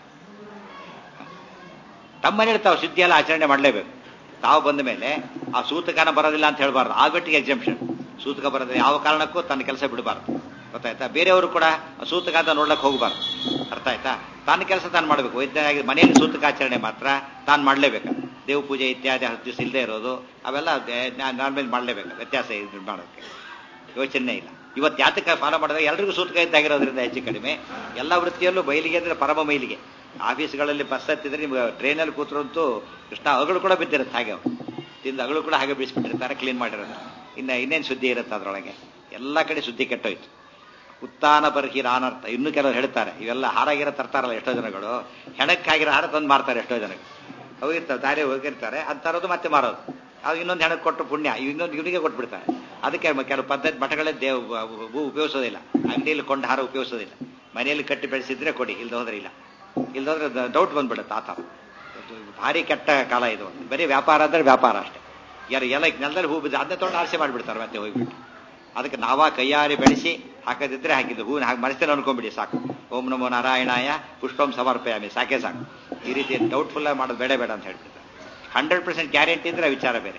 ತಮ್ಮ ಮನೇಲಿ ತಾವು ಶುದ್ಧಿ ಎಲ್ಲ ಆಚರಣೆ ಮಾಡಲೇಬೇಕು ತಾವು ಬಂದ ಮೇಲೆ ಆ ಸೂತಕನ ಬರೋದಿಲ್ಲ ಅಂತ ಹೇಳ್ಬಾರ್ದು ಆ ಗಟ್ಟಿಗೆ ಎಕ್ಸಾಮ್ಷನ್ ಸೂತಕ ಬರೋದಿಲ್ಲ ಯಾವ ಕಾರಣಕ್ಕೂ ತನ್ನ ಕೆಲಸ ಬಿಡಬಾರ್ದು ಗೊತ್ತಾಯ್ತಾ ಬೇರೆಯವರು ಕೂಡ ಆ ಸೂತಕ ಅಂತ ನೋಡ್ಲಕ್ಕೆ ಹೋಗಬಾರ್ದು ಅರ್ಥ ಆಯ್ತಾ ತನ್ನ ಕೆಲಸ ತಾನು ಮಾಡಬೇಕು ವೈದ್ಯರಾಗಿ ಮನೆಯಲ್ಲಿ ಸೂತಕ ಆಚರಣೆ ಮಾತ್ರ ತಾನು ಮಾಡಲೇಬೇಕು ದೇವ ಪೂಜೆ ಇತ್ಯಾದಿ ಹತ್ತು ದಿವಸ ಇಲ್ಲದೆ ಇರೋದು ಅವೆಲ್ಲ ನಾರ್ಮಲ್ ಮಾಡಲೇಬೇಕು ವ್ಯತ್ಯಾಸ ಇದು ಮಾಡೋಕ್ಕೆ ಯೋಚನೆ ಇಲ್ಲ ಇವತ್ತು ಯಾತಕ ಫಾಲೋ ಮಾಡಿದ್ರೆ ಎಲ್ರಿಗೂ ಸೂತಕ ಇದ್ದಾಗಿರೋದ್ರಿಂದ ಹೆಚ್ಚು ಕಡಿಮೆ ಎಲ್ಲ ವೃತ್ತಿಯಲ್ಲೂ ಬಯಲಿಗೆ ಅಂದ್ರೆ ಪರಮ ಮೈಲಿಗೆ ಆಫೀಸ್ಗಳಲ್ಲಿ ಬಸ್ ಹತ್ತಿದ್ರೆ ನಿಮ್ಗೆ ಟ್ರೈನಲ್ಲಿ ಕೂತ್ರಂತೂ ಕೃಷ್ಣ ಅಗಳು ಕೂಡ ಬಿದ್ದಿರುತ್ತೆ ಹಾಗೆ ಅವ್ರು ತಿಂದು ಅಗಳು ಕೂಡ ಹಾಗೆ ಬಿಡಿಸ್ಬಿಟ್ಟಿರ್ತಾರೆ ಕ್ಲೀನ್ ಮಾಡಿರೋದು ಇನ್ನು ಇನ್ನೇನು ಸುದ್ದಿ ಇರುತ್ತೆ ಅದರೊಳಗೆ ಎಲ್ಲ ಕಡೆ ಸುದ್ದಿ ಕೆಟ್ಟೋಯ್ತು ಉತ್ತಾನ ಬರ್ಹಿರ ಅನರ್ಥ ಇನ್ನು ಕೆಲವರು ಹೇಳ್ತಾರೆ ಇವೆಲ್ಲ ಹಾರಾಗಿರೋ ತರ್ತಾರಲ್ಲ ಎಷ್ಟೋ ಜನಗಳು ಹೆಣಕ್ಕಾಗಿರೋ ಹಾರ ತಂದು ಮಾರ್ತಾರೆ ಎಷ್ಟೋ ಜನಗಳು ಹೋಗಿರ್ತಾರೆ ದಾರಿ ಹೋಗಿರ್ತಾರೆ ಅದು ತರೋದು ಮತ್ತೆ ಮಾರೋದು ಅದು ಇನ್ನೊಂದು ಹೆಣಕ್ಕೆ ಕೊಟ್ಟು ಪುಣ್ಯ ಇನ್ನೊಂದು ಇವನಿಗೆ ಕೊಟ್ಬಿಡ್ತಾರೆ ಅದಕ್ಕೆ ಮ- ಕೆಲವು ಪದ್ಧತಿ ಮಠಗಳೇ ದೇವ್ ಹೂ ಉಪಯೋಗಿಸೋದಿಲ್ಲ ಅಂಗಡಿಯಲ್ಲಿ ಕೊಂಡು ಹಾರ ಉಪಯೋಗಿಸೋದಿಲ್ಲ ಮನೆಯಲ್ಲಿ ಕಟ್ಟಿ ಬೆಳೆಸಿದ್ರೆ ಕೊಡಿ ಇಲ್ದ ಹೋದ್ರೆ ಇಲ್ಲ ಇಲ್ದ ಹೋದ್ರೆ ಡೌಟ್ ಬಂದ್ಬಿಡುತ್ತೆ ಆ ಥರ ಅದು ಭಾರಿ ಕೆಟ್ಟ ಕಾಲ ಇದು ಬರೀ ವ್ಯಾಪಾರ ಅಂದ್ರೆ ವ್ಯಾಪಾರ ಅಷ್ಟೇ ಯಾರು ಎಲ್ಲ ನೆಲದಲ್ಲಿ ಹೂ ಬಿದ್ದು ಅದನ್ನೇ ತೊಗೊಂಡು ಆರಿಸಿ ಮಾಡಿಬಿಡ್ತಾರೆ ಮತ್ತೆ ಹೋಗ್ಬಿಟ್ಟು ಅದಕ್ಕೆ ನಾವಾ ಕೈಯಾರಿ ಬೆಳೆಸಿ ಹಾಕದಿದ್ರೆ ಹಾಕಿದ್ದು ಹೂವಿನ ಹಾಗೆ ಮನಸ್ಸಲ್ಲಿ ಅನ್ಕೊಂಡ್ಬಿಡಿ ಸಾಕು ಓಂ ನಮೋ ನಾರಾಯಣಾಯ ಪುಷ್ಪಂ ಸಮರ್ಪಯಾಮಿ ಸಾಕೆ ಸಾಕು ಈ ರೀತಿ ಡೌಟ್ಫುಲ್ ಮಾಡೋದು ಬೇಡ ಬೇಡ ಅಂತ ಹೇಳ್ಬಿಡ್ತಾರೆ ಹಂಡ್ರೆಡ್ ಪರ್ಸೆಂಟ್ ಗ್ಯಾರಂಟಿ ಇದ್ರೆ ಆ ವಿಚಾರ ಬೇರೆ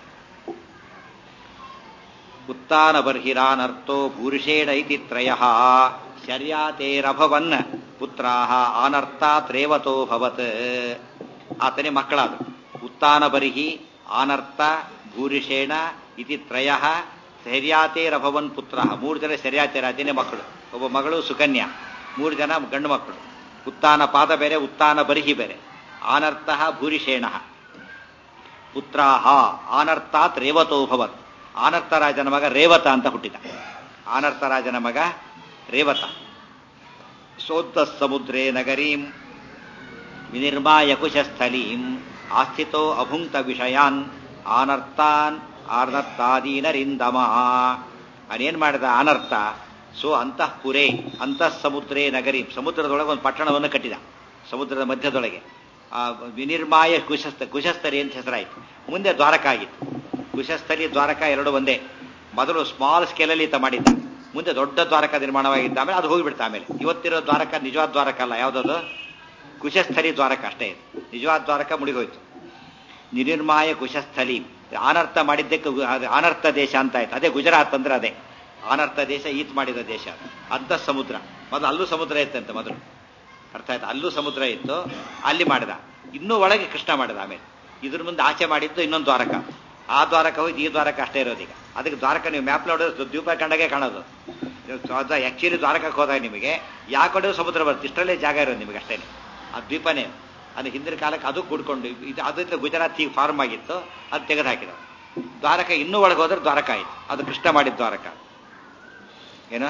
ಉತ್ತಾನ ಬರ್ಹಿರಾನರ್ಥೋ ಭೂರಿಷೇಣ ಇತಿ ತ್ರಯ ಶರ್ಯಾತೇರಭವನ್ ಪುತ್ರಾಹ ಆನರ್ಥಾತ್ರೇವತೋ ಭವತ್ ಆತನೇ ಮಕ್ಕಳಾದ ಉತ್ತಾನ ಬರ್ಹಿ ಆನರ್ಥ ಭೂರಿಷೇಣ ಇತಿ ತ್ರಯ ಶರ್ಯಾತೇರಭವನ್ ಪುತ್ರ ಮೂರು ಜನ ಶರ್ಯಾತೇರಾತೇನೆ ಮಕ್ಕಳು ಒಬ್ಬ ಮಗಳು ಸುಕನ್ಯಾ ಮೂರು ಜನ ಗಂಡು ಮಕ್ಕಳು ಉತ್ತಾನ ಪಾದ ಬೇರೆ ಉತ್ತಾನ ಬರ್ಹಿ ಬೇರೆ ಆನರ್ಥ ಭೂರಿಷೇಣ ಪುತ್ರಾಹ ಆನರ್ಥಾತ್ ರೇವತೋ ಭವತ್ ಆನರ್ಥರಾಜನ ಮಗ ರೇವತ ಅಂತ ಹುಟ್ಟಿದ ಆನರ್ಥರಾಜನ ಮಗ ರೇವತ ಸೋತ್ತ ಸಮುದ್ರೇ ನಗರೀಂ ವಿನಿರ್ಮಾಯ ಕುಶಸ್ಥಲೀಂ ಆಸ್ಥಿತೋ ಅಭುಂಕ್ತ ವಿಷಯಾನ್ ಆನರ್ಥಾನ್ ಆನರ್ಥಾದೀನರಿಂದಮ ಅವನೇನ್ ಮಾಡಿದ ಅನರ್ಥ ಸೊ ಅಂತಃಪುರೇ ಅಂತಃ ಸಮುದ್ರೇ ನಗರಿ ಸಮುದ್ರದೊಳಗೆ ಒಂದು ಪಟ್ಟಣವನ್ನು ಕಟ್ಟಿದ ಸಮುದ್ರದ ಮಧ್ಯದೊಳಗೆ ಆ ವಿನಿರ್ಮಾಯ ಕುಶಸ್ಥ ಕುಶಸ್ಥಲಿ ಅಂತ ಹೆಸರಾಯಿತು ಮುಂದೆ ದ್ವಾರಕ ಆಗಿತ್ತು ಕುಶಸ್ಥಲಿ ದ್ವಾರಕ ಎರಡು ಒಂದೇ ಮೊದಲು ಸ್ಮಾಲ್ ಸ್ಕೇಲಲ್ಲಿ ಈತ ಮಾಡಿದ್ದ ಮುಂದೆ ದೊಡ್ಡ ದ್ವಾರಕ ನಿರ್ಮಾಣವಾಗಿದ್ದ ಆಮೇಲೆ ಅದು ಹೋಗಿಬಿಡ್ತ ಆಮೇಲೆ ಇವತ್ತಿರೋ ದ್ವಾರಕ ನಿಜವಾದ ದ್ವಾರಕ ಅಲ್ಲ ಯಾವುದದು ಕುಶಸ್ಥಲಿ ದ್ವಾರಕ ಅಷ್ಟೇ ಇದು ನಿಜವಾದ ದ್ವಾರಕ ಮುಡಿಗೋಯ್ತು ನಿರ್ಮಾಯ ಕುಶಸ್ಥಲಿ ಆನರ್ಥ ಮಾಡಿದ್ದಕ್ಕೆ ಗು- ಅದು ಆನರ್ಥ ದೇಶ ಅಂತ ಆಯ್ತು ಅದೇ ಗುಜರಾತ್ ಅಂದ್ರೆ ಅದೇ ಆನರ್ಥ ದೇಶ ಈತ್ ಮಾಡಿದ ದೇಶ ಅದು ಅಂತ ಸಮುದ್ರ ಮೊದಲು ಅಲ್ಲೂ ಸಮುದ್ರ ಇತ್ತಂತೆ ಮೊದಲು ಅರ್ಥ ಆಯ್ತು ಅಲ್ಲೂ ಸಮುದ್ರ ಇತ್ತು ಅಲ್ಲಿ ಮಾಡಿದ ಇನ್ನೂ ಒಳಗೆ ಕೃಷ್ಣ ಮಾಡಿದ ಆಮೇಲೆ ಇದ್ರ ಮುಂದೆ ಆಚೆ ಮಾಡಿದ್ದು ಇನ್ನೊಂದು ದ್ವಾರಕ ಆ ದ್ವಾರಕ ಹೋಗಿ ಈ ದ್ವಾರಕ ಅಷ್ಟೇ ಇರೋದೀಗ ಅದಕ್ಕೆ ದ್ವಾರಕ ನೀವು ಮ್ಯಾಪ್ ನೋಡಿದ್ರೆ ದ್ವೀಪ ಕಂಡಾಗೆ ಕಾಣೋದು ಆಕ್ಚುಲಿ ದ್ವಾರಕಕ್ಕೆ ಹೋದಾಗ ನಿಮಗೆ ಯಾವ ಕಡೆ ಸಮುದ್ರ ಬರುತ್ತೆ ಇಷ್ಟರಲ್ಲೇ ಜಾಗ ಇರೋದು ನಿಮಗೆ ಅಷ್ಟೇ ಆ ದ್ವೀಪನೇ ಅದು ಹಿಂದಿನ ಕಾಲಕ್ಕೆ ಅದು ಕೂಡ್ಕೊಂಡು ಇದು ಅದರಿಂದ ಗುಜರಾತ್ ಈಗ ಫಾರ್ಮ್ ಆಗಿತ್ತು ಅದು ತೆಗೆದು ಹಾಕಿದ ದ್ವಾರಕ ಇನ್ನೂ ಒಳಗೆ ಹೋದ್ರೆ ದ್ವಾರಕ ಆಯ್ತು ಅದು ಕೃಷ್ಣ ಮಾಡಿದ ದ್ವಾರಕ ಏನೋ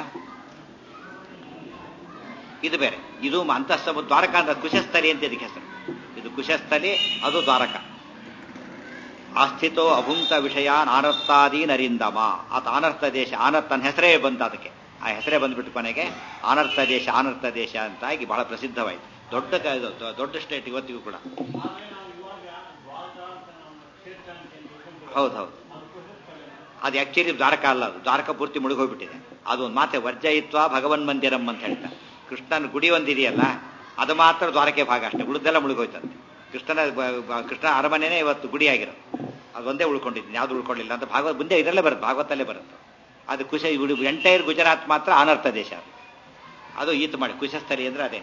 ಇದು ಬೇರೆ ಇದು ಅಂತಃಸಮು ದ್ವಾರಕ ಅಂತ ಕುಶಸ್ಥಲಿ ಅಂತ ಇದಕ್ಕೆ ಹೆಸರು ಇದು ಕುಶಸ್ಥಲಿ ಅದು ದ್ವಾರಕ ಆಸ್ಥಿತೋ ಅಭುಂತ ವಿಷಯಾನ್ ಆನರ್ಥಾದೀನರಿಂದಮ ಆತ ಆನರ್ಥ ದೇಶ ಆನರ್ಥನ ಹೆಸರೇ ಬಂತ ಅದಕ್ಕೆ ಆ ಹೆಸರೇ ಬಂದ್ಬಿಟ್ಟು ಕೊನೆಗೆ ಆನರ್ಥ ದೇಶ ಆನರ್ಥ ದೇಶ ಅಂತಾಗಿ ಬಹಳ ಪ್ರಸಿದ್ಧವಾಯಿತು ದೊಡ್ಡ ಕ- ಇದು ದೊಡ್ಡ ಸ್ಟೇಟ್ ಇವತ್ತಿಗೂ ಕೂಡ ಹೌದು ಹೌದು ಅದು ಆಕ್ಚುಲಿ ದ್ವಾರಕ ಅಲ್ಲ ಅದು ದ್ವಾರಕ ಪೂರ್ತಿ ಮುಳುಗೋಗ್ಬಿಟ್ಟಿದೆ ಅದು ಒಂದು ಮಾತೆ ವರ್ಜಯಿತ್ವ ಭಗವನ್ ಮಂದಿರಂ ಅಂತ ಹೇಳ್ತಾರೆ ಕೃಷ್ಣನ ಗುಡಿ ಒಂದಿದೆಯಲ್ಲ ಅದು ಮಾತ್ರ ದ್ವಾರಕೆ ಭಾಗ ಅಷ್ಟೇ ಉಳಿದೆಲ್ಲ ಮುಳುಗೋಯ್ತಂತೆ ಕೃಷ್ಣನ ಬ- ಬ- ಕೃಷ್ಣ ಅರಮನೆನೇ ಇವತ್ತು ಗುಡಿ ಆಗಿರೋದು ಅದೊಂದೇ ಉಳ್ಕೊಂಡಿದ್ದೀನಿ ಯಾವ್ದು ಉಳ್ಕೊಂಡಿಲ್ಲ ಅಂತ ಭಾಗವತ ಮುಂದೆ ಇದರಲ್ಲೇ ಬರುತ್ತೆ ಭಾಗವತಲ್ಲೇ ಬರುತ್ತೆ ಅದು ಕುಶ ಎಂಟೈರ್ ಗುಜರಾತ್ ಮಾತ್ರ ಅನರ್ಥ ದೇಶ ಅದು ಅದು ಈತು ಮಾಡಿ ಕುಶಸ್ಥಲಿ ಅಂದ್ರೆ ಅದೇ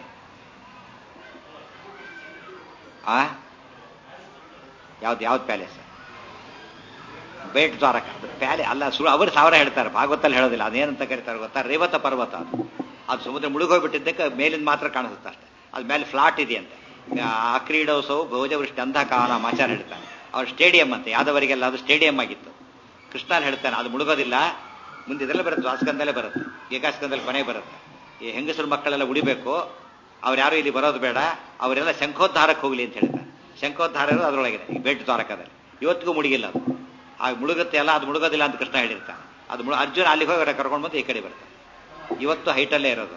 ಆ ಯಾವ್ದು ಯಾವ್ದು ಪ್ಯಾಲೇಸ್ ಬೇಟ್ ದ್ವಾರಕ ಅದು ಪ್ಯಾಲೆ ಅಲ್ಲ ಸುಳ್ಳು ಅವರು ಸಾವಿರ ಹೇಳ್ತಾರೆ ಭಾಗವತಲ್ಲಿ ಹೇಳೋದಿಲ್ಲ ಅದೇನಂತ ಕರೀತಾರೆ ಗೊತ್ತಾ ರೇವತ ಪರ್ವತ ಅದು ಅದು ಸಮುದ್ರ ಮುಳುಗೋಗ್ಬಿಟ್ಟಿದ್ದಕ್ಕೆ ಮೇಲಿಂದ ಮಾತ್ರ ಕಾಣಿಸುತ್ತೆ ಅಷ್ಟೇ ಅದು ಮೇಲೆ ಫ್ಲಾಟ್ ಇದೆಯಂತೆ ಆ ಕ್ರೀಡೋತ್ಸವ ಭೋಜವೃಷ್ಟಿ ಅಂಧಕಾನ ಆಚಾರ ಹೇಳ್ತಾರೆ ಅವ್ರ ಸ್ಟೇಡಿಯಂ ಅಂತೆ ಯಾದವರಿಗೆಲ್ಲ ಅದು ಸ್ಟೇಡಿಯಂ ಆಗಿತ್ತು ಕೃಷ್ಣನ್ ಹೇಳ್ತಾನೆ ಅದು ಮುಳುಗೋದಿಲ್ಲ ಮುಂದೆ ಇದೆಲ್ಲ ಬರುತ್ತೆ ವಾಸ್ಕಂದಲ್ಲೇ ಬರುತ್ತೆ ಏಕಾಸ್ಕಂದಲ್ಲಿ ಕೊನೆ ಬರುತ್ತೆ ಈ ಹೆಂಗಸರು ಮಕ್ಕಳೆಲ್ಲ ಉಳಿಬೇಕು ಅವ್ರು ಯಾರು ಇಲ್ಲಿ ಬರೋದು ಬೇಡ ಅವರೆಲ್ಲ ಶಂಖೋದ್ಧಾರಕ್ಕೆ ಹೋಗ್ಲಿ ಅಂತ ಹೇಳ್ತಾರೆ ಶಂಖೋದ್ಧಾರ ಇರೋದು ಅದರೊಳಗಿದೆ ಈ ಬೆಟ್ ದ್ವಾರಕದಲ್ಲಿ ಇವತ್ತಿಗೂ ಮುಳುಗಿಲ್ಲ ಅದು ಆ ಮುಳುಗುತ್ತೆ ಅಲ್ಲ ಅದು ಮುಳುಗೋದಿಲ್ಲ ಅಂತ ಕೃಷ್ಣ ಹೇಳಿರ್ತಾನೆ ಅದು ಮುಳು ಅರ್ಜುನ ಅಲ್ಲಿಗೆ ಹೋಗಿ ಕರ್ಕೊಂಡು ಬಂದು ಈ ಕಡೆ ಬರ್ತಾನೆ ಇವತ್ತು ಹೈಟಲ್ಲೇ ಇರೋದು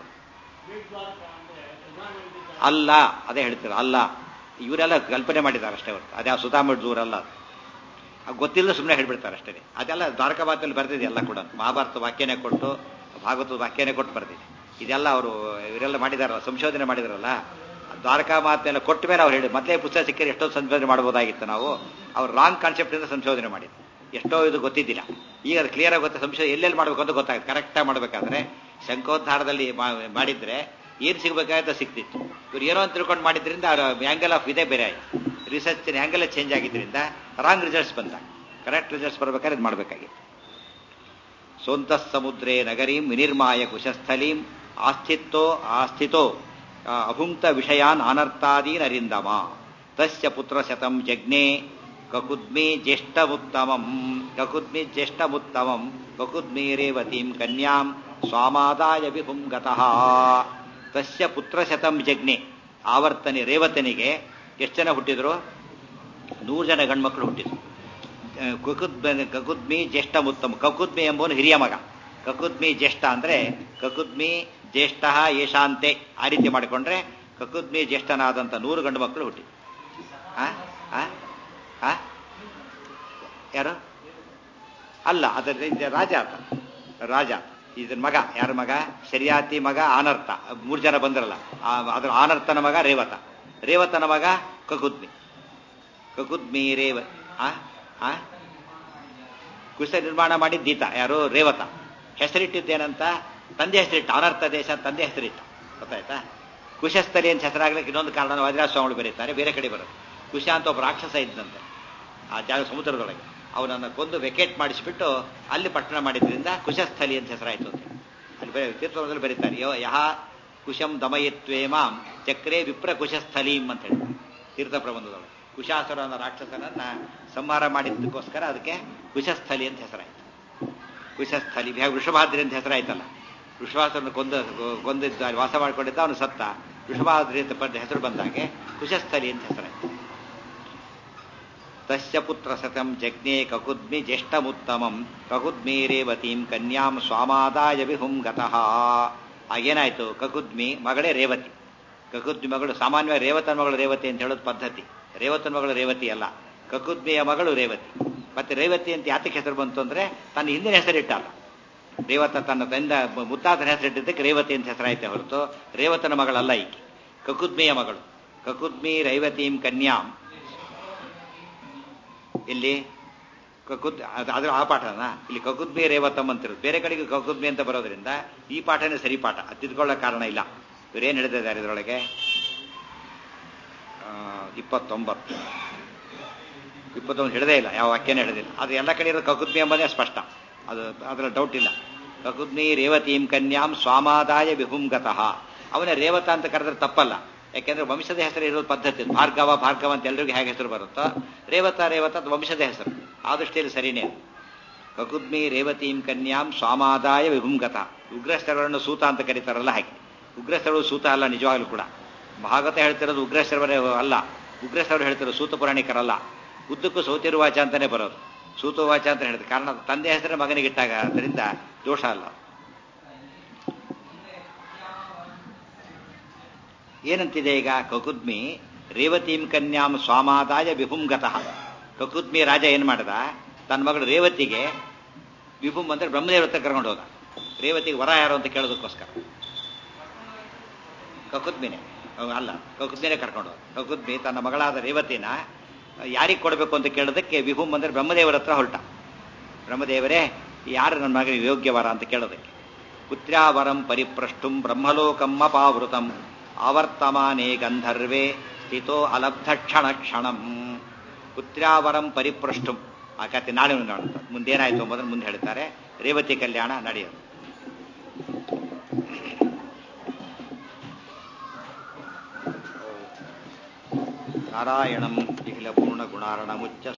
ಅಲ್ಲ ಅದೇ ಹೇಳ್ತೀರ ಅಲ್ಲ ಇವರೆಲ್ಲ ಕಲ್ಪನೆ ಮಾಡಿದ್ದಾರೆ ಅಷ್ಟೇ ಹೊರತು ಅದ್ಯಾವ ಸುಧಾಮಠ ದೂರ ಅಲ್ಲ ಅದು ಅದು ಗೊತ್ತಿಲ್ಲ ಸುಮ್ಮನೆ ಹೇಳ್ಬಿಡ್ತಾರೆ ಅಷ್ಟೇ ಅದೆಲ್ಲ ದ್ವಾರಕಾಬಾದಲ್ಲಿ ಬರ್ತಿದೆ ಎಲ್ಲ ಕೂಡ ಮಹಾಭಾರತ ವಾಕ್ಯನೇ ಕೊಟ್ಟು ಭಾಗವತದ ವಾಕ್ಯನೇ ಕೊಟ್ಟು ಬರ್ತಿದೆ ಇದೆಲ್ಲ ಅವರು ಇವರೆಲ್ಲ ಮಾಡಿದಾರಲ್ಲ ಸಂಶೋಧನೆ ಮಾಡಿದಾರಲ್ಲ ದ್ವಾರಕಾ ಮಾತೆಲ್ಲ ಕೊಟ್ಟ ಮೇಲೆ ಅವ್ರು ಹೇಳಿ ಮೊದಲೇ ಪುಸ್ತಕ ಸಿಕ್ಕರೆ ಎಷ್ಟೋ ಸಂಶೋಧನೆ ಮಾಡ್ಬೋದಾಗಿತ್ತು ನಾವು ಅವ್ರು ರಾಂಗ್ ಕಾನ್ಸೆಪ್ಟಿಂದ ಸಂಶೋಧನೆ ಮಾಡಿದ್ದು ಎಷ್ಟೋ ಇದು ಗೊತ್ತಿದ್ದಿಲ್ಲ ಈಗ ಅದು ಕ್ಲಿಯರ್ ಆಗಿ ಗೊತ್ತ ಸಂಶೋಧನೆ ಎಲ್ಲೆಲ್ಲಿ ಮಾಡಬೇಕು ಅಂತ ಗೊತ್ತಾಗುತ್ತೆ ಕರೆಕ್ಟಾಗಿ ಮಾಡಬೇಕಾದ್ರೆ ಶಂಕೋದ್ಧಾರದಲ್ಲಿ ಮಾ- ಮಾಡಿದ್ರೆ ಏನು ಸಿಗಬೇಕಾಗುತ್ತೆ ಸಿಕ್ತಿತ್ತು ಇವ್ರು ಏನೋ ಅಂತ ತಿಳ್ಕೊಂಡು ಮಾಡಿದ್ರಿಂದ ಅವ್ರ ಆಂಗಲ್ ಆಫ್ ಇದೇ ಬೇರೆ ಆಯಿತು ರಿಸರ್ಚ್ ಆಂಗಲ್ ಚೇಂಜ್ ಆಗಿದ್ರಿಂದ ರಾಂಗ್ ರಿಸಲ್ಟ್ಸ್ ಬಂದ ಕರೆಕ್ಟ್ ರಿಸಲ್ಟ್ಸ್ ಬರ್ಬೇಕಾದ್ರೆ ಇದು ಮಾಡಬೇಕಾಗಿತ್ತು ಸೋಂತ ಸಮುದ್ರೇ ನಗರೀಂ ವಿನಿರ್ಮಾಯ ಕುಶಸ್ಥಲೀಂ ಆಸ್ಥಿತ್ತೋ ಆಸ್ಥಿತೋ ಆ, ಅಭುಂಕ್ತ ವಿಷಯಾನ್ ಅನರ್ಥಾದೀನ್ ಅರಿಂದಮ ತಸ್ಯ ಪುತ್ರ ಶತಂ ಜಜ್ಞೆ ಕಕುದ್ಮಿ ಜ್ಯೇಷ್ಠಮುತ್ತಮಂ ಕಕುದ್ಮಿ ಜ್ಯೇಷ್ಠಮುತ್ತಮಂ ಕಕುದ್ಮಿ ರೇವತೀಂ ಕನ್ಯಾಂ ಸ್ವಾಮಾದಾಯ ವಿಭುಂ ಗತಃ ತಸ್ಯ ಪುತ್ರ ಶತಂ ಜಜ್ಞೆ ಆವರ್ತನೆ ರೇವತನಿಗೆ ಎಷ್ಟು ಜನ ಹುಟ್ಟಿದ್ರು ನೂರು ಜನ ಗಂಡ್ಮಕ್ಳು ಹುಟ್ಟಿದ್ರು ಕಕುದ್ ಕಕುದ್ಮಿ ಜ್ಯೇಷ್ಠ ಉತ್ತಮ ಕಕುದ್ಮಿ ಎಂಬುವನು ಹಿರಿಯ ಮಗ ಕಕುದ್ಮಿ ಜ್ಯೇಷ್ಠ ಅಂದ್ರೆ ಕಕುದ್ಮಿ ಜ್ಯೇಷ್ಠ ಯಶಾಂತೆ ಆ ರೀತಿ ಮಾಡಿಕೊಂಡ್ರೆ ಕಕುದ್ಮಿ ಜ್ಯೇಷ್ಠನಾದಂಥ ನೂರು ಗಂಡು ಮಕ್ಕಳು ಹುಟ್ಟಿದ್ರು ಆ? ಆ? ಆ? ಯಾರು ಅಲ್ಲ ಅದರ ರಾಜ ಆತ ರಾಜ ಇದನ್ ಮಗ ಯಾರ ಮಗ ಶರಿಯಾತಿ ಮಗ ಆನರ್ಥ ಮೂರು ಜನ ಬಂದ್ರಲ್ಲ ಆ- ಅದ್ರ ಆನರ್ಥನ ಮಗ ರೇವತ ರೇವತನ ಮಗ ಕಕುದ್ಮಿ ಕಕುದ್ಮಿ ರೇವ ಆ ಆ ಕುಶ ನಿರ್ಮಾಣ ಮಾಡಿ ದೀತ ಯಾರು ರೇವತ ಹೆಸರಿಟ್ಟಿದ್ದೇನಂತ ತಂದೆ ಹೆಸರಿಟ್ಟ ಅನರ್ಥ ದೇಶ ತಂದೆ ಹೆಸರಿಟ್ಟ ಗೊತ್ತಾಯ್ತಾ ಕುಶಸ್ಥಲಿ ಅಂತ ಹೆಸರಾಗ್ಲಿಕ್ಕೆ ಇನ್ನೊಂದು ಕಾರಣ ವಜ್ರಾಜ ಸ್ವಾಮಿಗಳು ಬರೀತಾರೆ ಬೇರೆ ಕಡೆ ಬರುತ್ತೆ ಕುಶ ಅಂತ ಒಬ್ಬ ರಾಕ್ಷಸ ಇದ್ದಂತೆ ಆ ಜಾಗ ಸಮುದ್ರದೊಳಗೆ ಅವನನ್ನು ಕೊಂದು ವೆಕೇಟ್ ಮಾಡಿಸಿಬಿಟ್ಟು ಅಲ್ಲಿ ಪಟ್ಟಣ ಮಾಡಿದ್ರಿಂದ ಕುಶಸ್ಥಲಿ ಅಂತ ಹೆಸರಾಯಿತು ಅಂತ ಅಲ್ಲಿ ಬೇರೆ ತೀರ್ಥದಲ್ಲಿ ಬರೀತಾರೆ ಯೋ ಯಹ ಕುಶಂ ದಮಯತ್ವೇ ಮಾಂ ಚಕ್ರೇ ವಿಪ್ರ ಕುಶಸ್ಥಲೀಂ ಅಂತ ಹೇಳ್ತಾರೆ ತೀರ್ಥ ಪ್ರಬಂಧದೊಳಗೆ ಕುಶಾಸುರ ಅನ್ನೋ ರಾಕ್ಷಸನನ್ನ ಸಂಹಾರ ಮಾಡಿದ್ದಕ್ಕೋಸ್ಕರ ಅದಕ್ಕೆ ಕುಶಸ್ಥಲಿ ಅಂತ ಹೆಸರಾಯಿತು ಕುಶಸ್ಥಲಿ ಹೇಗೆ ವೃಷಭಾದ್ರಿ ಅಂತ ಹೆಸರಾಯ್ತಲ್ಲ ವೃಷಭಾಸುರನ ಕೊಂದ ಕೊಂದಿದ್ದ ಅಲ್ಲಿ ವಾಸ ಮಾಡಿಕೊಂಡಿದ್ದ ಅವನು ಸತ್ತ ವೃಷಭಾದ್ರಿ ಅಂತ ಪದ ಹೆಸರು ಬಂದಾಗೆ ಕುಶಸ್ಥಲಿ ಅಂತ ಹೆಸರಾಯ್ತು ತಸ್ಯ ಪುತ್ರ ಸತಂ ಜಜ್ಞೆ ಕಕುದ್ಮಿ ಜ್ಯೇಷ್ಠಮುತ್ತಮಂ ಕಕುದ್ಮಿ ರೇವತೀಂ ಕನ್ಯಾಂ ಸ್ವಾಮಾದಾಯ ವಿಹುಂ ಗತಃ ಆಗೇನಾಯ್ತು ಕಕುದ್ಮಿ ಮಗಳೇ ರೇವತಿ ಕಕುದ್ಮಿ ಮಗಳು ಸಾಮಾನ್ಯವಾಗಿ ರೇವತನ ಮಗಳು ರೇವತಿ ಅಂತ ಹೇಳೋದು ಪದ್ಧತಿ ರೇವತನ ಮಗಳು ರೇವತಿ ಅಲ್ಲ ಕಕುದ್ಮಿಯ ಮಗಳು ರೇವತಿ ಮತ್ತೆ ರೇವತಿ ಅಂತ ಯಾತಕ್ಕೆ ಹೆಸರು ಬಂತು ಅಂದ್ರೆ ತನ್ನ ಹಿಂದಿನ ಹೆಸರಿಟ್ಟಲ್ಲ ರೇವತ ತನ್ನ ತಂದ ಮುತ್ತಾತನ ಹೆಸರಿಟ್ಟಿದ್ದಕ್ಕೆ ರೇವತಿ ಅಂತ ಹೆಸರಾಯ್ತೆ ಹೊರತು ರೇವತನ ಮಗಳಲ್ಲ ಈಕೆ ಕಕುದ್ಮಿಯ ಮಗಳು ಕಕುದ್ಮಿ ರೈವತೀಂ ಕನ್ಯಾಂ ಇಲ್ಲಿ ಕಕುದ್ ಅದು ಅದ್ರ ಆ ಪಾಠನ ಇಲ್ಲಿ ಕಕುದ್ಮಿ ರೇವತಮ್ ಅಂತಿರೋದು ಬೇರೆ ಕಡೆಗೆ ಕಕುದ್ಮಿ ಅಂತ ಬರೋದ್ರಿಂದ ಈ ಪಾಠನೇ ಸರಿ ಪಾಠ ಅದು ತಿದ್ಕೊಳ್ಳೋ ಕಾರಣ ಇಲ್ಲ ಇವರೇನು ಹೇಳಿದ್ದಾರೆ ಇದರೊಳಗೆ ಆ, ಇಪ್ಪತ್ತೊಂಬತ್ತು ಇಪ್ಪತ್ತೊಂದು ಹಿಡದೇ ಇಲ್ಲ ಯಾವ ವಾಕ್ಯನೇ ಹಿಡಿದಿಲ್ಲ ಅದು ಎಲ್ಲ ಕಡೆ ಇರೋದು ಕಕುದ್ಮಿ ಎಂಬುದೇ ಸ್ಪಷ್ಟ ಅದು ಅದರ ಡೌಟ್ ಇಲ್ಲ ಕಕುದ್ಮಿ ರೇವತೀಂ ಕನ್ಯಾಂ ಸ್ವಾಮಾದಾಯ ವಿಹುಂಗತಃ ಅವನ ರೇವತ ಅಂತ ಕರೆದ್ರೆ ತಪ್ಪಲ್ಲ ಯಾಕೆಂದ್ರೆ ವಂಶದ ಹೆಸರು ಇರೋದು ಪದ್ಧತಿ ಭಾರ್ಗವ ಭಾರ್ಗವ ಅಂತ ಎಲ್ರಿಗೂ ಹೇಗೆ ಹೆಸರು ಬರುತ್ತೋ ರೇವತ ರೇವತ ಅದು ವಂಶದ ಹೆಸರು ಆ ದೃಷ್ಟಿಯಲ್ಲಿ ಸರಿನೇ ಅದು. ಕಕುದ್ಮಿ ರೇವತೀಂ ಕನ್ಯಾಂ ಸ್ವಾಮಾದಾಯ ವಿಹುಂಗತ ಉಗ್ರಸ್ಥರವನ್ನು ಸೂತ ಅಂತ ಕರೀತಾರಲ್ಲ ಹಾಗೆ ಉಗ್ರಸ್ಥರು ಸೂತ ಅಲ್ಲ ನಿಜವಾಗ್ಲೂ ಕೂಡ ಭಾಗವತ ಹೇಳ್ತಿರೋದು ಉಗ್ರಸ್ಥರವರೇ ಅಲ್ಲ ಉಗ್ರಸ್ಥರು ಹೇಳ್ತಿರೋದು ಸೂತ ಪುರಾಣಿಕರಲ್ಲ ಉದ್ದಕ್ಕೂ ಸೌತಿರುವಾಚ ಅಂತಾನೆ ಬರೋದು ಸೂತವಾಚ ಅಂತ ಹೇಳಿದ್ರು ಕಾರಣ ತಂದೆ ಹೆಸರೇ ಮಗನಿಗೆ ಇಟ್ಟಾಗ ಅದರಿಂದ ದೋಷ ಅಲ್ಲ ಏನಂತಿದೆ ಈಗ ಕಕುದ್ಮಿ ರೇವತೀಂ ಕನ್ಯಾಂ ಸ್ವಾಮಾದಾಯ ವಿಭುಂಗತಃ ಕಕುದ್ಮಿ ರಾಜ ಏನ್ ಮಾಡ್ದ ತನ್ನ ಮಗಳು ರೇವತಿಗೆ ವಿಭುಂ ಅಂದ್ರೆ ಬ್ರಹ್ಮದೇವ್ರ ಹತ್ರ ಕರ್ಕೊಂಡು ಹೋದ ರೇವತಿಗೆ ವರ ಯಾರು ಅಂತ ಕೇಳೋದಕ್ಕೋಸ್ಕರ ಕಕುದ್ಮಿನೆ ಅವ್ ಅಲ್ಲ ಕಕುದ್ಮಿನೆ ಕರ್ಕೊಂಡು ಹೋದ ಕಕುದ್ಮಿ ತನ್ನ ಮಗಳಾದ ರೇವತಿನ ಯಾರಿಗೆ ಕೊಡಬೇಕು ಅಂತ ಕೇಳೋದಕ್ಕೆ ವಿಭೂಮ್ ಅಂದ್ರೆ ಬ್ರಹ್ಮದೇವರ ಹತ್ರ ಹೊರಟ ಬ್ರಹ್ಮದೇವರೇ ಯಾರು ನನ್ನ ಮಗನಿಗೆ ಯೋಗ್ಯವರ ಅಂತ ಕೇಳೋದಕ್ಕೆ ಕುತ್ರ್ಯಾವರಂ ಪರಿಪ್ರಷ್ಟುಂ ಬ್ರಹ್ಮಲೋಕಂ ಅಪಾವೃತಂ ಆವರ್ತಮಾನೇ ಗಂಧರ್ವೇ ಸ್ಥಿತೋ ಅಲಬ್ಧ ಕ್ಷಣ ಕ್ಷಣಂ ಕುತ್ರ್ಯಾವರಂ ಪರಿಪ್ರಷ್ಟುಂ ಆ ಕತೆ ನಾಳೆ ನೋಡುತ್ತೆ ಮುಂದೇನಾಯ್ತು ಎಂಬುದನ್ನು ಮುಂದೆ ಹೇಳ್ತಾರೆ ರೇವತಿ ಕಲ್ಯಾಣ ನಡೆಯೋದು ನಾರಾಯಣಂ ನಿಖಿಲ ಪೂರ್ಣ ಗುಣಾರ್ಣಮುಚ್ಚ